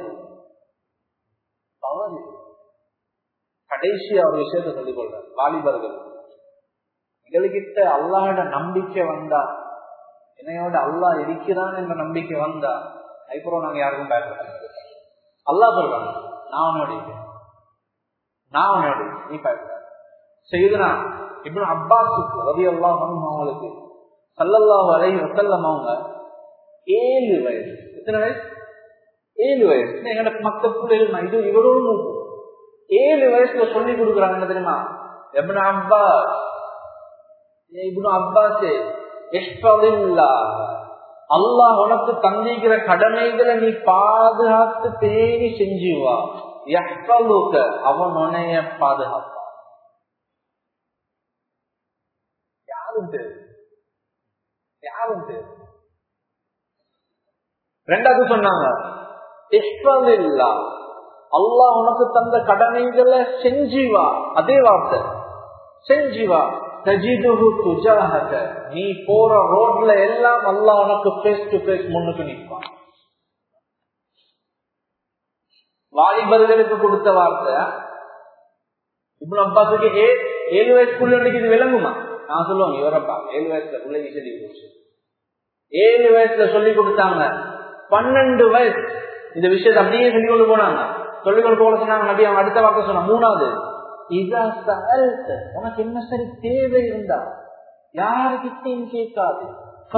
அவர் கடைசியா ஒரு விஷயத்த சொல்லிக் கொள்ற வாலிபர்கள் எங்ககிட்ட அல்லாட நம்பிக்கை வந்தா என்னையோட அல்லா இருக்கிறான் என்ற நம்பிக்கை வந்தா அதுக்கப்புறம் நாங்க யாருக்கும் பயப்பட அல்லா சொல்றாங்க நான் உன்னோட நான் உன்னோட நீ பயப்பட செய்யுதுனா இப்படி அப்பாஸுக்கு ரவி அல்லா அவங்களுக்கு சல்லல்லா வரை வசல்லம் அவங்க ஏழு வயசு எத்தனை வயசு ஏழு வயசு எங்கட மத்த பிள்ளைகள் இது இவரோடு ஏழு வயசுல சொல்லி கொடுக்குறாங்க என்ன தெரியுமா எப்ன அப்பாஸ் இப்னு அப்பாஸ் அல்லாஹ் உனக்கு தந்திக்கிற கடமைகளை நீ பாதுகாத்து பேணி செஞ்சுவா அவன் உனைய பாதுகாப்பான் யாரும் தெரியும் யாரும் தெரியும் ரெண்டாவது சொன்னாங்க இஷ்டமில்லா அல்லாஹ் உனக்கு தந்த கடமைகளை செஞ்சுவா அதே வார்த்தை செஞ்சுவா தஜிதுஹு துஜாஹக நீ போற ரோட்ல எல்லாம் அல்லாஹ் உனக்கு ஃபேஸ் டு ஃபேஸ் முன்னுக்கு நிற்பான் வாலிபர்களுக்கு கொடுத்த வார்த்தை இப்ப அப்பாசுக்கு ஏ ஏழு வயசுக்குள்ள இது விளங்குமா நான் சொல்லுவாங்க இவரப்பா ஏழு வயசுல பிள்ளைக்கு சொல்லி கொடுத்து ஏழு வயசுல சொல்லி கொடுத்தாங்க பன்னெண்டு வயசு இந்த விஷயத்தை அப்படியே சொல்லி கொண்டு போனாங்க சொல்லி கொண்டு போக சொன்னாங்க நபி அவங்க அடுத்த வார்த்தை சொன்னாங்க மூணாவது உனக்கு என்ன சரி தேவை இருந்தா யாருக்கிட்டையும் கேட்காது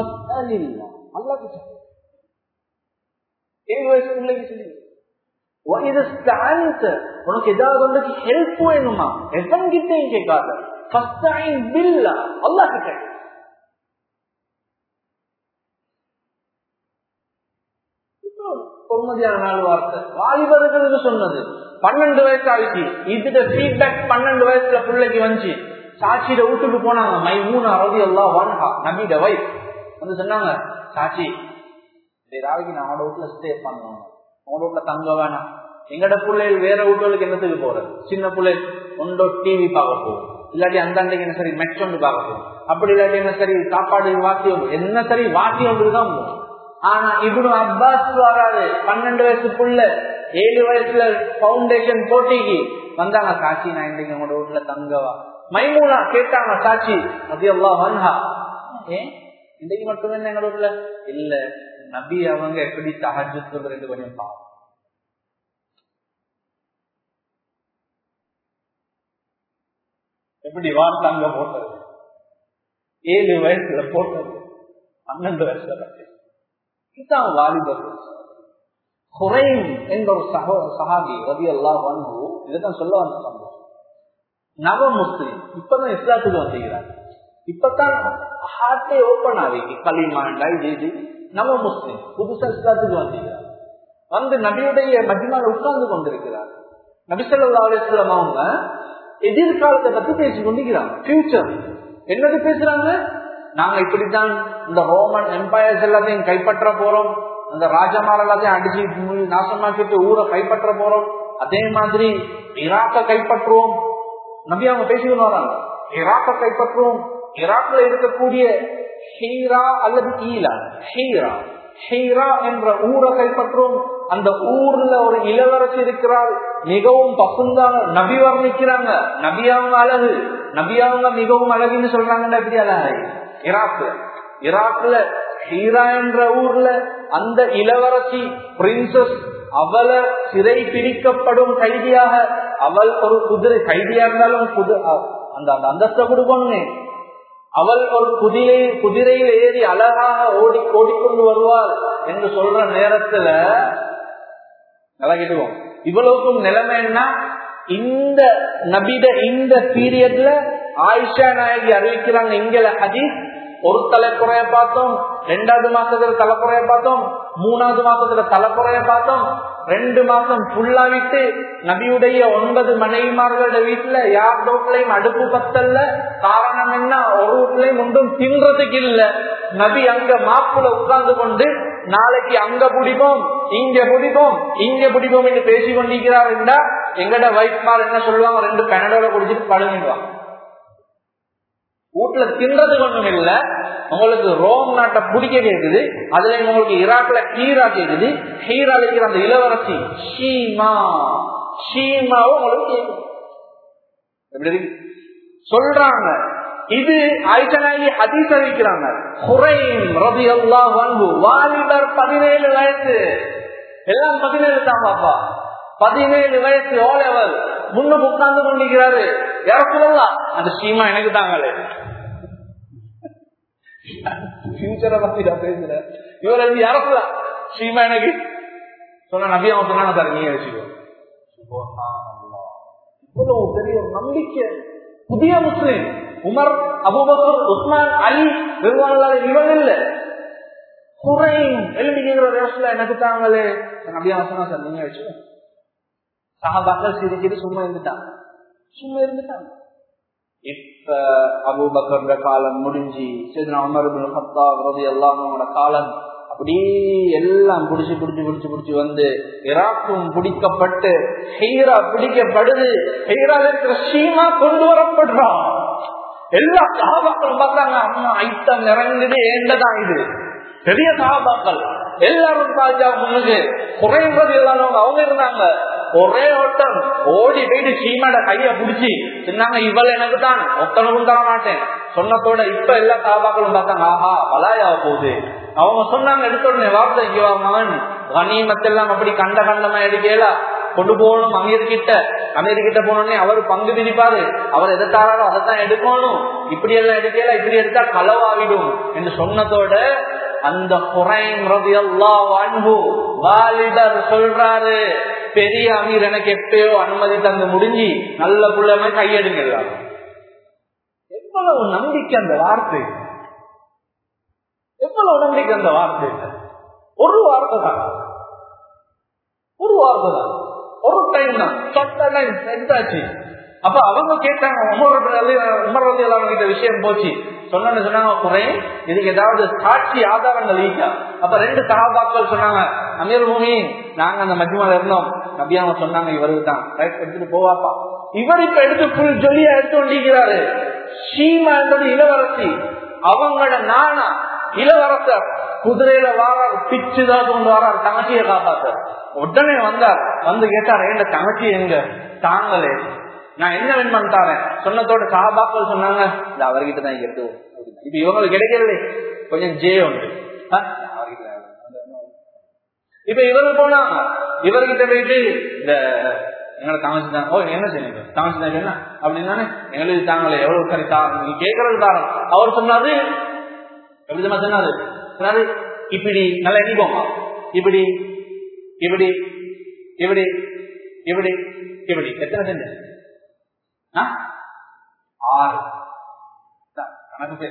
ஏழு வயசு பிள்ளைக்கு சொல்லி உனக்கு ஏதாவது ஒன்றுக்கு ஹெல்ப் வேணுமா எவன் கிட்டையும் கேட்காத அல்லா கிட்ட பொறுமதியான நாள் வார்த்தை வாலிபர்களுக்கு சொன்னது பன்னெண்டு வயசு ஆயிடுச்சு இதுக்கு ஃபீட்பேக் பன்னெண்டு வயசுல பிள்ளைக்கு வந்துச்சு சாட்சியிட வீட்டுக்கு போனாங்க மை மூணு அறுபது எல்லாம் வான்ஹா நபிட வைஃப் வந்து சொன்னாங்க சாட்சி ஏதாவது நான் அவனோட வீட்டுல ஸ்டே பண்ணணும் உங்களோட வீட்டுல தங்க வேணாம் எங்கட பிள்ளைகள் வேற வீட்டுகளுக்கு என்னத்துக்கு போறது சின்ன பிள்ளை ஒன்றோ டிவி பார்க்க போகும் இல்லாட்டி அந்த அன்றைக்கு என்ன சரி மெட்ச் ஒன்று பார்க்க போகும் அப்படி இல்லாட்டி என்ன சரி சாப்பாடு வாத்தியம் என்ன சரி வாத்தியம் தான் போகும் ஆனா இவனு அப்பாஸ் வராது பன்னெண்டு வயசுக்குள்ள ஏழு வயசுல பவுண்டேஷன் போட்டிக்கு வந்தாங்க சாட்சி நான் இன்றைக்கு உங்களோட வீட்டுல தங்கவா மைமூனா கேட்டாங்க சாட்சி அது எல்லாம் வந்தா ஏன் இன்றைக்கு மட்டும்தான் எங்களோட வீட்டுல இல்ல நபி அவங்க எப்படி தகஜு சொல்றது கொஞ்சம் பாவம் எப்படி வார்த்தை அங்க போட்டது ஏழு வயசுல போட்டது பன்னெண்டு வயசுல இதுதான் வாலிபர்கள் குறைம் என்ற ஒரு சகோ சஹாபி ரவி அல்லா வந்து இதுதான் சொல்ல வந்த சம்பவம் நவ முஸ்லிம் இப்பதான் இஸ்லாத்துக்கு வந்துகிறார் இப்பதான் ஹார்ட்டே ஓப்பன் ஆகிக்கு களிமாண்டா இது இது நவ முஸ்லிம் புதுசா இஸ்லாத்துக்கு வந்துகிறார் வந்து நபியுடைய மஜ்மால உட்கார்ந்து கொண்டிருக்கிறார் நபிசல்லா அலிஸ்லாம் அவங்க எதிர்காலத்தை பத்தி பேசி கொண்டிருக்கிறாங்க பியூச்சர் என்னது பேசுறாங்க நாங்க இப்படித்தான் இந்த ரோமன் எம்பையர்ஸ் எல்லாத்தையும் கைப்பற்ற போறோம் அந்த ராஜமார் எல்லாத்தையும் அடிச்சு நாசமாக்கிட்டு ஊரை கைப்பற்ற போறோம் அதே மாதிரி ஈராக்க கைப்பற்றுவோம் நம்பி அவங்க பேசிக்கிட்டு வராங்க ஈராக்க கைப்பற்றுவோம் ஈராக்ல இருக்கக்கூடிய ஹீரா அல்லது ஈலா ஹீரா ஹீரா என்ற ஊரை கைப்பற்றும் அந்த ஊர்ல ஒரு இளவரசி இருக்கிறார் மிகவும் பசுந்தான நபி வர்ணிக்கிறாங்க நபி அவங்க அழகு நபி அவங்க மிகவும் அழகுன்னு சொல்றாங்கன்னா எப்படி அழகு ஈராக்ல ஈராக்ல ஹீரா என்ற ஊர்ல அந்த இளவரசி பிரின்சஸ் அவளை சிறை பிடிக்கப்படும் கைதியாக அவள் ஒரு குதிரை கைதியா இருந்தாலும் அந்த அந்த அந்தஸ்தை கொடுக்கணுமே அவள் ஒரு குதிரை குதிரையில் ஏறி அழகாக ஓடி ஓடிக்கொண்டு வருவாள் என்று சொல்ற நேரத்துல நல்லா கேட்டுவோம் இவ்வளவுக்கும் நிலைமை என்ன இந்த நபிட இந்த பீரியட்ல ஆயிஷா நாயகி அறிவிக்கிறாங்க இங்கல ஹதீஸ் ஒரு தலைக்குறைய பார்த்தோம் ரெண்டாவது மாசத்துல தலைக்குறைய பார்த்தோம் மூணாவது மாசத்துல தலைக்குறைய பார்த்தோம் ரெண்டு மாசம் ஃபுல்லா விட்டு நபியுடைய ஒன்பது மனைவிமார்களோட வீட்டுல யார் வீட்லயும் அடுப்பு பத்தல்ல காரணம் என்ன ஒரு வீட்லயும் ஒன்றும் தின்றதுக்கு இல்ல நபி அங்க மாப்புல உட்கார்ந்து கொண்டு நாளைக்கு அங்க பிடிப்போம் இங்க பிடிப்போம் இங்க பிடிப்போம் என்று பேசி கொண்டிருக்கிறார் என்றா எங்கட வைஃப்மார் என்ன சொல்லுவாங்க ரெண்டு பெனடோட குடிச்சிட்டு பழகிடுவாங்க வீட்டுல தின்றது ஒண்ணும் இல்ல உங்களுக்கு ரோம் நாட்டை பிடிக்க கேக்குது அதுல உங்களுக்கு ஈராக்ல ஹீரா கேக்குது ஹீரா இருக்கிற அந்த இளவரசி ஷீமா ஷீமாவும் உங்களுக்கு கேக்குது எப்படி இருக்கு சொல்றாங்க இது ஆயிஷனாகி ஹதீஸ் அறிவிக்கிறாங்க குறையும் ரபி அல்லா வன்பு வாலிபர் பதினேழு வயசு எல்லாம் பதினேழு தான் பாப்பா பதினேழு வயசு ஓ லெவல் முன்னுக்கு உட்கார்ந்து கொண்டிருக்கிறாரு யார சொல்லலாம் அந்த சீமா எனக்கு தாங்களே ஃபியூச்சரை பத்தி நான் பேசுறேன் இவர் அது யார சொல்லலாம் சீமா எனக்கு சொன்ன நபி அவன் சொன்னா சார் நீங்க வச்சுக்கோ இவ்வளவு பெரிய ஒரு நம்பிக்கை புதிய Muslim Umar Abu Bakr Uthman Ali வெறுவான இவன் இல்ல குறையும் எழுதிக்கிற ரேஸ்ல எனக்கு தாங்களே நபி அவன் சொன்னா சார் நீங்க வச்சுக்கோ சகாபாக்கள் சிரிக்கிட்டு சும்மா இருந்துட்டாங்க சும்மா இருந்துட்டாங்க இப்ப அபுபக்கர்ற காலம் முடிஞ்சு சரி அமர் ஹத்தா ரவி எல்லாம் காலம் அப்படியே எல்லாம் பிடிச்சு பிடிச்சு பிடிச்சு பிடிச்சு வந்து இராக்கும் பிடிக்கப்பட்டு ஹெய்ரா பிடிக்கப்படுது ஹெய்ரால இருக்கிற ஷீமா கொண்டு வரப்படுறான் எல்லா சகாபாக்களும் பார்த்தாங்க அம்மா ஐட்டம் நிறைஞ்சது ஏண்டதான் இது பெரிய சகாபாக்கள் எல்லாரும் ராஜா முன்னுக்கு குறைன்றது எல்லாரும் அவங்க இருந்தாங்க ஒரே ஓட்டம் ஓடி போயிட்டு சீமாட கைய புடிச்சு சொன்னாங்க இவள் எனக்கு தான் ஒத்தனவும் தர மாட்டேன் சொன்னதோட இப்ப எல்லா சாபாக்களும் பார்த்தாங்க ஆஹா வலாயா போகுது அவங்க சொன்னாங்க எடுத்த உடனே வார்த்தை இவா மகன் கனிமத்தெல்லாம் அப்படி கண்ட கண்டமா எடுக்கல கொண்டு போகணும் அமீர் கிட்ட அமீர் கிட்ட போனோடனே அவர் பங்கு பிரிப்பாரு அவர் எதை தாராரோ அதைத்தான் எடுக்கணும் இப்படி எல்லாம் எடுக்கல இப்படி எடுத்தா களவாகிடும் என்று சொன்னதோட அந்த வாலிபர் சொல்றாரு பெரிய அமீர் எனக்கு எப்பயோ அனுமதி தந்து முடிஞ்சு நல்ல புள்ளமே கையெடுங்க எல்லாரும் எவ்வளவு நம்பிக்கை அந்த வார்த்தை எவ்வளவு நம்பிக்கை அந்த வார்த்தை ஒரு வார்த்தை தான் ஒரு வார்த்தை தான் ஒரு டைம் தான் சொட்ட டைம் செஞ்சாச்சு அப்ப அவங்க கேட்டாங்க உமர்றது எல்லாம் கிட்ட விஷயம் போச்சு சொன்னு சொன்னாங்க குறை இதுக்கு ஏதாவது சாட்சி ஆதாரங்கள் ஈக்கா அப்ப ரெண்டு சகாபாக்கள் சொன்னாங்க அமீர் பூமி நாங்க அந்த மஜ்மால இருந்தோம் நபியாம சொன்னாங்க இவருக்கு தான் ரைட் எடுத்துட்டு போவாப்பா இவர் இப்ப எடுத்து புல் ஜொலியா எடுத்து கொண்டிருக்கிறாரு ஷீமா என்பது இளவரசி அவங்களோட நானா இளவரசர் குதிரையில வாரார் பிச்சுதான் கொண்டு வரார் தங்கச்சியை காப்பாத்த உடனே வந்தார் வந்து கேட்டார் எங்க தங்கச்சி எங்க தாங்களே நான் என்ன வேணும் தாரேன் சொன்னதோட சாபாக்கள் சொன்னாங்க இந்த அவர்கிட்ட தான் இருக்கு இப்ப இவங்களுக்கு கிடைக்கிறது கொஞ்சம் ஜே உண்டு இப்ப இவரு போனா இவர்கிட்ட போயிட்டு இந்த எங்களை தாமசி தான் ஓ என்ன செய்யுங்க தாமசி தான் என்ன அப்படின்னா எங்களுக்கு தாங்களே எவ்வளவு சரி தா நீ கேட்கறது தாரம் அவர் சொன்னாரு எப்படி சொன்னாரு சொன்னாரு இப்படி நல்லா எண்ணிக்கோங்க இப்படி இப்படி இப்படி இப்படி இப்படி எத்தனை செஞ்ச ஆறு கணக்கு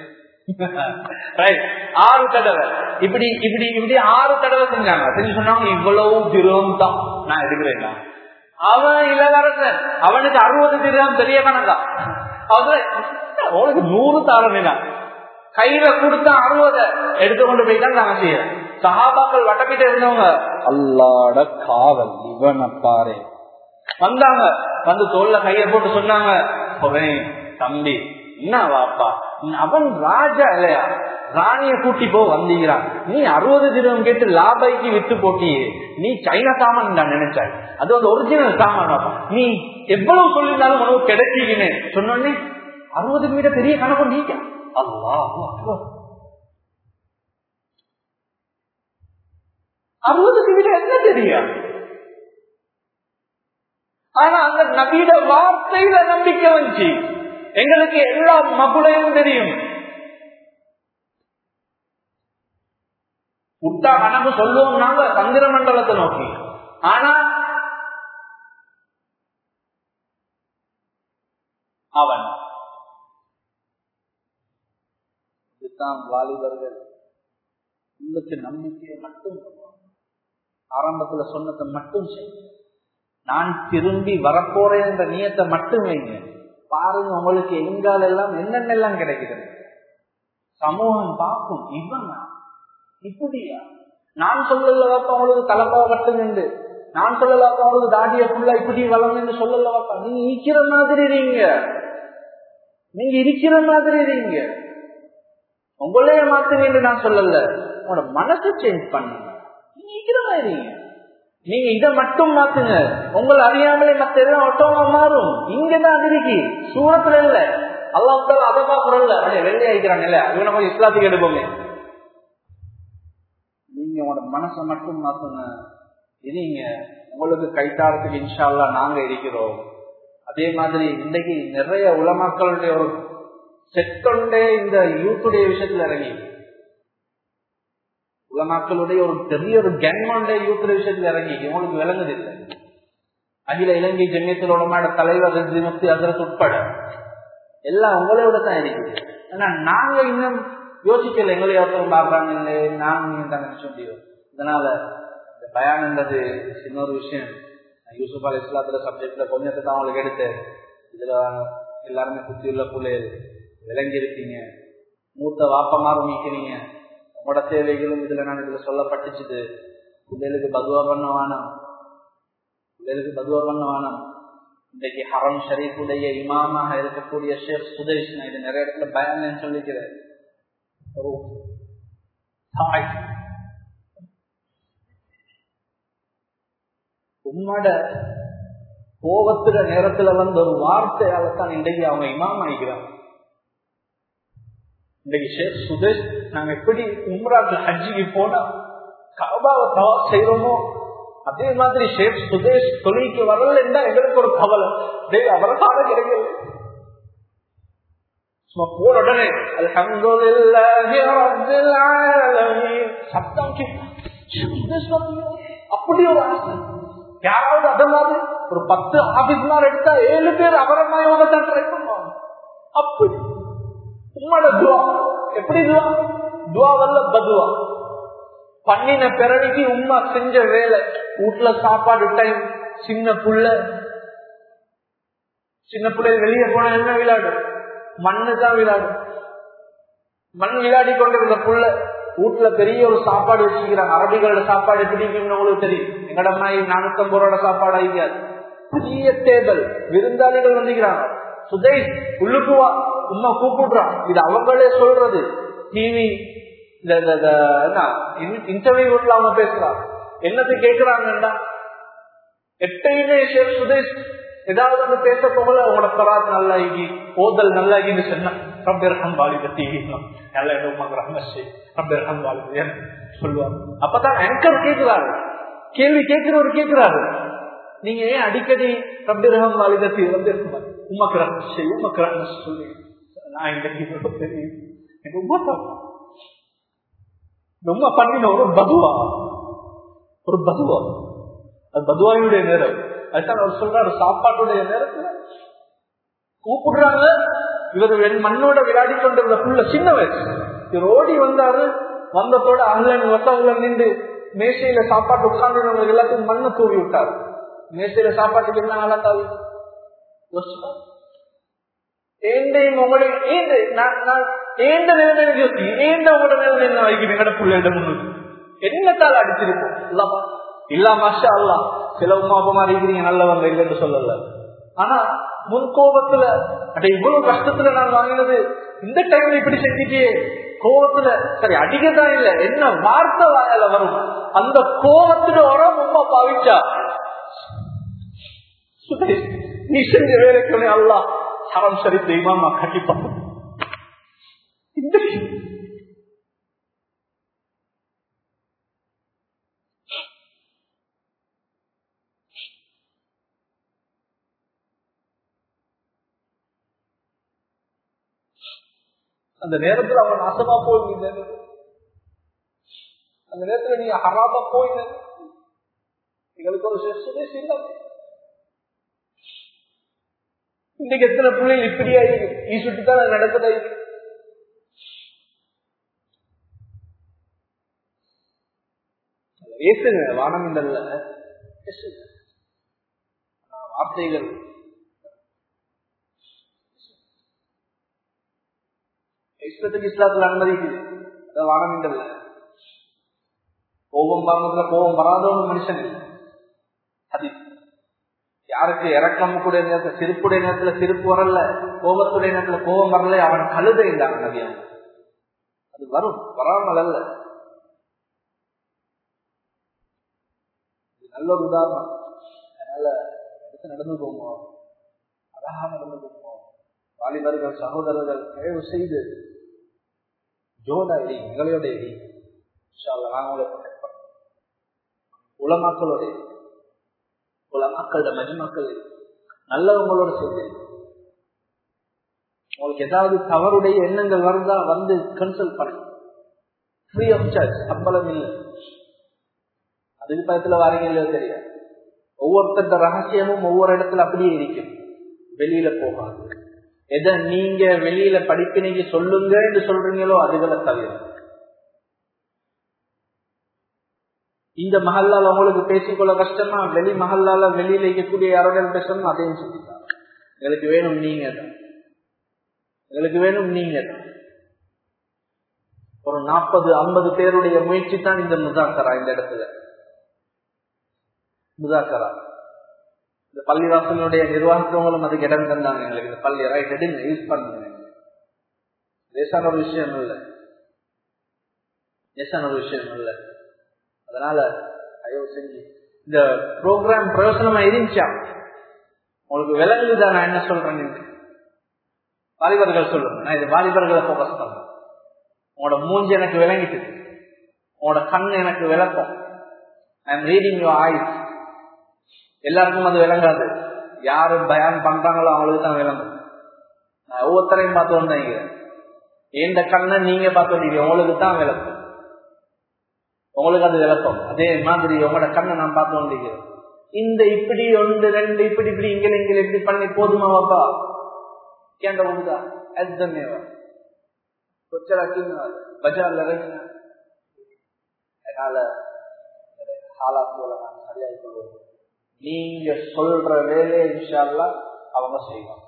ஆறு தடவை இப்படி இப்படி இப்படி ஆறு தடவை செஞ்சாங்க செஞ்சு சொன்னாங்க இவ்வளவு திரம் தான் நான் எடுக்கிறேன் அவன் இளவரசன் அவனுக்கு அறுபது திரம் பெரிய கணக்கா அவன் உனக்கு நூறு தாரணினா கையில கொடுத்தா அறுபத எடுத்துக்கொண்டு போய் தான் நாங்க செய்யறோம் சஹாபாக்கள் வட்டக்கிட்ட இருந்தவங்க அல்லாட காவல் இவனை பாரு வந்தாங்க வந்து தோல்ல கைய போட்டு சொன்னாங்க தம்பி என்ன வாப்பா அவன் ராஜா இல்லையா ராணிய கூட்டி போ வந்தீங்கிறான் நீ அறுபது தினம் கேட்டு லாபைக்கு வித்து போட்டியே நீ சைனா சாமான் நான் நினைச்சாய் அது வந்து ஒரிஜினல் சாமான் நீ எவ்வளவு சொல்லியிருந்தாலும் உனக்கு கிடைச்சிக்கினே சொன்னோடனே அறுபது மீட்டர் பெரிய கணக்கு நீக்க அல்லா அறுபதுக்கு விட என்ன தெரியும் ஆனா அந்த நபீட வார்த்தையில நம்பிக்கை வந்துச்சு எங்களுக்கு எல்லா மகுடையும் தெரியும் புட்டா கணக்கு சொல்லுவோம் நாங்க சந்திர மண்டலத்தை நோக்கி ஆனா அவன் இதுதான் வாலிபர்கள் உள்ளத்து நம்பிக்கையை மட்டும் ஆரம்பத்துல சொன்னதை மட்டும் செய்யும் நான் திரும்பி வரப்போறேன் என்ற நியத்தை மட்டும் வைங்க பாருங்க உங்களுக்கு எங்கால எல்லாம் என்னென்னலாம் கிடைக்குது சமூகம் பார்க்கும் இவன் இப்படியா நான் சொல்லலவாப்பா அவங்களுக்கு தலைப்பாவை கட்டுங்க நான் சொல்லலவாப்பா அவங்களுக்கு தாடிய ஃபுல்லா இப்படி வளர்ந்து சொல்லலவாப்பா நீங்க இருக்கிற மாதிரி இருங்க நீங்க இருக்கிற மாதிரி இருங்க உங்களே மாத்துங்க நான் சொல்லல உங்களோட மனசை சேஞ்ச் பண்ணுங்க நீங்க இருக்கிற மாதிரி இருங்க நீங்க இதை மட்டும் மாத்துங்க உங்களை அறியாமலே மத்த எல்லாம் ஒட்டமா மாறும் இங்கதான் இருக்கு சூரத்துல இல்ல அல்லாத்தால அதை பாக்குறோம்ல அப்படியே வெள்ளை ஆயிக்கிறாங்க இல்ல இவனை போய் இஸ்லாத்துக்கு எடுப்போமே நீங்க உங்களோட மனசை மட்டும் மாத்துங்க இருங்க உங்களுக்கு கைத்தாரத்துக்கு இன்ஷால்லா நாங்க இருக்கிறோம் அதே மாதிரி இன்னைக்கு நிறைய உலமாக்களுடைய ஒரு செட்டொண்டே இந்த யூத்துடைய விஷயத்துல இறங்கி உலமாக்களுடைய ஒரு பெரிய ஒரு கேங்மண்டே யூத் விஷயத்துல இறங்கி இவங்களுக்கு விளங்குது இல்லை அகில இலங்கை ஜெமியத்தில் உடமாட தலைவர் முக்தி அதற்கு உட்பட எல்லாம் உங்களோட தான் இருக்குது ஏன்னா நாங்க இன்னும் யோசிக்கல எங்களை ஒருத்தரும் பாக்குறாங்க இல்லை நாங்க நீங்க தான் நினைச்ச முடியும் இதனால இந்த பயானன்றது இன்னொரு விஷயம் யூசுப் அலி இஸ்லாத்துல சப்ஜெக்ட்ல கொஞ்சத்தை தான் அவங்களுக்கு எடுத்து இதுல எல்லாருமே சுத்தி உள்ள பிள்ளைகள் விளங்கி இருப்பீங்க மூத்த வாப்பமாரும் நீக்கிறீங்க உங்களோட தேவைகளும் இதுல நான் இதுல சொல்லப்பட்டுச்சுது பிள்ளைகளுக்கு பதுவா பண்ண வேணாம் பிள்ளைகளுக்கு பதுவா பண்ண வேணாம் இன்றைக்கு ஹரம் ஷரீஃபுடைய இமாமாக இருக்கக்கூடிய ஷேப் சுதேஷ் நான் இது நிறைய இடத்துல பயன் சொல்லிக்கிறேன் ஒரு தாய் உம்மோட கோபத்துற நேரத்துல வந்த ஒரு வார்த்தையால தான் இன்றைக்கு அவங்க இமாம் ஆகிக்கிறாங்க இன்றைக்கு ஷேக் சுதேஷ் நாங்க எப்படி உம்ராக்கு ஹஜ்ஜிக்கு போனா கபாவை தவா செய்யறோமோ அதே மாதிரி ஷேக் சுதேஷ் தொழிலுக்கு வரலன்னா எங்களுக்கு ஒரு கவலை டேய் அவரை கால கிடைக்கல சும்மா போன உடனே அல்ஹம்துலில்லாஹி ரப்பில் ஆலமீன் சத்தம் அப்படி ஒரு ஆசை யாராவது அத மாதிரி ஒரு பத்து ஆபீஸ்மார் எடுத்தா ஏழு பேர் அவரமாயோட தான் ட்ரை பண்ணுவாங்க அப்படி உம்மோட துவா எப்படி துவா துவா வல்ல பதுவா பண்ணின பிறனிக்கு உமா செஞ்ச வேலை வீட்டுல சாப்பாடு டைம் சின்ன புள்ள சின்ன பிள்ளைகள் வெளியே போனா என்ன விளையாடு மண்ணு தான் விளையாடு மண் விளையாடி கொண்டிருந்த புள்ள வீட்டுல பெரிய ஒரு சாப்பாடு வச்சுக்கிறாங்க அரபிகளோட சாப்பாடு எப்படி இருக்குன்னு உங்களுக்கு தெரியும் எங்கட மாதிரி நானூத்தம்பது ரூபாய் சாப்பாடு ஆகியாது பெரிய டேபிள் விருந்தாளிகள் வந்துக்கிறாங்க சுதை உள்ளுக்குவா உமா கூப்பிடுறான் இது அவங்களே சொல்றது டிவி இந்த இன்டர்வியூ வீட்டுல அவங்க பேசுறாங்க என்னது கேக்குறாங்கடா எப்பயுமே ஷேப் சுதேஷ் ஏதாவது வந்து பேச போகல உங்களோட பராத் நல்லா ஆகி ஓதல் நல்லா ஆகின்னு சொன்னா ரப்பர் வாலித டிவி நல்ல இடமாக்குறாங்க ரப்பர் வாலித சொல்லுவாங்க அப்பதான் ஆங்கர் கேட்கிறாரு கேள்வி கேட்கிறவர் கேட்கிறாரு நீங்க ஏன் அடிக்கடி ரப்பர் வாலிதத்தை வந்து உமக்கு ரஹ்மஷை உமக்கு ரஹ்மஷ் சொல்லி நான் இந்த தெரியும் எனக்கு ரொம்ப ரொம்ப பண்ணின ஒரு பதுவா ஒரு பதுவா அது பதுவாயுடைய நேரம் அதுதான் அவர் சொல்றாரு சாப்பாட்டுடைய நேரத்துல கூப்பிடுறாங்க இவர் என் மண்ணோட விளையாடி கொண்டிருந்த புள்ள சின்ன வயசு இவர் ஓடி வந்தாரு வந்ததோட அங்கன் ஒட்டவுல நின்று மேசையில சாப்பாட்டு உட்கார்ந்து எல்லாத்தையும் மண்ணை தூவி விட்டாரு மேசையில சாப்பாட்டுக்கு என்ன ஆளாத்தாரு ஏண்டையும் உங்களுடைய ஏந்து நான் ஏந்த நிலைமை யோசி ஏந்த உங்களோட நிலைமை என்ன வைக்கணும் எங்கட பிள்ளைகிட்ட முன்னுக்கு என்னத்தால் அடிச்சிருப்போம் இல்லாமா இல்லா மாஷா அல்லா சில உமா அப்பமா இருக்கிறீங்க நல்லவங்க இல்லைன்னு சொல்லல ஆனா முன் கோபத்துல அட இவ்வளவு கஷ்டத்துல நான் வாங்கினது இந்த டைம்ல இப்படி செஞ்சுட்டே கோபத்துல சரி அடிக்கதான் இல்ல என்ன வார்த்தை வாயால வரும் அந்த கோபத்துல உரம் உமா பாவிச்சா நீ செஞ்ச வேலைக்கு அல்லா ஹரம் சரித்த இமாமா கண்டிப்பா இந்த அந்த நேரத்துல அவன் நாசமா போயிருந்த அந்த நேரத்துல நீ ஹராமா போயிருந்த எங்களுக்கு ஒரு சுதேசி இல்லை இன்னைக்கு எத்தனை பிள்ளைகள் இப்படியா ஈசுட்டு தான் நடக்குதா பேசுங்க வானம் இல்ல பேசுங்க வார்த்தைகள் இஸ்லத்துக்கு இஸ்லாத்துல அனுமதிக்குது அதான் வானம் இல்ல கோபம் வர்றதுல கோபம் வராதவங்க மனுஷன் அது யாருக்கு இறக்கம் கூடிய நேரத்துல சிரிப்புடைய நேரத்துல சிரிப்பு வரல கோபத்துடைய நேரத்துல கோபம் வரல அவன் கழுதை இல்லாம நதியம் அது வரும் வராமல் அல்ல இது நல்ல ஒரு உதாரணம் அதனால எடுத்து நடந்து போவோம் அழகா நடந்து போவோம் வாலிபர்கள் சகோதரர்கள் தயவு செய்து ஜோட இடி எங்களோட இடி நாங்களே உலமாக்களோட உலமாக்களோட மஜ்மாக்கள் நல்லவங்களோட சேர்ந்து உங்களுக்கு ஏதாவது தவறுடைய எண்ணங்கள் வருதா வந்து கன்சல்ட் பண்ணு ஃப்ரீ ஆஃப் சார்ஜ் சம்பளம் இல்லை அதுக்கு பயத்துல வாரீங்க இல்லையோ தெரியாது ஒவ்வொருத்தர ரகசியமும் ஒவ்வொரு இடத்துல அப்படியே இருக்கும் வெளியில போகாது எதை நீங்க வெளியில படிப்பினைக்கு சொல்லுங்க என்று சொல்றீங்களோ அதுகளை தவிர இந்த மஹல்லால உங்களுக்கு பேசிக்கொள்ள கஷ்டமா வெளி மஹல்லால வெளியில இருக்கக்கூடிய யாரோட பேசணும் அதையும் சொல்லிட்டாங்க எங்களுக்கு வேணும் நீங்க தான் எங்களுக்கு வேணும் நீங்க தான் ஒரு நாற்பது ஐம்பது பேருடைய முயற்சி தான் இந்த முதாக்கரா இந்த இடத்துல முதாக்கரா இந்த பள்ளிவாசலுடைய நிர்வாகத்தவங்களும் அதுக்கு இடம் தந்தாங்க எங்களுக்கு இந்த பள்ளி ரைட் எடுங்க யூஸ் பண்ணுங்க லேசான ஒரு விஷயம் இல்லை லேசான ஒரு விஷயம் இல்லை அதனால ஐயோ செஞ்சு இந்த ப்ரோக்ராம் பிரயோசனமா இருந்துச்சா உங்களுக்கு விலங்குதான் நான் என்ன சொல்றேன் வாலிபர்கள் சொல்லுங்க நான் இது வாலிபர்களை போக்கஸ் பண்றேன் உங்களோட மூஞ்சி எனக்கு விளங்கிட்டு உங்களோட கண் எனக்கு விளக்கும் I am reading your eyes எல்லாருக்கும் அது விளங்காது யாரு பயான் பண்றாங்களோ அவங்களுக்கு தான் விளங்கும் நான் ஒவ்வொருத்தரையும் பார்த்து வந்தீங்க எந்த கண்ணை நீங்க பார்த்து வந்தீங்க உங்களுக்கு தான் விளக்கும் உங்களுக்கு அது விளக்கம் அதே மாதிரி உங்களோட கண்ணை நான் பார்த்து வந்தீங்க இந்த இப்படி ஒன்று ரெண்டு இப்படி இப்படி இங்கே இங்கே இப்படி பண்ணி போதுமா பாப்பா கேண்ட உண்டா அதுதானேவா கொச்சரா பஜார்ல இறங்கினா அதனால ஹாலா போல நான் சரியாக கொள்வோம் நீங்க சொல்ற வேலையை இன்ஷால்லா அவங்க செய்வாங்க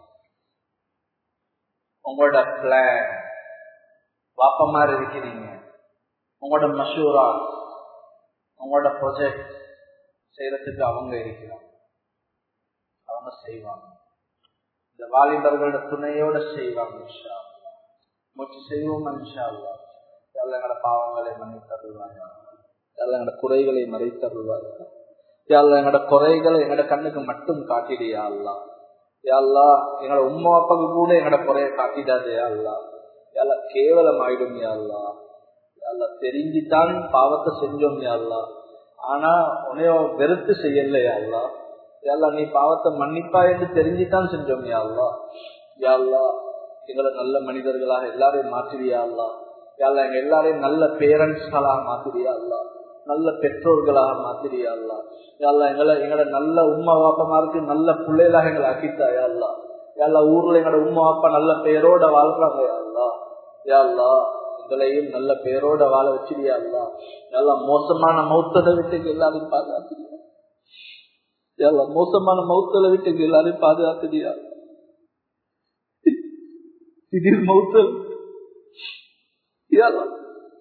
உங்களோட பிளான் வாப்ப மாதிரி இருக்கிறீங்க உங்களோட மஷூரா உங்களோட ப்ரொஜெக்ட் செய்யறதுக்கு அவங்க இருக்கிறாங்க அவங்க செய்வாங்க இந்த வாலிபர்களோட துணையோட செய்வாங்க இன்ஷா முயற்சி செய்வோம் இன்ஷா அல்லா எங்களோட பாவங்களை மன்னி தருவாங்க எங்களோட குறைகளை மறைத்தருவாங்க எங்களோட குறைகளை எங்களோட கண்ணுக்கு மட்டும் காட்டிடியா அல்லா யாழ்லா எங்களோட உமா அப்பாவுக்கு கூட எங்களோட குறைய காட்டிடாதே அல்லா யாழ்லா கேவலம் ஆயிடும் யாழ்லா யாழ்லா தெரிஞ்சுதான் பாவத்தை செஞ்சோம் யாழ்லா ஆனா உனையோ வெறுத்து செய்யல யாழ்லா யாழ்லா நீ பாவத்தை மன்னிப்பா என்று தெரிஞ்சுதான் செஞ்சோம் யாழ்லா யாழ்லா எங்களை நல்ல மனிதர்களாக எல்லாரையும் மாற்றிவியா அல்லா யாழ்லா எங்க எல்லாரையும் நல்ல பேரண்ட்ஸ்களாக மாத்திரியா அல்லா நல்ல பெற்றோர்களாக மாத்திரியா அல்லா யாழ்லா எங்களை எங்களோட நல்ல உமா வாப்பமாருக்கு நல்ல பிள்ளைகளாக எங்களை ஆக்கித்தாயா அல்லா யாழ்லா ஊர்ல எங்களோட உமா அப்பா நல்ல பெயரோட வாழ்றாங்க யாழ்லா யாழ்லா எங்களையும் நல்ல பெயரோட வாழ வச்சிருயா அல்லா யாழ்லா மோசமான மௌத்ததை விட்டு எல்லாரையும் பாதுகாத்துறியா யாழ்லா மோசமான மௌத்தலை விட்டு எல்லாரையும் பாதுகாத்துறியா திடீர் மௌத்தல் யாழ்லா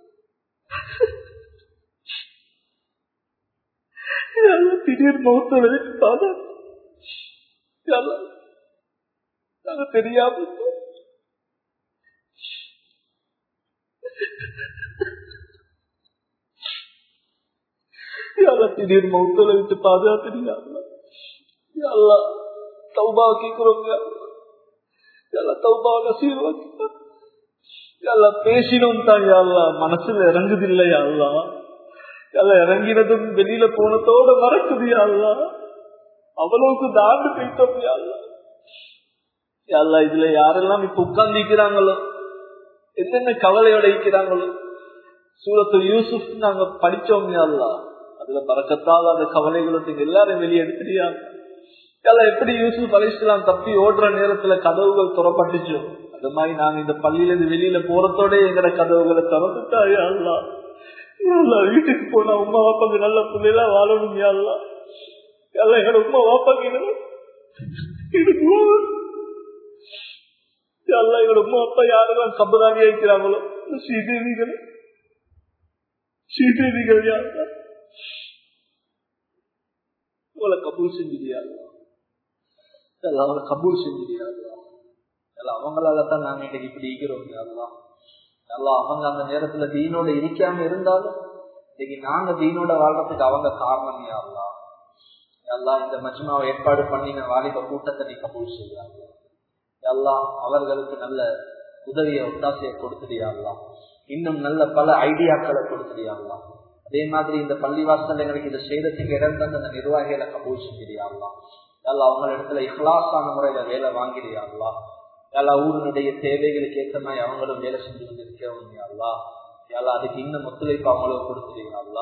திடீர் மௌத்தலை பாதா யாழ்லா நாங்க தெரியாம திடீர் மௌத்தலை விட்டு பாதுகாத்துறீங்க அல்லா தௌபா கேட்கிறோங்க தௌபா நசீவாக்கி அல்லா பேசினோம் தான் யாழ்லா மனசுல இறங்குதில்லை அல்லா அல்ல இறங்கினதும் வெளியில போனதோட மறக்குது யாழ்லா அவ்வளவுக்கு தாண்டு போயிட்டோம் யாழ்லா யாழ்லா இதுல யாரெல்லாம் இப்ப உட்கார்ந்து என்னென்ன கவலையோட இருக்கிறாங்களோ சூரத்து யூசுப் நாங்க படிச்சோம் யாழ்லா அதுல பறக்கத்தால் அந்த கவலைகளுக்கு எல்லாரும் வெளியே எடுத்துட்டியா எப்படி யூசுப் அலிஸ்லாம் தப்பி ஓடுற நேரத்துல கதவுகள் துறப்பட்டுச்சோ அது மாதிரி நாங்க இந்த பள்ளியில இருந்து வெளியில போறதோட எங்கட கதவுகளை திறந்துட்டாயா வீட்டுக்கு போனா உமா வாப்பாக்கு நல்ல பிள்ளைல வாழணும் யாழ்லா எல்லாம் எங்கட உமா வாப்பாக்கு எல்லாம் எங்கட உமா அப்பா யாரெல்லாம் கபதாரி ஆயிக்கிறாங்களோ ஸ்ரீதேவிகள் ஸ்ரீதேவிகள் யாருலா உங்களை கபூல் செஞ்சிடியாங்களா அவங்களை கபூல் செஞ்சிடியாங்களா அவங்களால தான் நாங்க இன்னைக்கு இப்படி இருக்கிறோம் எல்லாம் எல்லாம் அவங்க அந்த நேரத்துல தீனோட இருக்காம இருந்தாலும் இன்னைக்கு நாங்க தீனோட வாழ்றதுக்கு அவங்க காரணம் யாருலாம் எல்லாம் இந்த மஜ்மாவை ஏற்பாடு பண்ணின வாலிப கூட்டத்தை நீ கபூல் செய்யாங்க எல்லாம் அவர்களுக்கு நல்ல உதவிய ஒத்தாசையை கொடுத்துடியாங்களாம் இன்னும் நல்ல பல ஐடியாக்களை கொடுத்துடியாங்களாம் அதே மாதிரி இந்த பள்ளிவாசல் எங்களுக்கு இதை செய்யறதுக்கு இடம் தந்த அந்த நிர்வாகிகளை கபூல் செஞ்சிடியாங்களாம் எல்லாம் அவங்க இடத்துல இஹ்லாசான முறையில வேலை வாங்கிடியாங்களாம் எல்லா ஊரினுடைய தேவைகளுக்கு ஏற்ற மாதிரி அவங்களும் வேலை செஞ்சு கொண்டிருக்கிறவங்க அல்லா யாரா அதுக்கு இன்னும் ஒத்துழைப்பு அவங்களும் கொடுத்துருக்கீங்களா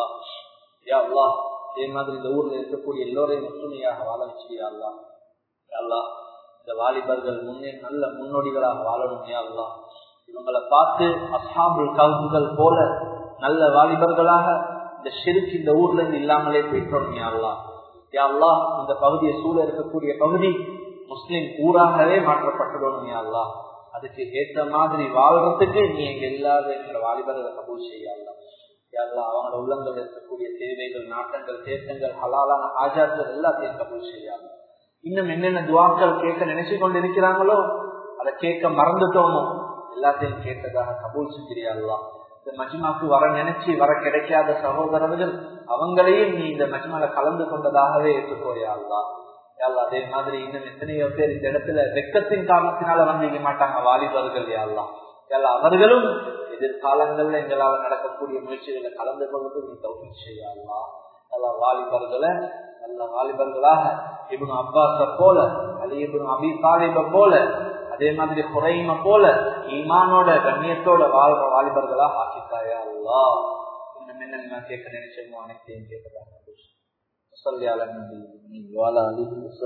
யா அல்லா அதே மாதிரி இந்த ஊர்ல இருக்கக்கூடிய எல்லோரையும் ஒற்றுமையாக வாழ வச்சிருக்கா அல்லா அல்லா இந்த வாலிபர்கள் முன்னே நல்ல முன்னோடிகளாக வாழணும் யா அல்லா இவங்களை பார்த்து அசாபுல் கவுகள் போல நல்ல வாலிபர்களாக இந்த ஷெருக்கு இந்த ஊர்ல இருந்து இல்லாமலே போயிட்டோம் யா அல்லா யா அல்லா இந்த பகுதியை சூழ இருக்கக்கூடிய பகுதி முஸ்லிம் ஊராகவே மாற்றப்பட்டுடும் அல்லா அதுக்கு ஏற்ற மாதிரி வாழ்றதுக்கு நீ எங்க எல்லாரும் எங்களை வாலிபர்களை கபூல் செய்யலாம் யாரெல்லாம் அவங்களோட உள்ளங்கள் இருக்கக்கூடிய தேவைகள் நாட்டங்கள் தேட்டங்கள் ஹலாலான ஆஜார்கள் எல்லாத்தையும் கபூல் செய்யலாம் இன்னும் என்னென்ன துவாக்கள் கேட்க நினைச்சு கொண்டு இருக்கிறாங்களோ அதை கேட்க மறந்துட்டோமோ எல்லாத்தையும் கேட்டதாக கபூல் செஞ்சிரியாலாம் இந்த மஜ்மாக்கு வர நினைச்சு வர கிடைக்காத சகோதரர்கள் அவங்களையும் நீ இந்த மஜ்மால கலந்து கொண்டதாகவே ஏற்றுக்கோயாள்லாம் அதே மாதிரி இன்னும் எத்தனையோ பேர் இந்த இடத்துல வெக்கத்தின் காரணத்தினால வந்திக்க மாட்டாங்க வாலிபர்கள் யாரெல்லாம் எல்லாம் அவர்களும் எதிர்காலங்கள்ல எங்களால் நடக்கக்கூடிய முயற்சிகளை கலந்து கொள்வது நீ தௌகி செய்யலாம் நல்ல வாலிபர்களை நல்ல வாலிபர்களாக இவங்க அப்பாஸ போல அலி இவங்க அபி தாலிப போல அதே மாதிரி குறைம போல ஈமானோட கண்ணியத்தோட வாழ்ற வாலிபர்களாக ஆக்கித்தாயா அல்லா இன்னும் என்னென்ன கேட்க நினைச்சோமோ அனைத்தையும் கேட்கறாங்க சொல்லி அலங்கி வாழ அலி